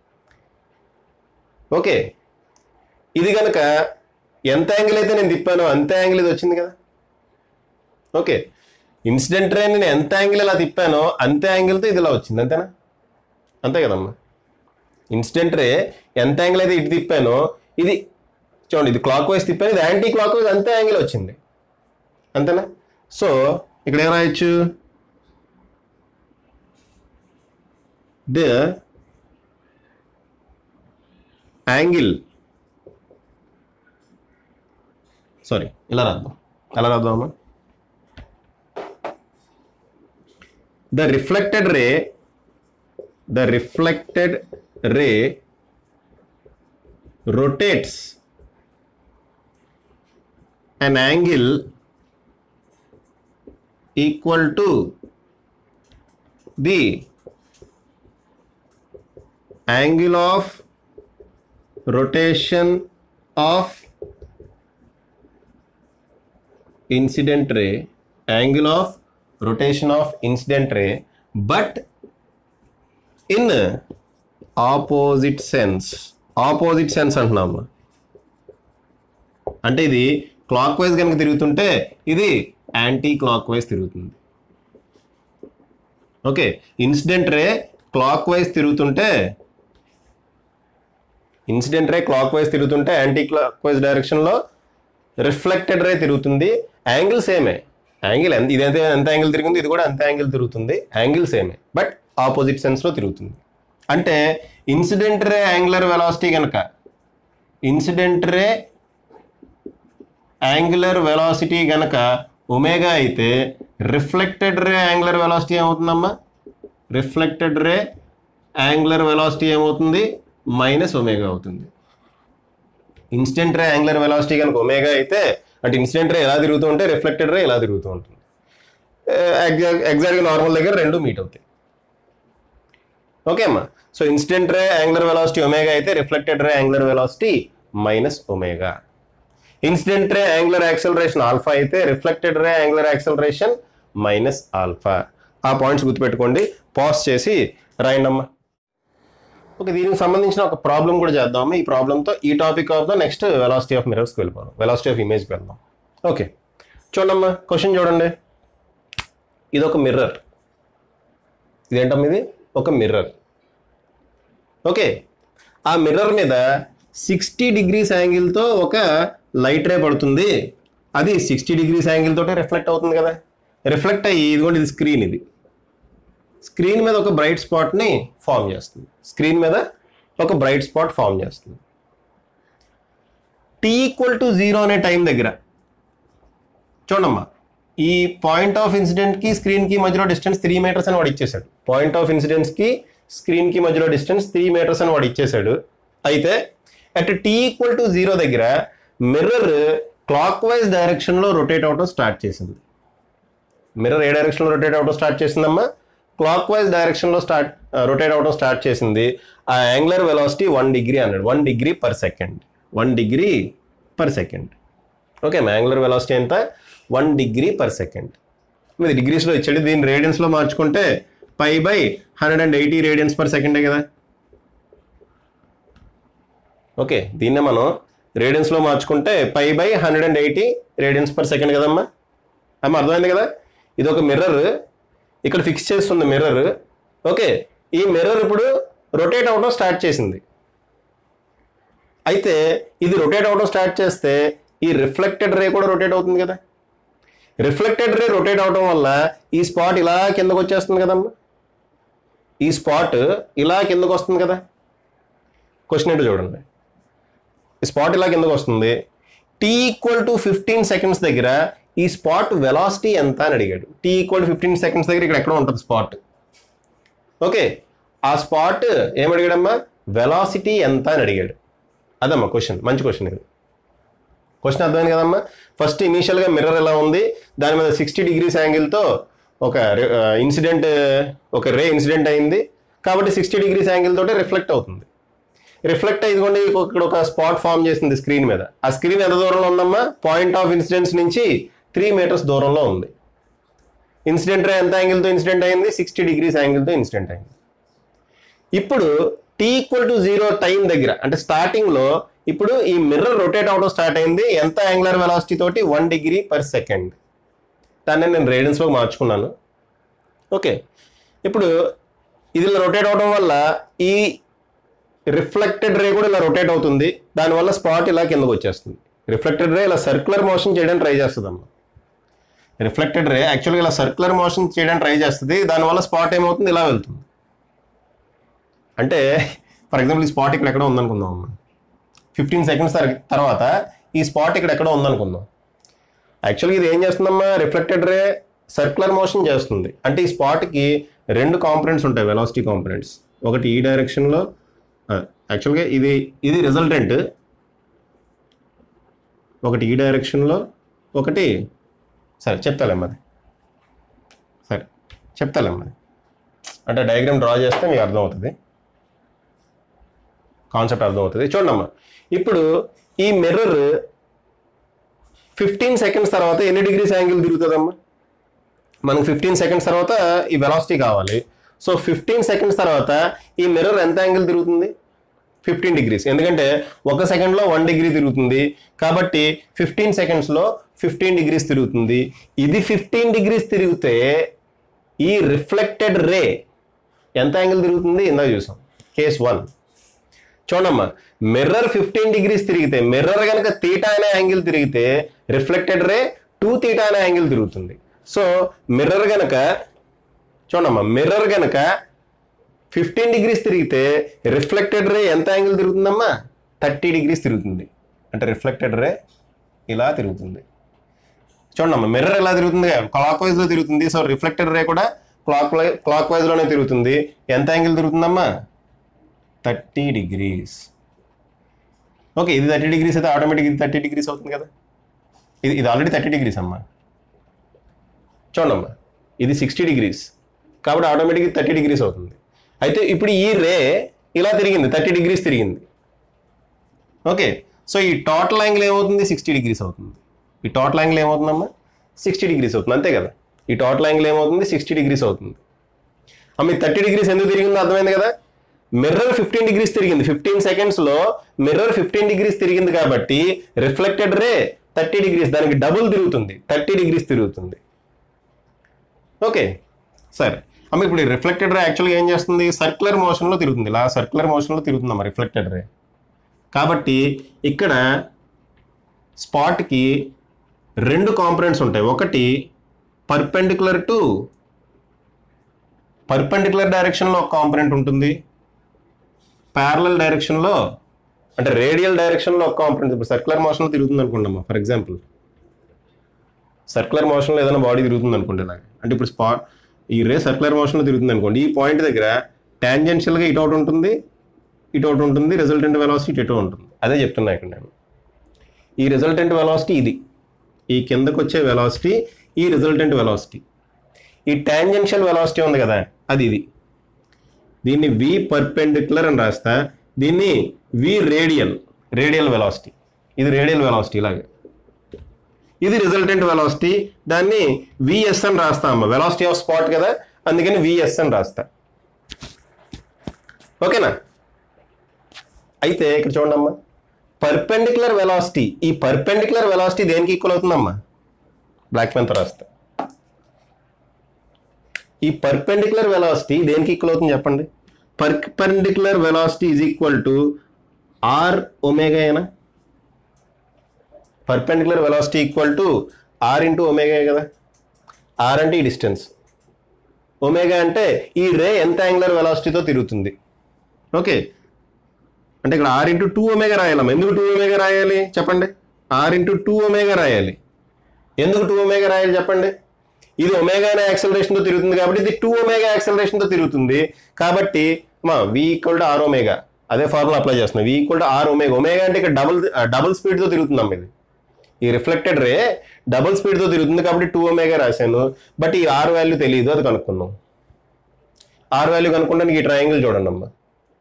ఓకే ఇది కనుక ఎంత యాంగిల్ అయితే నేను తిప్పానో అంతే యాంగిల్ ఇది వచ్చింది కదా ఓకే ఇన్సిడెంట్ రే నేను ఎంత యాంగిల్ ఇలా తిప్పానో అంతే యాంగిల్తో ఇది ఇలా వచ్చింది అంతేనా అంతే కదమ్మా ఇన్సిడెంట్ రే ఎంత యాంగిల్ అయితే ఇటు తిప్పానో ఇది చూడండి ఇది క్లాక్ వైజ్ తిప్పాను ఇది యాంటీ క్లాక్ వైజ్ అంతే యాంగిల్ వచ్చింది అంతేనా సో ఇక్కడ ఏం రాయొచ్చు ద యాంగిల్ సారీ ఇలా రాద్దాం ఎలా రాద్దామమ్మా the reflected ray the reflected ray rotates an angle equal to the angle of rotation of incident ray angle of rotation of incident ray but in opposite sense opposite sense అంటున్నాము అంటే ఇది clock wise కనుక తిరుగుతుంటే ఇది anticlockwise తిరుగుతుంది okay incident ray clockwise తిరుగుతుంటే incident ray clockwise తిరుగుతుంటే clock wise డైరెక్షన్లో రిఫ్లెక్టెడ్ రే తిరుగుతుంది యాంగిల్ సేమే యాంగిల్ ఎంత ఇదైతే ఎంత యాంగిల్ తిరిగింది ఇది కూడా అంత యాంగిల్ తిరుగుతుంది యాంగిల్ సేమే బట్ ఆపోజిట్ సెన్స్లో తిరుగుతుంది అంటే ఇన్సిడెంట్ రే యాంగులర్ వెలాసిటీ కనుక ఇన్సిడెంట్ రే యాంగులర్ వెలాసిటీ గనక ఒమేగా అయితే రిఫ్లెక్టెడ్ రే యాంగులర్ వెలాసిటీ ఏమవుతుందమ్మా రిఫ్లెక్టెడ్ రే యాంగులర్ వెలాసిటీ ఏమవుతుంది మైనస్ ఒమేగా అవుతుంది ఇన్స్టెంట్ రే యాంగులర్ వెలాసిటీ కనుక ఒమేగా అయితే అంటే ఇన్సిడెంట్ రే ఎలా తిరుగుతూ ఉంటే రిఫ్లెక్టెడ్ రే ఎలా తిరుగుతూ ఉంటుంది ఎగ్జాక్ట్ ఎగ్జాక్ట్గా నార్మల్ దగ్గర రెండు మీట్ అవుతాయి ఓకే అమ్మా so incident ray angular velocity omega అయితే reflected ray angular velocity minus omega incident ray angular acceleration alpha అయితే reflected ray angular acceleration minus alpha ఆ పాయింట్స్ గుర్తుపెట్టుకోండి పాస్ చేసి రాయండి అమ్మా ఓకే దీనికి సంబంధించిన ఒక ప్రాబ్లం కూడా చేద్దాము ఈ ప్రాబ్లంతో ఈ topic of the next velocity of మిరర్స్కి వెళ్ళిపోదాం వెలాసిటీ ఆఫ్ ఇమేజ్కి వెళ్దాం ఓకే చూడమ్మా క్వశ్చన్ చూడండి ఇది ఒక మిర్రర్ ఇదేంటమ్మా ఇది ఒక మిర్రర్ ఓకే ఆ మిర్రర్ మీద సిక్స్టీ డిగ్రీస్ యాంగిల్తో ఒక లైట్ రే పడుతుంది అది సిక్స్టీ డిగ్రీస్ యాంగిల్ తోటే రిఫ్లెక్ట్ అవుతుంది కదా రిఫ్లెక్ట్ అయ్యి ఇదిగోండి ఇది స్క్రీన్ ఇది స్క్రీన్ మీద ఒక బ్రైట్ స్పాట్ని ఫామ్ చేస్తుంది స్క్రీన్ మీద ఒక బ్రైట్ స్పాట్ ఫామ్ చేస్తుంది టీ ఈక్వల్ టు జీరో అనే టైం దగ్గర చూడమ్మా ఈ పాయింట్ ఆఫ్ ఇన్సిడెంట్కి స్క్రీన్కి మధ్యలో డిస్టెన్స్ త్రీ మీటర్స్ అని వాడు ఇచ్చేసాడు పాయింట్ ఆఫ్ ఇన్సిడెంట్స్కి స్క్రీన్కి మధ్యలో డిస్టెన్స్ త్రీ మీటర్స్ అని వాడు ఇచ్చేసాడు అయితే at t equal to zero దగ్గర మిర్రర్ క్లాక్ వైజ్ డైరెక్షన్లో రొటేట్ అవడం స్టార్ట్ చేసింది మిర్రర్ ఏ డైరెక్షన్లో రొటేట్ అవడం స్టార్ట్ చేసిందమ్మా క్లాక్ వైజ్ డైరెక్షన్లో స్టార్ట్ రొటేట్ అవడం స్టార్ట్ చేసింది ఆ యాంగులర్ వెలాసిటీ వన్ డిగ్రీ అన్నాడు one degree per second one degree per second okay angular velocity ఎంత వన్ డిగ్రీ పర్ సెకండ్ మీది డిగ్రీస్లో ఇచ్చాడు దీన్ని రేడియన్స్లో మార్చుకుంటే pi by hundred and eighty radians per సెకండే కదా ఓకే దీన్నే మనం రేడియన్స్లో మార్చుకుంటే pi by hundred and eighty radians per second కదమ్మా అమ్మ అర్థమైంది కదా ఇది ఒక మిర్రర్ ఇక్కడ ఫిక్స్ చేస్తుంది మిర్రర్ ఓకే ఈ మిర్రర్ ఇప్పుడు రొటేట్ అవడం స్టార్ట్ చేసింది అయితే ఇది రొటేట్ అవడం స్టార్ట్ చేస్తే ఈ రిఫ్లెక్టెడ్ రే కూడా రొటేట్ అవుతుంది కదా రిఫ్లెక్టెడ్ రే రొటేట్ అవడం వల్ల ఈ స్పాట్ ఇలా కిందకు వచ్చేస్తుంది కదమ్మా ఈ స్పాట్ ఇలా కిందకు వస్తుంది కదా క్వశ్చన్ ఏంటో చూడండి ఈ స్పాట్ ఇలా కిందకు వస్తుంది t equal to fifteen seconds దగ్గర ఈ స్పాట్ వెలాసిటీ ఎంత అని అడిగాడు t equal to fifteen seconds దగ్గర ఇక్కడ ఎక్కడ ఉంటుంది స్పాట్ ఓకే ఆ స్పాట్ ఏమడిగాడమ్మా వెలాసిటీ ఎంత అని అడిగాడు అదమ్మా క్వశ్చన్ మంచి క్వశ్చన్ ఇది క్వశ్చన్ అర్థమైంది కదమ్మా ఫస్ట్ ఇనీషియల్గా మిర్రర్ ఎలా ఉంది దాని మీద సిక్స్టీ డిగ్రీస్ యాంగిల్తో ఒక ఇన్సిడెంట్ ఒక రే ఇన్సిడెంట్ అయింది కాబట్టి సిక్స్టీ డిగ్రీస్ యాంగిల్ తోటి రిఫ్లెక్ట్ అవుతుంది రిఫ్లెక్ట్ అయ్యింది ఇక్కడ ఒక స్పాట్ ఫామ్ చేసింది స్క్రీన్ మీద ఆ స్క్రీన్ ఎంత దూరంలో ఉందమ్మా పాయింట్ ఆఫ్ ఇన్సిడెంట్స్ నుంచి త్రీ మీటర్స్ దూరంలో ఉంది ఇన్సిడెంట్ రే ఎంత యాంగిల్తో ఇన్సిడెంట్ అయింది సిక్స్టీ డిగ్రీస్ యాంగిల్తో ఇన్సిడెంట్ అయింది ఇప్పుడు t equal to zero time దగ్గర అంటే స్టార్టింగ్ లో ఇప్పుడు ఈ మిర్రర్ రొటేట్ అవడం స్టార్ట్ అయింది ఎంత యాంగులర్ వెలాసిటీ తోటి వన్ డిగ్రీ పర్ సెకండ్ దాన్ని నేను రేడియన్స్లో మార్చుకున్నాను ఓకే ఇప్పుడు ఇది ఇలా రొటేట్ అవడం వల్ల ఈ రిఫ్లెక్టెడ్ రే కూడా ఇలా రొటేట్ అవుతుంది దానివల్ల స్పాట్ ఇలా కిందకు వచ్చేస్తుంది రిఫ్లెక్టెడ్ రే ఇలా సర్క్యులర్ మోషన్ చేయడానికి ట్రై చేస్తుంది అమ్మ రిఫ్లెక్టెడ్ రే యాక్చువల్గా ఇలా సర్క్యులర్ మోషన్ చేయడానికి ట్రై చేస్తుంది దానివల్ల స్పాట్ ఏమవుతుంది ఇలా వెళ్తుంది అంటే ఫర్ ఎగ్జాంపుల్ ఈ స్పాట్ ఇక్కడ ఎక్కడో ఉందనుకుందాం అమ్మ ఫిఫ్టీన్ సెకండ్స్ తర్వాత ఈ స్పాట్ ఇక్కడ ఎక్కడో ఉందనుకుందాం యాక్చువల్గా ఇది ఏం చేస్తుందమ్మా రిఫ్లెక్టెడ్ రే సర్క్యులర్ మోషన్ చేస్తుంది అంటే ఈ స్పాట్కి రెండు కాంపనెంట్స్ ఉంటాయి వెలాసిటీ కాంపనెంట్స్ ఒకటి ఈ డైరెక్షన్లో యాక్చువల్గా ఇది ఇది రిజల్టెంట్ ఒకటి ఈ డైరెక్షన్లో ఒకటి సరే చెప్తాలేమ్మది సరే చెప్తాలేమ్మది అంటే డయాగ్రామ్ డ్రా చేస్తే మీకు అర్థమవుతుంది కాన్సెప్ట్ అర్థమవుతుంది చూడండి అమ్మా ఇప్పుడు ఈ మిర్రర్ ఫిఫ్టీన్ సెకండ్స్ తర్వాత ఎన్ని డిగ్రీస్ యాంగిల్ తిరుగుతుందమ్మా మనకు ఫిఫ్టీన్ సెకండ్స్ తర్వాత ఈ వెలాసిటీ కావాలి సో ఫిఫ్టీన్ సెకండ్స్ తర్వాత ఈ మిర్రర్ ఎంత యాంగిల్ తిరుగుతుంది ఫిఫ్టీన్ డిగ్రీస్ ఎందుకంటే ఒక సెకండ్లో వన్ డిగ్రీ తిరుగుతుంది కాబట్టి ఫిఫ్టీన్ సెకండ్స్లో ఫిఫ్టీన్ డిగ్రీస్ తిరుగుతుంది ఇది ఫిఫ్టీన్ డిగ్రీస్ తిరిగితే ఈ రిఫ్లెక్టెడ్ రే ఎంత యాంగిల్ తిరుగుతుంది ఇందాక చూసాం కేస్ వన్ చూడమ్మా మిర్రర్ ఫిఫ్టీన్ డిగ్రీస్ తిరిగితే మిర్రర్ కనుక తీటా అనే యాంగిల్ తిరిగితే రిఫ్లెక్టెడ్ రే టూ తీటా అనే యాంగిల్ తిరుగుతుంది సో మిర్రర్ గనక చూడమ్మా మిర్రర్ గనక ఫిఫ్టీన్ డిగ్రీస్ తిరిగితే రిఫ్లెక్టెడ్ రే ఎంత యాంగిల్ తిరుగుతుందమ్మా థర్టీ డిగ్రీస్ తిరుగుతుంది అంటే రిఫ్లెక్టెడ్ రే ఇలా తిరుగుతుంది చూడమ్మా మిర్రర్ ఎలా తిరుగుతుంది క్లాక్ వైజ్లో తిరుగుతుంది సో రిఫ్లెక్టెడ్ రే కూడా క్లాక్ క్లాక్ వైజ్లోనే తిరుగుతుంది ఎంత యాంగిల్ తిరుగుతుందమ్మా థర్టీ డిగ్రీస్ ఓకే ఇది థర్టీ డిగ్రీస్ అయితే ఆటోమేటిక్ ఇది థర్టీ డిగ్రీస్ అవుతుంది కదా ఇది ఇది ఆల్రెడీ థర్టీ డిగ్రీస్ అమ్మా చూడమ్మా ఇది సిక్స్టీ డిగ్రీస్ కాబట్టి ఆటోమేటిక్ ఇది థర్టీ డిగ్రీస్ అవుతుంది అయితే ఇప్పుడు ఈ రే ఇలా తిరిగింది థర్టీ డిగ్రీస్ తిరిగింది ఓకే సో ఈ టోటల్ యాంగిల్ ఏమవుతుంది సిక్స్టీ డిగ్రీస్ అవుతుంది ఈ టోటల్ యాంగిల్ ఏమవుతుందమ్మా సిక్స్టీ డిగ్రీస్ అవుతుంది అంతే కదా ఈ టోటల్ యాంగిల్ ఏమవుతుంది సిక్స్టీ డిగ్రీస్ అవుతుంది అమ్మ థర్టీ డిగ్రీస్ ఎందుకు తిరిగిందో అర్థమైంది కదా మిర్రర్ ఫిఫ్టీన్ డిగ్రీస్ తిరిగింది ఫిఫ్టీన్ సెకండ్స్లో మిర్రర్ ఫిఫ్టీన్ డిగ్రీస్ తిరిగింది కాబట్టి రిఫ్లెక్టెడ్ రే థర్టీ డిగ్రీస్ దానికి డబుల్ తిరుగుతుంది థర్టీ డిగ్రీస్ తిరుగుతుంది ఓకే సరే అమ్మ ఇప్పుడు రిఫ్లెక్టెడ్ రే యాక్చువల్గా ఏం చేస్తుంది సర్క్యులర్ మోషన్లో తిరుగుతుంది ఇలా సర్క్యులర్ మోషన్లో తిరుగుతుందమ్మా రిఫ్లెక్టెడ్ రే కాబట్టి ఇక్కడ స్పాట్కి రెండు కాంపనెంట్స్ ఉంటాయి ఒకటి పర్పెండికులర్ టు పర్పెండికులర్ డైరెక్షన్లో ఒక కాంపనెంట్ ఉంటుంది ప్యారలల్ డైరెక్షన్లో అంటే రేడియల్ డైరెక్షన్లో ఒక కాంపనెంట్ ఇప్పుడు సర్క్యులర్ మోషన్లో తిరుగుతుంది అనుకుంటామా ఫర్ ఎగ్జాంపుల్ సర్క్యులర్ మోషన్లో ఏదైనా బాడీ తిరుగుతుంది అనుకోండి ఇలాగ అంటే ఇప్పుడు స్పాట్ ఈ రే సర్క్యులర్ మోషన్లో తిరుగుతుంది అనుకోండి ఈ పాయింట్ దగ్గర టాంజెన్షియల్గా ఇటు ఒకటి ఉంటుంది ఇటు ఒకటి ఉంటుంది రిజల్టెంట్ వెలాసిటీ ఇటు ఉంటుంది అదే చెప్తున్నా ఇక్కడ నేను ఈ రిజల్టెంట్ వెలాసిటీ ఇది ఈ కిందకు వచ్చే వెలాసిటీ ఈ రిజల్టెంట్ వెలాసిటీ ఈ టాంజెన్షియల్ వెలాసిటీ ఉంది కదా అది ఇది దీన్ని వి పర్పెండిక్యులర్ అని రాస్తా దీన్ని వి రేడియల్ రేడియల్ వెలాసిటీ ఇది రేడియల్ వెలాసిటీ ఇలాగే ఇది రిజల్టెంట్ వెలాసిటీ దాన్ని విఎస్ అని రాస్తా అమ్మ వెలాసిటీ ఆఫ్ స్పాట్ కదా అందుకని విఎస్ అని రాస్తా ఓకేనా అయితే ఇక్కడ చూడండి అమ్మా పర్పెండిక్యులర్ వెలాసిటీ ఈ పర్పెండిక్యులర్ వెలాసిటీ దేనికి ఈక్వల్ అవుతుందమ్మా బ్లాక్ పెన్తో రాస్తా ఈ పర్పెండిక్యులర్ వెలాసిటీ దేనికి ఈక్వల్ అవుతుంది చెప్పండి perpendicular velocity is equal to r omega ఏనా perpendicular velocity equal to r into omega కదా ఆర్ అంటే ఈ డిస్టెన్స్ ఒమేగా అంటే ఈ రే ఎంత యాంగులర్ వెలాసిటీతో తిరుగుతుంది ఓకే అంటే ఇక్కడ ఆర్ ఇంటూ టూ ఒమేగా రాయాలమ్మా ఎందుకు టూ ఒమేగా రాయాలి చెప్పండి ఆర్ ఇంటూ టూ ఒమేగా రాయాలి ఎందుకు టూ ఒమేగా రాయాలి చెప్పండి ఇది ఒమేగా అనే యాక్సలరేషన్తో తిరుగుతుంది కాబట్టి ఇది టూ ఒమేగా యాక్సలరేషన్తో తిరుగుతుంది కాబట్టి మా v equal to r omega అదే ఫార్ములా అప్లై చేస్తున్నాం v equal to r omega omega అంటే ఇక్కడ డబుల్ డబుల్ స్పీడ్తో తిరుగుతుందమ్మా ఇది ఈ రిఫ్లెక్టెడ్ రే డబుల్ స్పీడ్తో తిరుగుతుంది కాబట్టి టూ ఒమేగా రాశాను బట్ ఈ ఆర్ వాల్యూ తెలియదు అది కనుక్కున్నాం ఆర్ వాల్యూ కనుక్కోవడానికి ఈ ట్రయాంగిల్ చూడండి అమ్మా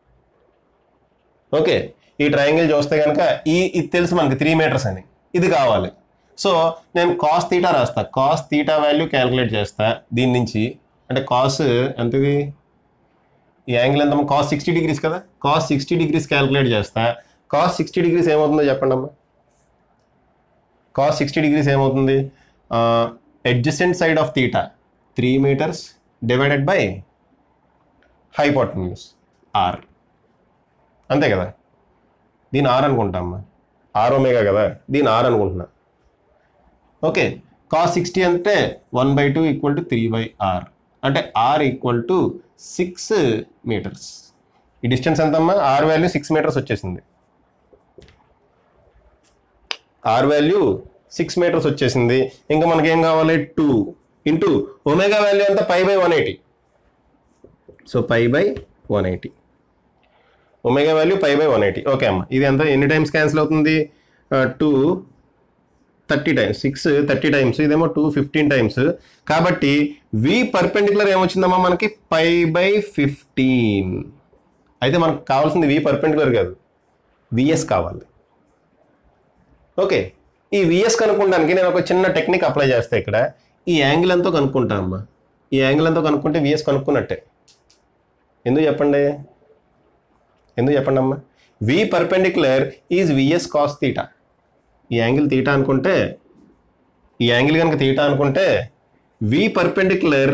ఓకే ఈ ట్రయాంగిల్ చూస్తే కనుక ఈ ఇది తెలుసు మనకి త్రీ మీటర్స్ అని ఇది కావాలి సో నేను కాస్ తీటా రాస్తా కాస్ తీటా వాల్యూ క్యాలిక్యులేట్ చేస్తా దీని నుంచి అంటే కాస్ ఎంతది ఈ యాంగిల్ ఎంత కాస్ సిక్స్టీ డిగ్రీస్ కదా కాస్ సిక్స్టీ డిగ్రీస్ క్యాలిక్యులేట్ చేస్తా కాస్ సిక్స్టీ డిగ్రీస్ ఏమవుతుందో చెప్పండి అమ్మా కాస్ సిక్స్టీ డిగ్రీస్ ఏమవుతుంది adjacent side of theta three metres divided by hypotenuse r అంతే కదా దీని ఆర్ అనుకుంటా అమ్మా ఆర్ ఒమేగా కదా దీని ఆర్ అనుకుంటున్నా ఓకే కాస్ సిక్స్టీ అంటే one by two equal to three by r అంటే r equal to six metres ఈ డిస్టెన్స్ ఎంతమ్మా ఆర్ వాల్యూ సిక్స్ మీటర్స్ వచ్చేసింది ఆర్ వాల్యూ సిక్స్ మీటర్స్ వచ్చేసింది ఇంకా మనకేం కావాలి టూ ఇంటూ ఒమేగా వాల్యూ అంతా pi by one eighty so pi by one eighty omega value pi by one eighty okay అమ్మ ఇది ఎంత ఎన్ని టైమ్స్ క్యాన్సిల్ అవుతుంది two thirty times six thirty times ఇదేమో టూ ఫిఫ్టీన్ టైమ్స్ కాబట్టి v perpendicular ఏమొచ్చిందమ్మా మనకి పై by fifteen అయితే మనకు కావాల్సింది వి పర్పెండిక్యులర్ కాదు విఎస్ కావాలి ఓకే ఈ విఎస్ కనుక్కోవడానికి నేను ఒక చిన్న టెక్నిక్ అప్లై చేస్తే ఇక్కడ ఈ యాంగిల్ ఎంతో కనుక్కుంటా అమ్మా ఈ యాంగిల్ ఎంతో కనుక్కుంటే విఎస్ కనుక్కున్నట్టే ఎందుకు చెప్పండి ఎందుకు చెప్పండి అమ్మా v perpendicular is v s cos theta ఈ యాంగిల్ తీటా అనుకుంటే ఈ యాంగిల్ కనుక తీటా అనుకుంటే v perpendicular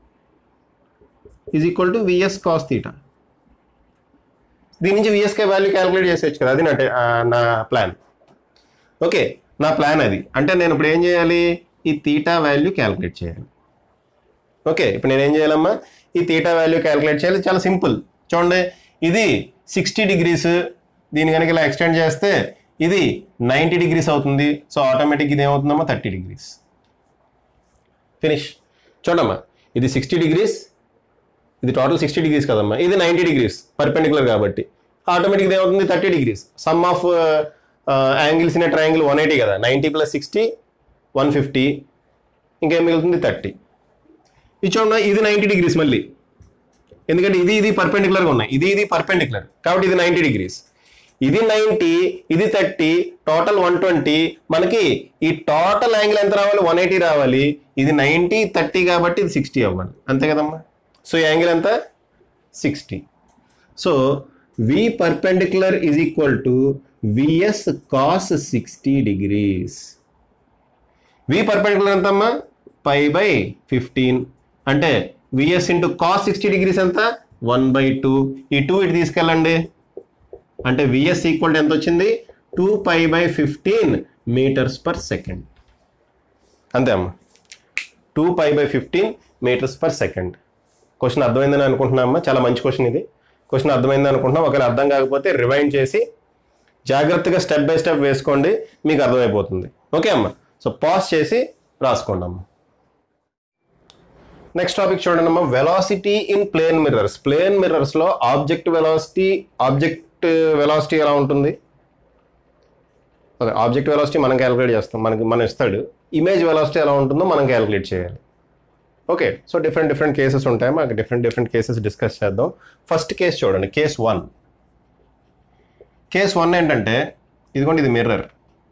is equal to VS cos theta దీని నుంచి విఎస్కే వాల్యూ క్యాలిక్యులేట్ చేసేయచ్చు కదా అది నా టే- ఆ, నా ప్లాన్ ఓకే నా ప్లాన్ అది అంటే నేను ఇప్పుడు ఏం చేయాలి ఈ తీటా వాల్యూ క్యాలిక్యులేట్ చేయాలి ఓకే ఇప్పుడు నేను ఏం చేయాలమ్మా ఈ తీటా వాల్యూ క్యాలిక్యులేట్ చేయాలి చాలా సింపుల్ చూడండి ఇది సిక్స్టీ డిగ్రీస్ దీని కనుక ఇలా ఎక్స్టెండ్ చేస్తే ఇది నైంటీ డిగ్రీస్ అవుతుంది సో ఆటోమేటిక్ ఇది ఏమవుతుందమ్మా థర్టీ డిగ్రీస్ ఫినిష్ చూడమ్మా ఇది సిక్స్టీ డిగ్రీస్ ఇది టోటల్ సిక్స్టీ డిగ్రీస్ కదమ్మా ఇది నైంటీ డిగ్రీస్ పర్పెండిక్యులర్ కాబట్టి ఆటోమేటిక్ ఏమవుతుంది thirty degrees sum of angles in triangle one eighty కదా ninety plus sixty one fifty ఇంకేం మిగులుతుంది థర్టీ ఇది చూడండి ఇది నైంటీ డిగ్రీస్ మళ్ళీ ఎందుకంటే ఇది ఇది పర్పెండిక్యులర్గా ఉన్నాయి ఇది ఇది పర్పెండిక్యులర్ కాబట్టి ఇది నైంటీ డిగ్రీస్ ఇది నైంటీ ఇది థర్టీ టోటల్ వన్ ట్వంటీ మనకి ఈ టోటల్ యాంగిల్ ఎంత రావాలి వన్ ఎయిటీ రావాలి ఇది నైంటీ థర్టీ కాబట్టి ఇది సిక్స్టీ అవ్వాలి అంతే కదమ్మా సో ఈ యాంగిల్ ఎంత sixty so v perpendicular is equal to VS cos sixty degrees v perpendicular ఎంతమ్మా పై బై ఫిఫ్టీన్ అంటే vs into cos sixty degrees ఎంత వన్ బై టూ ఈ టూ ఇటు తీసుకెళ్ళండి అంటే విఎస్ ఈక్వల్ ఎంత వచ్చింది two pi by fifteen metres per second అంతే అమ్మా two pi by fifteen metres per second question అర్థమైందని అనుకుంటున్నామా చాలా మంచి క్వశ్చన్ ఇది క్వశ్చన్ అర్థమైందని అనుకుంటున్నాం ఒకవేళ అర్థం కాకపోతే రివైండ్ చేసి జాగ్రత్తగా స్టెప్ బై స్టెప్ వేసుకోండి మీకు అర్థమైపోతుంది ఓకే అమ్మా సో పాస్ చేసి రాసుకోండి అమ్మా నెక్స్ట్ టాపిక్ చూడండి అమ్మా velocity in plane mirrors plane మిర్రర్స్లో ఆబ్జెక్ట్ వెలాసిటీ ఆబ్జెక్ట్ వెలాసిటీ ఎలా ఉంటుంది ఓకే ఆబ్జెక్ట్ వెలాసిటీ మనం క్యాలిక్యులేట్ చేస్తాం మనకి మనం ఇస్తాడు ఇమేజ్ వెలాసిటీ ఎలా ఉంటుందో మనం క్యాలిక్యులేట్ చేయాలి okay so different different cases ఉంటాయి మాకు డిఫరెంట్ డిఫరెంట్ కేసెస్ డిస్కస్ చేద్దాం ఫస్ట్ కేసు చూడండి కేస్ వన్ కేస్ వన్ ఏంటంటే ఇదిగోండి ఇది మిర్రర్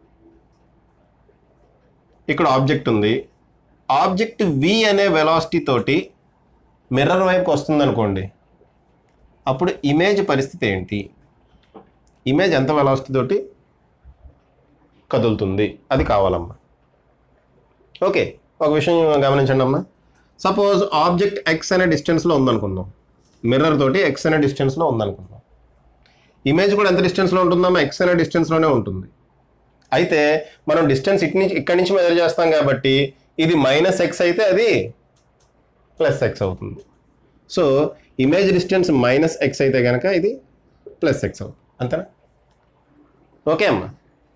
ఇక్కడ ఆబ్జెక్ట్ ఉంది ఆబ్జెక్ట్ వి అనే వెలాసిటీ తోటి మిర్రర్ వైపుకి వస్తుంది అనుకోండి అప్పుడు ఇమేజ్ పరిస్థితి ఏంటి ఇమేజ్ ఎంత వెలాసిటీ తోటి కదులుతుంది అది కావాలమ్మా ఓకే ఒక విషయం గమనించండి అమ్మా సపోజ్ ఆబ్జెక్ట్ ఎక్స్ అనే డిస్టెన్స్లో ఉందనుకుందాం మిర్రర్ తోటి ఎక్స్ అనే డిస్టెన్స్లో ఉందనుకుందాం ఇమేజ్ కూడా ఎంత డిస్టెన్స్లో ఉంటుందమ్మా ఎక్స్ అనే డిస్టెన్స్లోనే ఉంటుంది అయితే మనం డిస్టెన్స్ ఇటు నుంచి ఇక్కడి నుంచి మెజర్ చేస్తాం కాబట్టి ఇది మైనస్ ఎక్స్ అయితే అది ప్లస్ ఎక్స్ అవుతుంది so image distance minus x అయితే కనుక ఇది ప్లస్ ఎక్స్ అవుతుంది అంతేనా ఓకే అమ్మా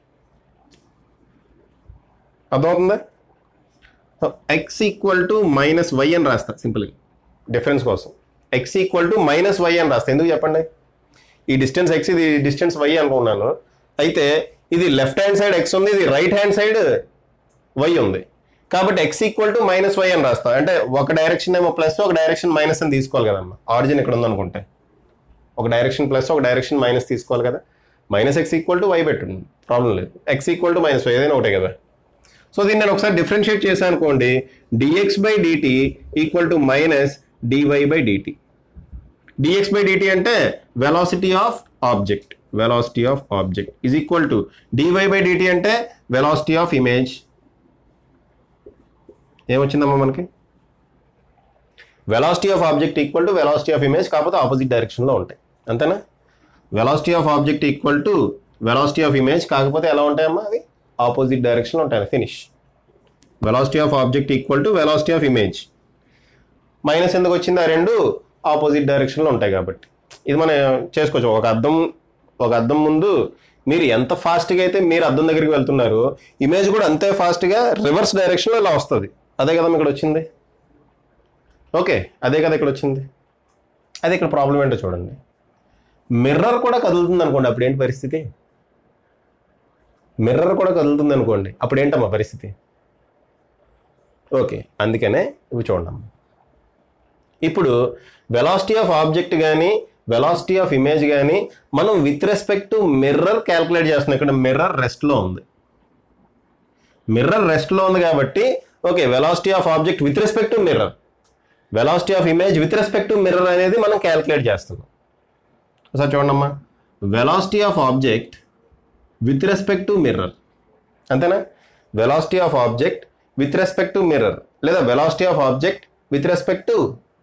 అర్థమవుతుందా x equal to minus y అని రాస్తా సింపుల్గా డిఫరెన్స్ కోసం x equal to minus y అని రాస్తా ఎందుకు చెప్పండి ఈ డిస్టెన్స్ ఎక్స్ ఇది డిస్టెన్స్ వై అనుకున్నాను అయితే ఇది లెఫ్ట్ హ్యాండ్ సైడ్ ఎక్స్ ఉంది ఇది రైట్ హ్యాండ్ సైడ్ వై ఉంది కాబట్టి x equal to minus y అని రాస్తా అంటే ఒక డైరెక్షన్ ఏమో ప్లస్ ఒక డైరెక్షన్ మైనస్ అని తీసుకోవాలి కదమ్మా ఆరిజిన్ ఇక్కడ ఉందనుకుంటే ఒక డైరెక్షన్ ప్లస్ ఒక డైరెక్షన్ మైనస్ తీసుకోవాలి కదా minus x equal to y పెట్టండి ప్రాబ్లం లేదు x equal to minus y ఏదైనా ఒకటే కదా సో దీన్ని నేను ఒకసారి డిఫరెన్షియేట్ చేశాను అనుకోండి dx by dt equal to minus dy by dt dx by dt అంటే velocity of object velocity of object is equal to dy by dt అంటే వెలాసిటీ ఆఫ్ ఇమేజ్ ఏమొచ్చిందమ్మా మనకి velocity of object equal to velocity of image కాకపోతే opposite డైరెక్షన్లో ఉంటాయి అంతేనా velocity of object equal to velocity of image కాకపోతే ఎలా ఉంటాయమ్మా అవి ఆపోజిట్ డైరెక్షన్లో ఉంటాయి finish velocity of object equal to velocity of image minus ఎందుకు వచ్చింది ఆ రెండు ఆపోజిట్ డైరెక్షన్లో ఉంటాయి కాబట్టి ఇది మనం చేసుకోవచ్చు ఒక అద్దం ఒక అద్దం ముందు మీరు ఎంత ఫాస్ట్గా అయితే మీరు అద్దం దగ్గరికి వెళ్తున్నారు ఇమేజ్ కూడా అంతే ఫాస్ట్గా రివర్స్ డైరెక్షన్లో ఇలా వస్తుంది అదే కదా ఇక్కడ వచ్చింది ఓకే అదే కదా ఇక్కడ వచ్చింది అదే ఇక్కడ ప్రాబ్లం ఏంటో చూడండి మిర్రర్ కూడా కదులుతుంది అనుకోండి అప్పుడు ఏంటి పరిస్థితి మిర్రర్ కూడా కదులుతుంది అనుకోండి అప్పుడు ఏంటమ్మా పరిస్థితి ఓకే అందుకనే ఇవి చూడండి ఇప్పుడు వెలాసిటీ ఆఫ్ ఆబ్జెక్ట్ కానీ వెలాసిటీ ఆఫ్ ఇమేజ్ కానీ మనం with respect to mirror calculate చేస్తున్నాం ఇక్కడ మిర్రర్ రెస్ట్లో ఉంది మిర్రర్ రెస్ట్లో ఉంది కాబట్టి okay velocity of object with respect to mirror velocity of image with respect to mirror అనేది మనం క్యాల్కులేట్ చేస్తున్నాం ఒకసారి చూడండమ్మా velocity of object with respect to mirror అంతేనా velocity of object with respect to mirror లేదా velocity of object with respect to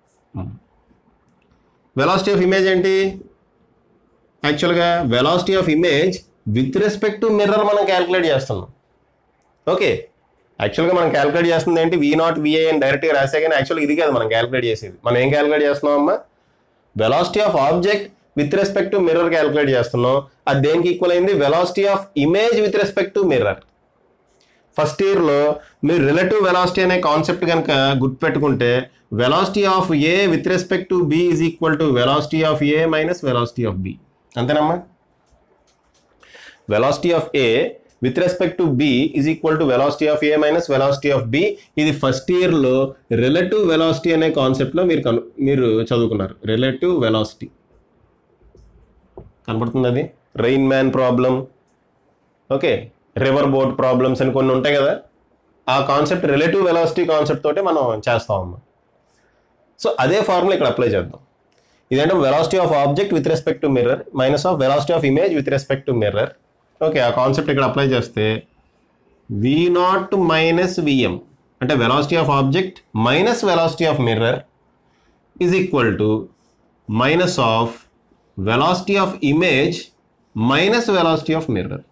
velocity of image ఏంటి యాక్చువల్గా velocity of image with respect to mirror మనం calculate చేస్తున్నాం okay యాక్చువల్గా మనం calculate చేస్తుంది ఏంటి వి నాట్ విఐ అని డైరెక్ట్గా రాసే కానీ యాక్చువల్గా ఇది కాదు మనం క్యాల్కులేట్ చేసేది మనం ఏం క్యాల్కులేట్ చేస్తున్నాం అమ్మా velocity of object with respect to mirror calculate చేస్తున్నాం అది దేనికి ఈక్వల్ అయింది velocity of image with respect to mirror first ఇయర్లో మీరు రిలేటివ్ వెలాసిటీ అనే కాన్సెప్ట్ కనుక గుర్తుపెట్టుకుంటే velocity of A with respect to B is equal to velocity of A minus velocity of B అంతేనమ్మా velocity of A with respect to B is equal to velocity of A minus velocity of B ఇది first ఇయర్లో relative velocity అనే కాన్సెప్ట్లో మీరు కను మీరు చదువుకున్నారు relative velocity కనపడుతుంది అది rain man problem okay river boat problems అని కొన్ని ఉంటాయి కదా ఆ కాన్సెప్ట్ రిలేటివ్ వెలాసిటీ కాన్సెప్ట్ తోటే మనం చేస్తామమ్మా సో అదే ఫార్ములా ఇక్కడ అప్లై చేద్దాం ఇదేంటే velocity of object with respect to mirror minus of velocity of image with respect to mirror okay ఆ కాన్సెప్ట్ ఇక్కడ అప్లై చేస్తే వి నాట్ మైనస్ విఎం అంటే velocity of object minus velocity of mirror is equal to minus of velocity of image minus velocity of mirror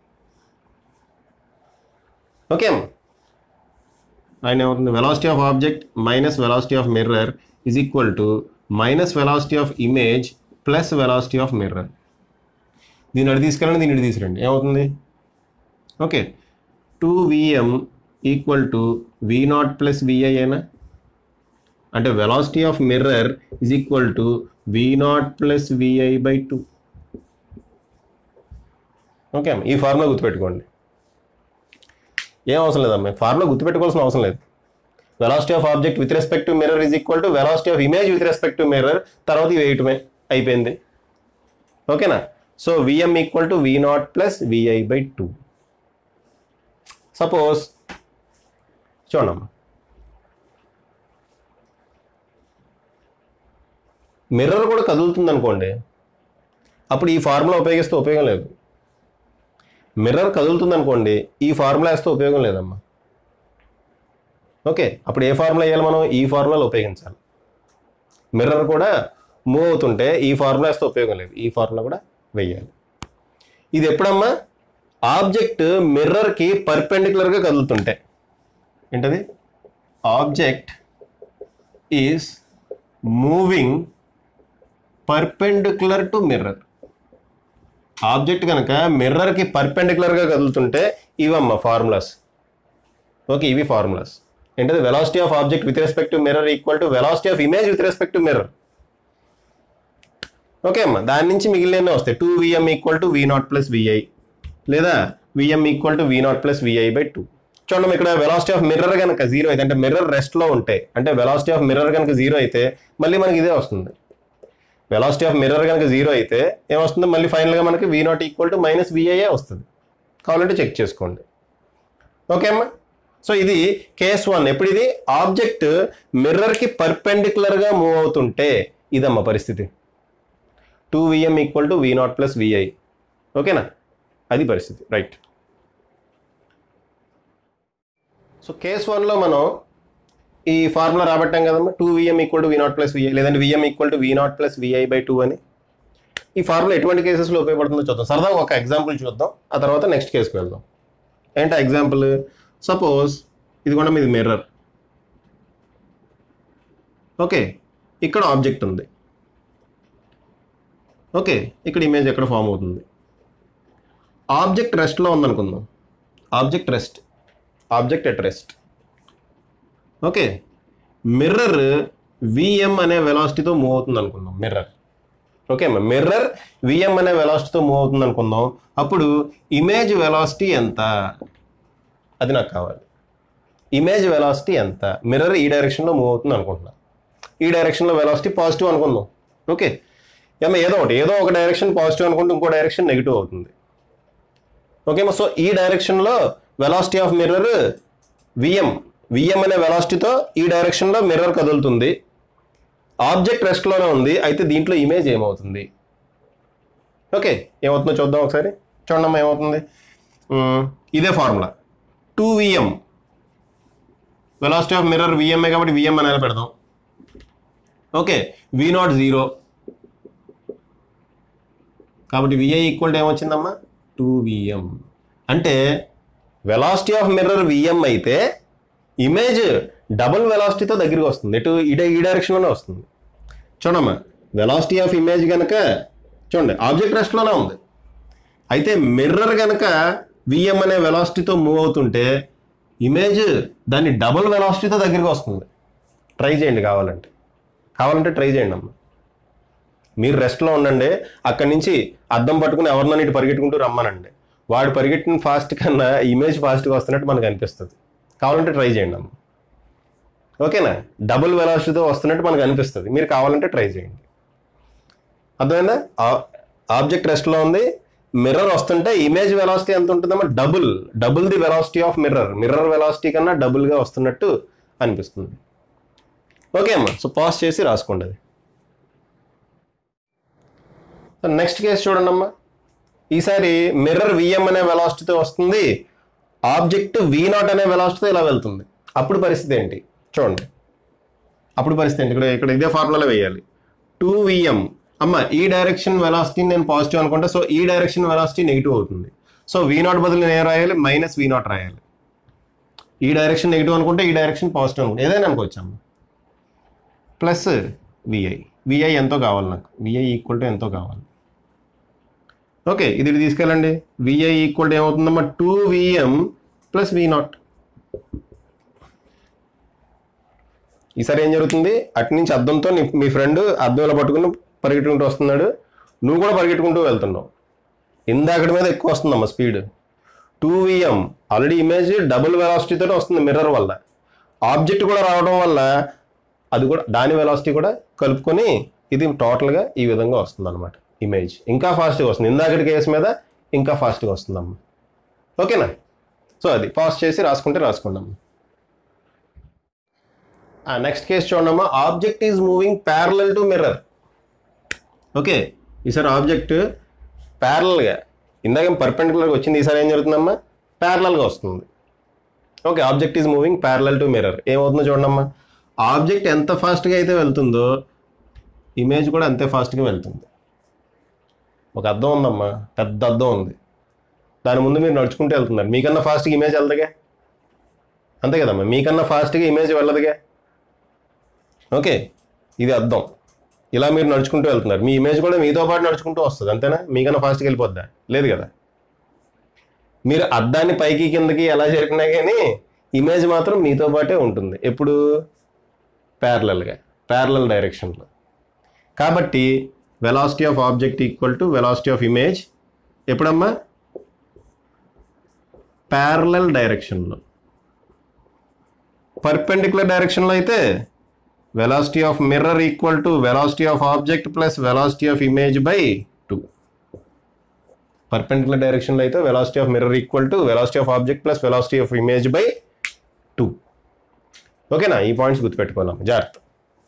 okay ఆయన ఏమవుతుంది velocity of object minus velocity of mirror is equal to minus velocity of image plus velocity of mirror దీన్ని అడి తీసుకెళ్ళండి దీన్ని ఇటు తీసుకురండి ఏమవుతుంది okay two VM equal to we naught plus vi అయినా అంటే velocity of mirror is equal to we naught plus vi by two okay అమ్మా ఈ ఫార్ములా గుర్తుపెట్టుకోండి ఏం అవసరం లేదమ్మా ఫార్ములా గుర్తుపెట్టుకోవాల్సిన అవసరం లేదు velocity of object with respect to mirror is equal to velocity of image with respect to mirror తర్వాత ఇవి వేయటమే అయిపోయింది ఓకేనా so vm equal to we naught plus vi by two suppose చూడమ్మా మిర్రర్ కూడా కదులుతుంది అనుకోండి అప్పుడు ఈ ఫార్ములా ఉపయోగిస్తే ఉపయోగం లేదు మిర్రర్ కదులుతుంది అనుకోండి ఈ ఫార్ములా వేస్తే ఉపయోగం లేదమ్మా ఓకే అప్పుడు ఏ ఫార్ములా వేయాలి మనం ఈ ఫార్ములాలు ఉపయోగించాలి మిర్రర్ కూడా మూవ్ అవుతుంటే ఈ ఫార్ములా వేస్తే ఉపయోగం లేదు ఈ ఫార్ములా కూడా వెయ్యాలి ఇది ఎప్పుడమ్మా ఆబ్జెక్ట్ మిర్రర్కి పర్పెండిక్యులర్గా కదులుతుంటే ఏంటది object is moving perpendicular to mirror object కనుక మిర్రర్కి పర్పెండిక్యులర్గా కదులుతుంటే ఇవమ్మ ఫార్ములాస్ ఓకే ఇవి ఫార్ములాస్ ఏంటది velocity of object with respect to mirror equal to velocity of image with respect to mirror okay అమ్మా దాని నుంచి మిగిలిన వస్తాయి two VM equal to we naught plus vi లేదా vm equal to we naught plus vi by two చూడండి ఇక్కడ velocity of mirror కనుక zero అయితే అంటే మిర్రర్ రెస్ట్లో ఉంటే అంటే వెలాసిటీ ఆఫ్ మిర్రర్ కనుక జీరో అయితే మళ్ళీ మనకి ఇదే వస్తుంది వెలాసిటీ ఆఫ్ మిర్రర్ కనుక జీరో అయితే ఏమొస్తుంది మళ్ళీ ఫైనల్గా మనకి v naught equal to minus విఐఏ వస్తుంది కావాలంటే చెక్ చేసుకోండి ఓకే అమ్మా సో ఇది కేస్ వన్ ఎప్పుడు ఇది ఆబ్జెక్ట్ మిర్రర్కి పర్పెండిక్యులర్గా మూవ్ అవుతుంటే ఇదమ్మా పరిస్థితి two VM equal to we naught plus vi ఓకేనా అది పరిస్థితి రైట్ సో కేస్ వన్లో మనం ఈ ఫార్ములా రాబట్టాం కదమ్మా two VM equal to we naught plus vi లేదంటే vm equal to we naught plus vi by two అని ఈ ఫార్ములా ఎటువంటి కేసెస్లో ఉపయోగపడుతుందో చూద్దాం సరదాగా ఒక ఎగ్జాంపుల్ చూద్దాం ఆ తర్వాత నెక్స్ట్ కేసుకి వెళ్దాం ఏంటి ఎగ్జాంపుల్ సపోజ్ ఇది కూడా మీది మిర్రర్ ఓకే ఇక్కడ ఆబ్జెక్ట్ ఉంది ఓకే ఇక్కడ ఇమేజ్ ఎక్కడ ఫామ్ అవుతుంది ఆబ్జెక్ట్ రెస్ట్లో ఉందనుకుందాం object rest object at rest okay mirror vm అనే వెలాసిటీతో మూవ్ అవుతుంది అనుకుందాం మిర్రర్ ఓకే అమ్మా మిర్రర్ విఎం అనే వెలాసిటీతో మూవ్ అవుతుంది అనుకుందాం అప్పుడు ఇమేజ్ వెలాసిటీ ఎంత అది నాకు కావాలి ఇమేజ్ వెలాసిటీ ఎంత మిర్రర్ ఈ డైరెక్షన్లో మూవ్ అవుతుంది అనుకుంటున్నా ఈ డైరెక్షన్లో వెలాసిటీ పాజిటివ్ అనుకుందాం ఓకే ఏమో ఏదో ఒకటి ఏదో ఒక డైరెక్షన్ పాజిటివ్ అనుకుంటే ఇంకో డైరెక్షన్ నెగిటివ్ అవుతుంది ఓకేమా సో ఈ డైరెక్షన్లో velocity of mirror vm vm అనే వెలాసిటీతో ఈ డైరెక్షన్లో మిర్రర్ కదులుతుంది ఆబ్జెక్ట్ రెస్ట్లోనే ఉంది అయితే దీంట్లో ఇమేజ్ ఏమవుతుంది ఓకే ఏమవుతుందో చూద్దాం ఒకసారి చూడమ్మా ఏమవుతుంది మ్మ్, ఇదే formula two vm velocity of mirror విఎంఏ కాబట్టి విఎం అనేది పెడదాం ఓకే వి నాట్ జీరో కాబట్టి విఐ ఈక్వల్ టు ఏమొచ్చిందమ్మా టూ విఎం అంటే వెలాసిటీ ఆఫ్ మిర్రర్ విఎం అయితే ఇమేజ్ డబుల్ వెలాసిటీతో దగ్గరికి వస్తుంది ఎటు ఈ డై- ఈ డైరెక్షన్లోనే వస్తుంది చూడమ్మా వెలాసిటీ ఆఫ్ ఇమేజ్ కనుక చూడండి ఆబ్జెక్ట్ రెస్ట్లోనే ఉంది అయితే మిర్రర్ కనుక విఎం అనే వెలాసిటీతో మూవ్ అవుతుంటే ఇమేజ్ దాన్ని డబుల్ వెలాసిటీతో దగ్గరికి వస్తుంది ట్రై చేయండి కావాలంటే కావాలంటే ట్రై చేయండి అమ్మ మీరు రెస్ట్లో ఉండండి అక్కడి నుంచి అద్దం పట్టుకుని ఎవరినైనా ఇటు పరిగెట్టుకుంటూ రమ్మనండి వాడు పరిగెట్టిన ఫాస్ట్ కన్నా ఇమేజ్ ఫాస్ట్గా వస్తున్నట్టు మనకు అనిపిస్తుంది కావాలంటే ట్రై చేయండి అమ్మ ఓకేనా డబుల్ వెలాసిటీతో వస్తున్నట్టు మనకు అనిపిస్తుంది మీరు కావాలంటే ట్రై చేయండి అర్థమైందా ఆబ్జెక్ట్ రెస్ట్లో ఉంది మిర్రర్ వస్తుంటే ఇమేజ్ వెలాసిటీ ఎంత ఉంటుందమ్మా double double the velocity of mirror mirror velocity కన్నా డబుల్గా వస్తున్నట్టు అనిపిస్తుంది ఓకే అమ్మా సో పాస్ చేసి రాసుకోండి అది నెక్స్ట్ కేసు చూడండి అమ్మా ఈసారి మిర్రర్ విఎం అనే వెలాసిటీతో వస్తుంది ఆబ్జెక్ట్ వి నాట్ అనే వెలాసిటీతో ఇలా వెళ్తుంది అప్పుడు పరిస్థితి ఏంటి చూడండి అప్పుడు పరిస్థితి ఏంటి ఇక్కడ ఇక్కడ ఇదే ఫార్ములాలో వేయాలి టూ విఎం అమ్మ ఈ డైరెక్షన్ వెలాసిటీ నేను పాజిటివ్ అనుకుంటే సో ఈ డైరెక్షన్ వెలాసిటీ నెగిటివ్ అవుతుంది సో వి నాట్ బదులు నేను ఏం రాయాలి మైనస్ వి నాట్ రాయాలి ఈ డైరెక్షన్ నెగిటివ్ అనుకుంటే ఈ డైరెక్షన్ పాజిటివ్ అనుకుంటే ఏదైనా అనుకోవచ్చు అమ్మ ప్లస్ విఐ విఐ ఎంతో కావాలి నాకు విఐ ఈక్వల్ టు ఎంతో కావాలి ఓకే ఇది ఇటు తీసుకెళ్ళండి విఐ ఈక్వల్ టు ఏమవుతుందమ్మా two vm plus v naught ఈసారి ఏం జరుగుతుంది అటు నుంచి అద్దంతో నీ- మీ ఫ్రెండ్ అద్దం ఇలా పట్టుకుని పరిగెట్టుకుంటూ వస్తున్నాడు నువ్వు కూడా పరిగెట్టుకుంటూ వెళ్తున్నావు ఇందాకటి మీద ఎక్కువ వస్తుందమ్మా speed two vm already image double వెలాసిటీతో వస్తుంది మిర్రర్ వల్ల ఆబ్జెక్ట్ కూడా రావడం వల్ల అది కూడా దాని వెలాసిటీ కూడా కలుపుకొని ఇది టోటల్గా ఈ విధంగా వస్తుంది అనమాట ఇమేజ్ ఇంకా ఫాస్ట్గా వస్తుంది ఇందాకటి కేసు మీద ఇంకా ఫాస్ట్గా వస్తుందమ్మా ఓకేనా సో అది పాస్ చేసి రాసుకుంటే రాసుకుందాం నెక్స్ట్ కేసు చూడమ్మా object is moving parallel to mirror okay ఈసారి ఆబ్జెక్ట్ ప్యారలల్గా ఇందాక పర్పెండికులర్గా వచ్చింది ఈసారి ఏం జరుగుతుందమ్మా ప్యారలల్గా వస్తుంది okay object is moving parallel to mirror ఏమవుతుందో చూడమ్మా ఆబ్జెక్ట్ ఎంత ఫాస్ట్గా అయితే వెళ్తుందో ఇమేజ్ కూడా అంతే ఫాస్ట్గా వెళ్తుంది ఒక అద్దం ఉందమ్మా పెద్ద అద్దం ఉంది దాని ముందు మీరు నడుచుకుంటూ వెళ్తున్నారు మీకన్నా ఫాస్ట్గా ఇమేజ్ వెళ్దగా అంతే కదమ్మా మీకన్నా ఫాస్ట్గా ఇమేజ్ వెళ్ళదుగా ఓకే ఇది అద్దం ఇలా మీరు నడుచుకుంటూ వెళ్తున్నారు మీ ఇమేజ్ కూడా మీతో పాటు నడుచుకుంటూ వస్తుంది అంతేనా మీకన్నా ఫాస్ట్గా వెళ్ళిపోద్దా లేదు కదా మీరు అద్దాన్ని పైకి కిందకి ఎలా జరిపినా కానీ ఇమేజ్ మాత్రం మీతో పాటే ఉంటుంది ఎప్పుడు ప్యారలల్గా ప్యారలల్ డైరెక్షన్లో కాబట్టి velocity of object equal to velocity of image ఎప్పుడమ్మా ప్యారలల్ డైరెక్షన్లో పర్పెండికులర్ డైరెక్షన్లో అయితే velocity of mirror equal to velocity of object plus velocity of image by two perpendicular డైరెక్షన్లో అయితే velocity of mirror equal to velocity of object plus velocity of image by two ఓకేనా ఈ points గుర్తుపెట్టుకోవాలి జాగ్రత్త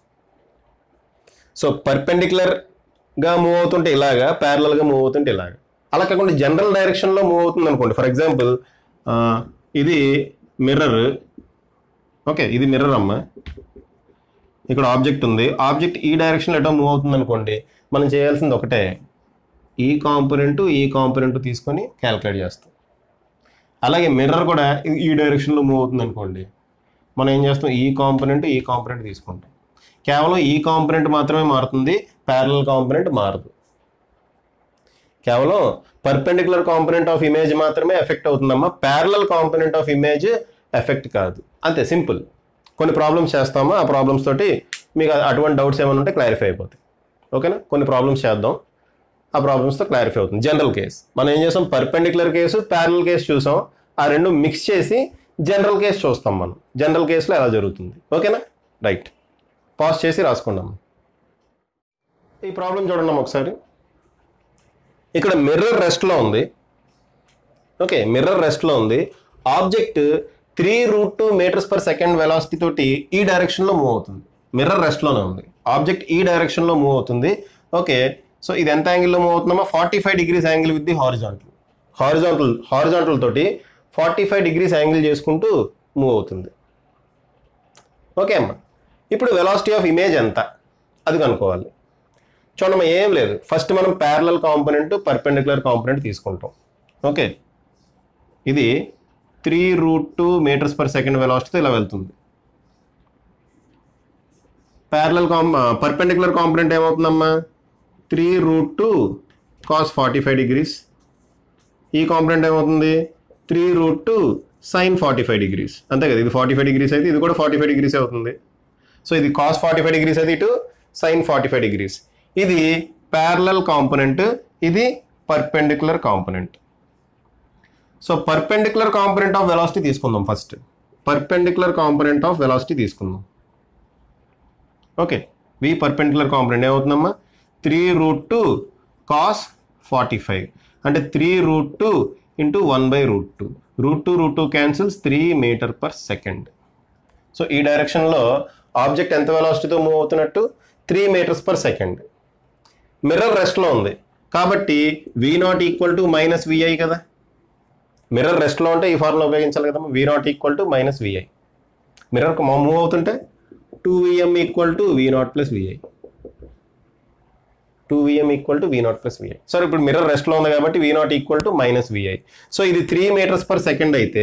so పర్పెండికులర్గా move అవుతుంటే ఇలాగా ప్యారలల్గా move అవుతుంటే ఇలాగా అలా కాకుండా జనరల్ డైరెక్షన్లో మూవ్ అవుతుంది అనుకోండి ఫర్ ఎగ్జాంపుల్ ఇది మిర్రర్ ఓకే ఇది మిర్రర్ అమ్మ ఇక్కడ ఆబ్జెక్ట్ ఉంది ఆబ్జెక్ట్ ఈ డైరెక్షన్లో ఎటో మూవ్ అవుతుంది అనుకోండి మనం చేయాల్సింది ఒకటే ఈ కాంపోనెంట్ ఈ కాంపోనెంట్ తీసుకొని క్యాలిక్యులేట్ చేస్తాం అలాగే మిర్రర్ కూడా ఈ- ఈ డైరెక్షన్లో మూవ్ అవుతుంది అనుకోండి మనం ఏం చేస్తాం ఈ కాంపోనెంట్ ఈ కాంపోనెంట్ తీసుకుంటాం కేవలం ఈ కాంపోనెంట్ మాత్రమే మారుతుంది ప్యారలల్ కాంపోనెంట్ మారదు కేవలం పర్పెండికులర్ కాంపోనెంట్ ఆఫ్ ఇమేజ్ మాత్రమే ఎఫెక్ట్ అవుతుందమ్మా parallel component of image effect కాదు అంతే సింపుల్ కొన్ని ప్రాబ్లమ్స్ చేస్తామా ఆ ప్రాబ్లమ్స్ తోటి మీకు అటువంటి డౌట్స్ ఏమైనా ఉంటే క్లారిఫై అయిపోతాయి ఓకేనా కొన్ని ప్రాబ్లమ్స్ చేద్దాం ఆ ప్రాబ్లమ్స్తో క్లారిఫై అవుతుంది జనరల్ కేస్ మనం ఏం చేస్తాం పర్పెండికులర్ కేసు ప్యారల్ కేసు చూసాం ఆ రెండు మిక్స్ చేసి జనరల్ కేసు చూస్తాం మనం జనరల్ కేసులో ఎలా జరుగుతుంది ఓకేనా రైట్ పాస్ చేసి రాసుకుందాం ఈ ప్రాబ్లం చూడండి ఒకసారి ఇక్కడ మిర్రర్ రెస్ట్లో ఉంది ఓకే మిర్రర్ రెస్ట్లో ఉంది object three root two metres per second velocity తోటి ఈ డైరెక్షన్లో మూవ్ అవుతుంది మిర్రర్ రెస్ట్లోనే ఉంది ఆబ్జెక్ట్ ఈ డైరెక్షన్లో మూవ్ అవుతుంది ఓకే సో ఇది ఎంత యాంగిల్లో మూవ్ అవుతుందమ్మా forty five degrees angle with the horizontal horizontal horizontal తోటి ఫార్టీ ఫైవ్ డిగ్రీస్ యాంగిల్ చేసుకుంటూ మూవ్ అవుతుంది ఓకే అమ్మా ఇప్పుడు వెలాసిటీ ఆఫ్ ఇమేజ్ ఎంత అది కనుక్కోవాలి చూడమ్మా ఏం లేదు ఫస్ట్ మనం ప్యారలల్ కాంపోనెంట్ పర్పెండికులర్ కాంపోనెంట్ తీసుకుంటాం ఓకే ఇది three root two metres per second వెలాసిటీతో ఇలా వెళ్తుంది ప్యారలల్ కాం పర్పెండికులర్ కాంపోనెంట్ ఏమవుతుందమ్మా three root two cos forty five degrees ఈ కాంపోనెంట్ ఏమవుతుంది three root two sine forty five degrees అంతే కదా ఇది ఫార్టీ ఫైవ్ డిగ్రీస్ అయితే ఇది కూడా ఫార్టీ ఫైవ్ డిగ్రీస్ అవుతుంది సో ఇది కాస్ ఫార్టీ ఫైవ్ డిగ్రీస్ అయితే ఇటు సైన్ ఫార్టీ ఫైవ్ డిగ్రీస్ ఇది ప్యారలల్ కాంపోనెంట్ ఇది perpendicular component so perpendicular component of velocity తీసుకుందాం first perpendicular component of velocity తీసుకుందాం ఓకే వి పర్పెండికులర్ కాంపోనెంట్ ఏమవుతుందమ్మా three root two cos forty five అంటే three root two into one by root two root two root two cancels three metre per second so ఈ డైరెక్షన్లో object ఎంత వెలాసిటీతో move అవుతున్నట్టు three metres per second mirror రెస్ట్లో ఉంది కాబట్టి V naught equal to minus V I కదా mirror రెస్ట్లో ఉంటే ఈ ఫార్ములా ఉపయోగించాలి కదా V naught equal to minus V I mirror move అవుతుంటే two VM equal to we naught plus V I two VM equal to we naught plus V I sir ఇప్పుడు mirror రెస్ట్లో ఉంది కాబట్టి V naught equal to minus V I so ఇది three metres per second అయితే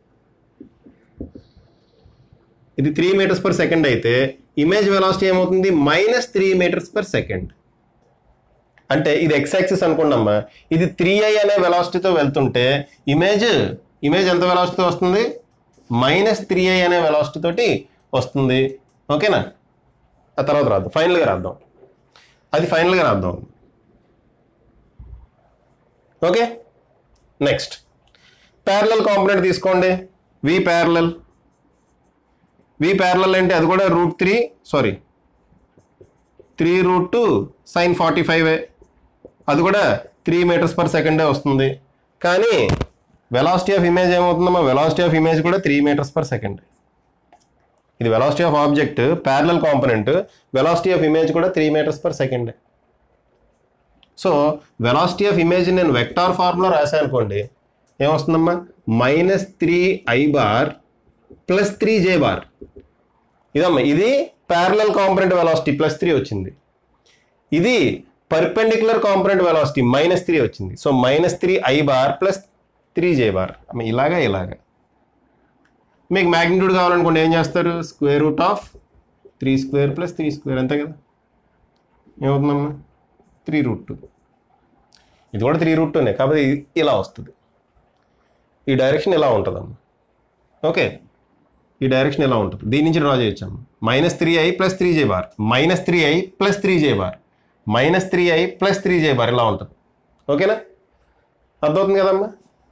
ఇది three metres per second అయితే image velocity ఏమవుతుంది minus three metres per second అంటే ఇది ఎక్స్ యాక్సిస్ అనుకోండమ్మా ఇది త్రీ ఐ అనే వెలాసిటీతో వెళ్తుంటే ఇమేజ్ ఇమేజ్ ఎంత వెలాసిటీతో వస్తుంది మైనస్ త్రీ ఐ అనే వెలాసిటీ తోటి వస్తుంది ఓకేనా ఆ తర్వాత రాద్దాం ఫైనల్గా రాద్దాం అది ఫైనల్గా రాద్దాం ఓకే నెక్స్ట్ ప్యారలల్ కాంపోనెంట్ తీసుకోండి వి ప్యారలల్ వి ప్యారలల్ అంటే అది కూడా root three sorry three root two sine forty five అది కూడా త్రీ మీటర్స్ పర్ సెకండే వస్తుంది కానీ వెలాసిటీ ఆఫ్ ఇమేజ్ ఏమవుతుందమ్మా వెలాసిటీ ఆఫ్ ఇమేజ్ కూడా త్రీ మీటర్స్ పర్ సెకండ్ ఇది velocity of object parallel component velocity of image కూడా three metres per second so velocity of image నేను వెక్టార్ ఫార్ములా రాశాను అనుకోండి ఏమొస్తుందమ్మా minus three I bar plus three J bar ఇదమ్మా ఇది parallel component velocity plus three వచ్చింది ఇది perpendicular component velocity minus three వచ్చింది so minus three I bar plus three J bar అమ్మ ఇలాగా ఇలాగా మీకు మ్యాగ్నిట్యూడ్ కావాలనుకోండి ఏం చేస్తారు square root of three square plus three square అంతే కదా ఏమవుతుందమ్మా త్రీ రూట్ టూ ఇది కూడా త్రీ రూట్ టూనే కాకపోతే ఇది ఇలా వస్తుంది ఈ డైరెక్షన్ ఇలా ఉంటుందమ్మా ఓకే ఈ డైరెక్షన్ ఎలా ఉంటుంది దీని నుంచి డ్రా చేయొచ్చాము minus three I plus three J bar minus three I plus three J bar minus three I plus three J bar ఇలా ఉంటుంది ఓకేనా అర్థమవుతుంది కదమ్మా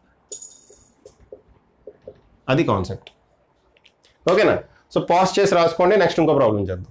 అది కాన్సెప్ట్ ఓకేనా సో పాస్ చేసి రాసుకోండి నెక్స్ట్ ఇంకో ప్రాబ్లం చేద్దాం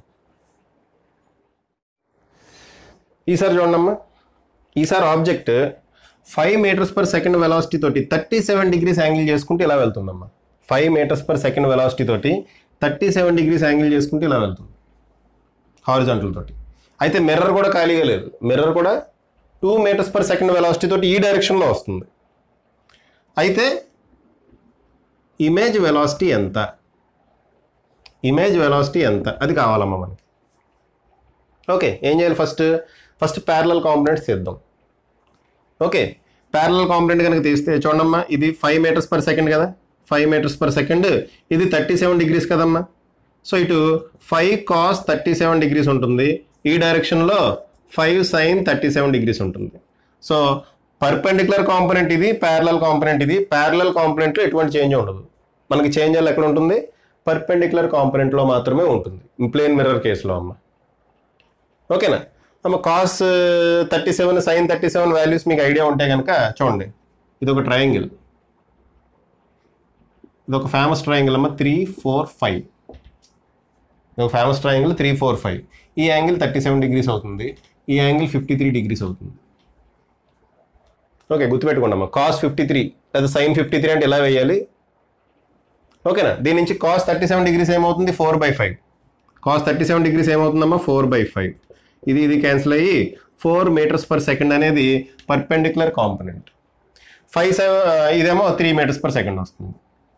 ఈసారి చూడండమ్మా ఈసారి object five metres per second velocity తోటి థర్టీ సెవెన్ డిగ్రీస్ యాంగిల్ చేసుకుంటే ఇలా వెళ్తుందమ్మా five metres per second velocity తోటి థర్టీ సెవెన్ డిగ్రీస్ యాంగిల్ చేసుకుంటే ఇలా వెళ్తుంది హారిజాంటల్ తోటి అయితే మిర్రర్ కూడా ఖాళీగా లేదు మిర్రర్ కూడా two metres per second velocity తోటి ఈ డైరెక్షన్లో వస్తుంది అయితే ఇమేజ్ వెలాసిటీ ఎంత ఇమేజ్ వెలాసిటీ ఎంత అది కావాలమ్మా మనకి ఓకే ఏం చేయాలి ఫస్ట్ ఫస్ట్ ప్యారలల్ కాంపొనెంట్స్ తీద్దాం ఓకే ప్యారలల్ కాంపొనెంట్ కనుక తీస్తే చూడమ్మా ఇది ఫైవ్ మీటర్స్ పర్ సెకండ్ కదా ఫైవ్ మీటర్స్ పర్ సెకండ్ ఇది థర్టీ సెవెన్ డిగ్రీస్ కదమ్మా సో ఇటు five cos thirty seven degrees ఉంటుంది ఈ డైరెక్షన్లో five sine thirty seven degrees ఉంటుంది సో పర్పెండిక్యులర్ కాంపొనెంట్ ఇది ప్యారలల్ కాంపొనెంట్ ఇది ప్యారలల్ కాంపొనెంట్లో ఎటువంటి చేంజ్ ఉండదు మనకి చేంజ్ అలా ఎక్కడ ఉంటుంది పర్పెండిక్యులర్ కాంపొనెంట్లో మాత్రమే ఉంటుంది ప్లేన్ మిర్రర్ కేసులో అమ్మ ఓకేనా అమ్మ cos thirty seven sine thirty seven values మీకు ఐడియా ఉంటే కనుక చూడండి ఇది ఒక ట్రయాంగిల్ ఇది ఒక ఫేమస్ ట్రయాంగిల్ అమ్మ త్రీ ఫోర్ ఫైవ్ ఇది ఒక famous triangle three four five ఈ యాంగిల్ థర్టీ సెవెన్ డిగ్రీస్ అవుతుంది ఈ యాంగిల్ ఫిఫ్టీ త్రీ డిగ్రీస్ అవుతుంది ఓకే గుర్తుపెట్టుకోండి అమ్మ కాస్ ఫిఫ్టీ త్రీ లేదా సైన్ ఫిఫ్టీ త్రీ అంటే ఎలా వేయాలి ఓకేనా దీని నుంచి కాస్ థర్టీ సెవెన్ డిగ్రీస్ ఏమవుతుంది four by five cos thirty seven degrees ఏమవుతుందమ్మా ఫోర్ బై ఫైవ్ ఇది ఇది క్యాన్సిల్ అయ్యి ఫోర్ మీటర్స్ పర్ సెకండ్ అనేది పర్పెండిక్యులర్ కాంపొనెంట్ ఫైవ్ సెవెన్ ఇదేమో త్రీ మీటర్స్ పర్ సెకండ్ వస్తుంది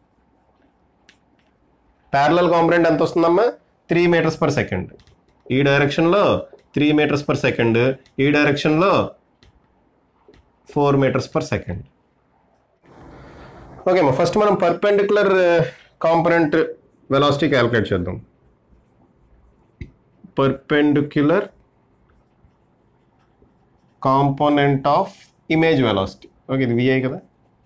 ప్యారలల్ కాంపొనెంట్ ఎంత వస్తుందమ్మా త్రీ మీటర్స్ పర్ సెకండ్ ఈ డైరెక్షన్లో త్రీ మీటర్స్ పర్ సెకండ్ ఈ డైరెక్షన్లో four metres per second okay అమ్మా ఫస్ట్ మనం పర్పెండిక్యులర్ కాంపొనెంట్ వెలాసిటీ క్యాలిక్యులేట్ చేద్దాం perpendicular component of image velocity okay ఇది విఐ కదా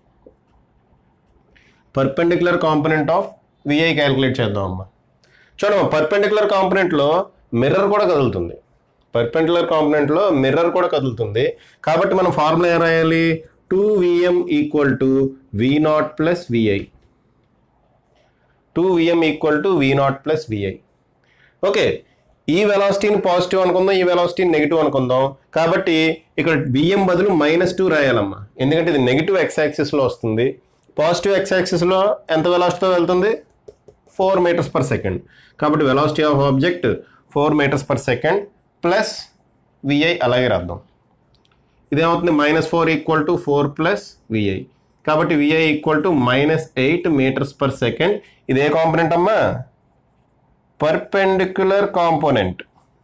perpendicular component of V I calculate చేద్దాం అమ్మా చూడమ్మా పర్పెండిక్యులర్ కాంపోనెంట్లో మిర్రర్ కూడా కదులుతుంది పర్పెండిక్యులర్ కాంపోనెంట్లో మిర్రర్ కూడా కదులుతుంది కాబట్టి మనం ఫార్ములా ఏం రాయాలి two VM equal to we naught plus V I two VM equal to we naught plus V I okay ఈ వెలాసిటీని పాజిటివ్ అనుకుందాం ఈ వెలాసిటీని నెగిటివ్ అనుకుందాం కాబట్టి ఇక్కడ బిఎం బదులు మైనస్ టూ రాయాలమ్మా ఎందుకంటే ఇది నెగిటివ్ ఎక్స్ యాక్సిస్లో వస్తుంది పాజిటివ్ ఎక్స్ యాక్సిస్లో ఎంత వెలాసిటీతో వెళ్తుంది ఫోర్ మీటర్స్ పర్ సెకండ్ కాబట్టి velocity of object four metres per second plus V I అలాగే రాద్దాం ఇదేమవుతుంది minus four equal to four plus V I కాబట్టి VI equal to minus eight metres per second ఇదే కాంపొనెంట్ అమ్మా పర్పెండిక్యులర్ కాంపోనెంట్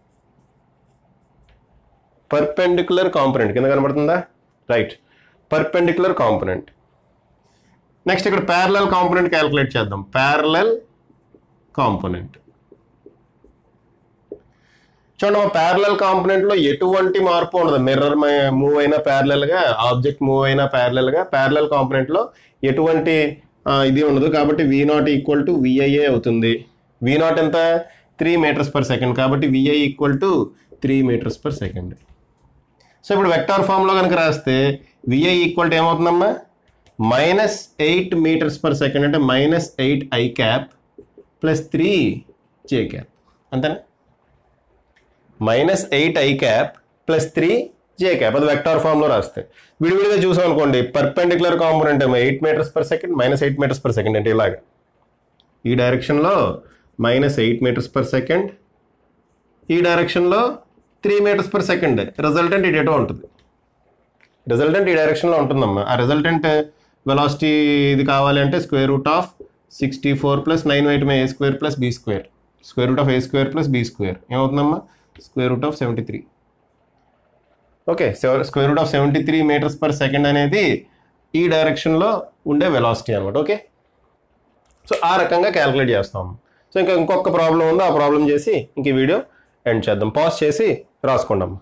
పర్పెండిక్యులర్ కాంపోనెంట్ కింద కనబడుతుందా right perpendicular component next ఇక్కడ parallel component calculate చేద్దాం ప్యారలల్ కాంపోనెంట్ చూడండి ప్యారలల్ కాంపోనెంట్ లో ఎటువంటి మార్పు ఉండదు మిర్రర్ మూవ్ అయినా ప్యారలల్ గా ఆబ్జెక్ట్ మూవ్ అయినా ప్యారలల్ గా ప్యారలల్ కాంపోనెంట్ లో ఎటువంటి ఆ, ఇది ఉండదు కాబట్టి V naught equal to V I A అవుతుంది వి నాట్ ఎంత త్రీ మీటర్స్ పర్ సెకండ్ కాబట్టి VI equal to three metres per second so ఇప్పుడు వెక్టార్ ఫామ్లో కనుక రాస్తే విఐ ఈక్వల్ టు ఏమవుతుందమ్మా minus eight metres per second అంటే minus eight I cap plus three J cap అంతేనా minus eight I cap plus three J cap అది vector ఫామ్లో రాస్తే విడివిడిగా చూసాం అనుకోండి పర్పెండిక్యులర్ కాంపోనెంట్ ఏమో eight metres per second minus eight metres per second అంటే ఇలాగా ఈ డైరెక్షన్లో minus eight metres per second ఈ డైరెక్షన్లో three metres per second resultant ఇటు ఎటో ఉంటుంది రిజల్టెంట్ ఈ డైరెక్షన్లో ఉంటుందమ్మా ఆ రిజల్టెంట్ వెలాసిటీ ఇది కావాలి అంటే square root of sixty four plus nine eight A square plus B square square root of A square plus B square ఏమవుతుందమ్మా square root of seventy three okay square root of seventy three metres per second అనేది ఈ డైరెక్షన్లో ఉండే velocity అనమాట okay so ఆ రకంగా calculate చేస్తాం so ఇంకా ఇంకొక ప్రాబ్లం ఉందో ఆ ప్రాబ్లం చేసి ఇంక ఈ వీడియో ఎండ్ చేద్దాం పాజ్ చేసి రాసుకుందాం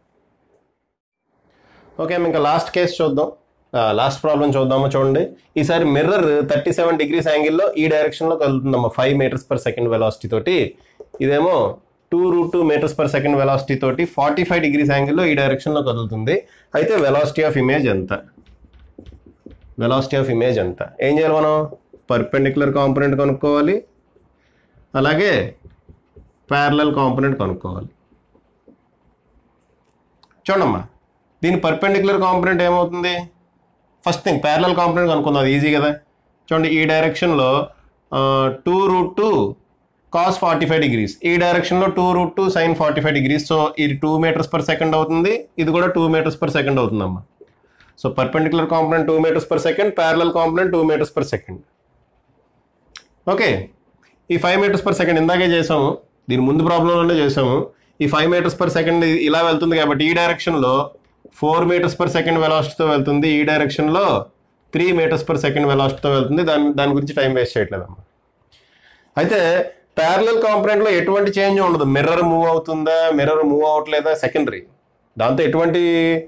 ఓకే ఇంకా లాస్ట్ కేసు చూద్దాం లాస్ట్ ప్రాబ్లం చూద్దాము చూడండి ఈసారి మిర్రర్ థర్టీ సెవెన్ డిగ్రీస్ యాంగిల్లో ఈ డైరెక్షన్లో కదులుతుందమ్మా five metres per second velocity తోటి ఇదేమో two root two metres per second velocity తోటి ఫార్టీ ఫైవ్ డిగ్రీస్ యాంగిల్లో ఈ డైరెక్షన్లో కదులుతుంది అయితే వెలాసిటీ ఆఫ్ ఇమేజ్ ఎంత వెలాసిటీ ఆఫ్ ఇమేజ్ ఎంత ఏం చేయాలి మనం పర్పెండిక్యులర్ కాంపోనెంట్ కనుక్కోవాలి అలాగే ప్యారలల్ కాంపోనెంట్ కనుక్కోవాలి చూడమ్మా దీని పర్పెండిక్యులర్ కాంపోనెంట్ ఏమవుతుంది ఫస్ట్ థింగ్ ప్యారలల్ కాంపోనెంట్ కనుక్కుందాం అది ఈజీ కదా చూడండి ఈ డైరెక్షన్లో two root two cos forty five degrees ఈ డైరెక్షన్లో two root two sine forty five degrees so ఇది టూ మీటర్స్ పర్ సెకండ్ అవుతుంది ఇది కూడా టూ మీటర్స్ పర్ సెకండ్ అవుతుందమ్మా so perpendicular component two metres per second parallel component two metres per second okay ఈ five metres per second ఇందాకే చేసాము దీని ముందు ప్రాబ్లంలోనే చేసాము ఈ ఫైవ్ మీటర్స్ పర్ సెకండ్ ఇలా వెళ్తుంది కాబట్టి ఈ డైరెక్షన్లో ఫోర్ మీటర్స్ పర్ సెకండ్ వెలాసిటీతో వెళ్తుంది ఈ డైరెక్షన్లో త్రీ మీటర్స్ పర్ సెకండ్ వెలాసిటీతో వెళ్తుంది దాని దాని గురించి టైం వేస్ట్ చేయట్లేదమ్మా అయితే ప్యారలల్ కాంపొనెంట్లో ఎటువంటి చేంజ్ ఉండదు మిర్రర్ మూవ్ అవుతుందా మిర్రర్ మూవ్ అవ్వట్లేదా సెకండరీ దాంతో ఎటువంటి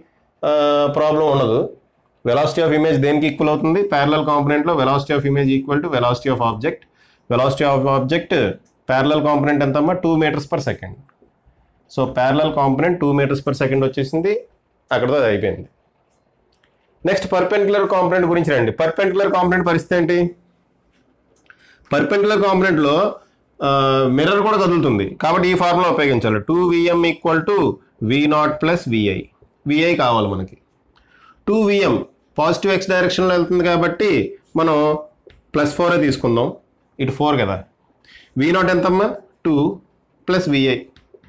ప్రాబ్లం ఉండదు వెలాసిటీ ఆఫ్ ఇమేజ్ దేనికి ఈక్వల్ అవుతుంది ప్యారలల్ కాంపొనెంట్లో velocity of image equal to velocity of object velocity of object parallel component ఎంతమ్మా two metres per second so parallel component two metres per second వచ్చేసింది అక్కడతో అది అయిపోయింది నెక్స్ట్ పర్పెండిక్యులర్ కాంపొనెంట్ గురించి రండి పర్పెండిక్యులర్ కాంపొనెంట్ పరిస్థితి ఏంటి పర్పెండిక్యులర్ కాంపొనెంట్లో మిర్రర్ కూడా కదులుతుంది కాబట్టి ఈ ఫార్ములా ఉపయోగించాలి two VM equal to we naught plus V I V I కావాలి మనకి టూ విఎం పాజిటివ్ ఎక్స్ డైరెక్షన్లో వెళ్తుంది కాబట్టి మనం ప్లస్ ఫోరే తీసుకుందాం ఇటు ఫోర్ కదా వి నాట్ ఎంతమ్మా టూ ప్లస్ విఐ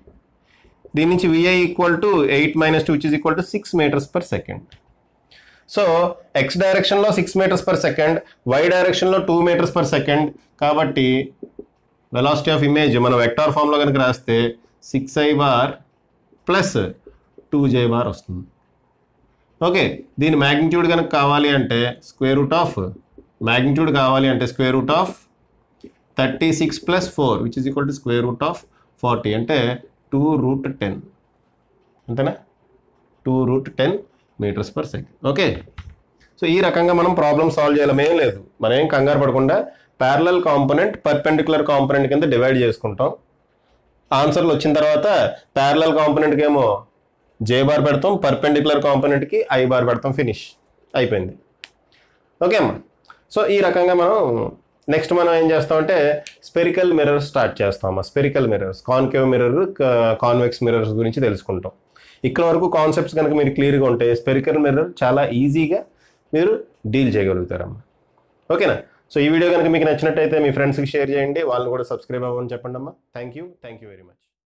దీని నుంచి V I equal to eight minus two which is equal to six metres per second so X డైరెక్షన్లో six metres per second Y డైరెక్షన్లో టూ మీటర్స్ పర్ సెకండ్ కాబట్టి velocity of image మనం vector ఫామ్లో కనుక రాస్తే six I bar plus two J bar వస్తుంది okay దీని magnitude కనుక కావాలి అంటే స్క్వేర్ రూట్ ఆఫ్ మ్యాగ్నిట్యూడ్ కావాలి అంటే square root of thirty six plus four which is equal to square root of forty అంటే టూ రూట్ టెన్ అంతేనా two root ten metres per second okay so ఈ రకంగా మనం ప్రాబ్లమ్ సాల్వ్ చేయలేం ఏం లేదు మనం ఏం కంగారు పడకుండా ప్యారలల్ కాంపోనెంట్ పర్పెండిక్యులర్ కాంపోనెంట్ కింద డివైడ్ చేసుకుంటాం ఆన్సర్లు వచ్చిన తర్వాత ప్యారలల్ కాంపోనెంట్కి ఏమో జే బార్ పెడతాం పర్పెండిక్యులర్ కాంపోనెంట్కి ఐ బార్ పెడతాం ఫినిష్ అయిపోయింది ఓకే అమ్మా సో ఈ రకంగా మనం నెక్స్ట్ మనం ఏం చేస్తామంటే స్పెరికల్ మిర్రర్స్ స్టార్ట్ చేస్తాం spherical mirrors concave mirror convex mirrors గురించి తెలుసుకుంటాం ఇక్కడ వరకు కాన్సెప్ట్స్ కనుక మీరు క్లియర్గా ఉంటే స్పెరికల్ మిర్రర్ చాలా ఈజీగా మీరు డీల్ చేయగలుగుతారమ్మా ఓకేనా సో ఈ వీడియో కనుక మీకు నచ్చినట్టయితే మీ ఫ్రెండ్స్కి షేర్ చేయండి వాళ్ళు కూడా సబ్స్క్రైబ్ అవ్వమని చెప్పండి అమ్మా thank you thank you very much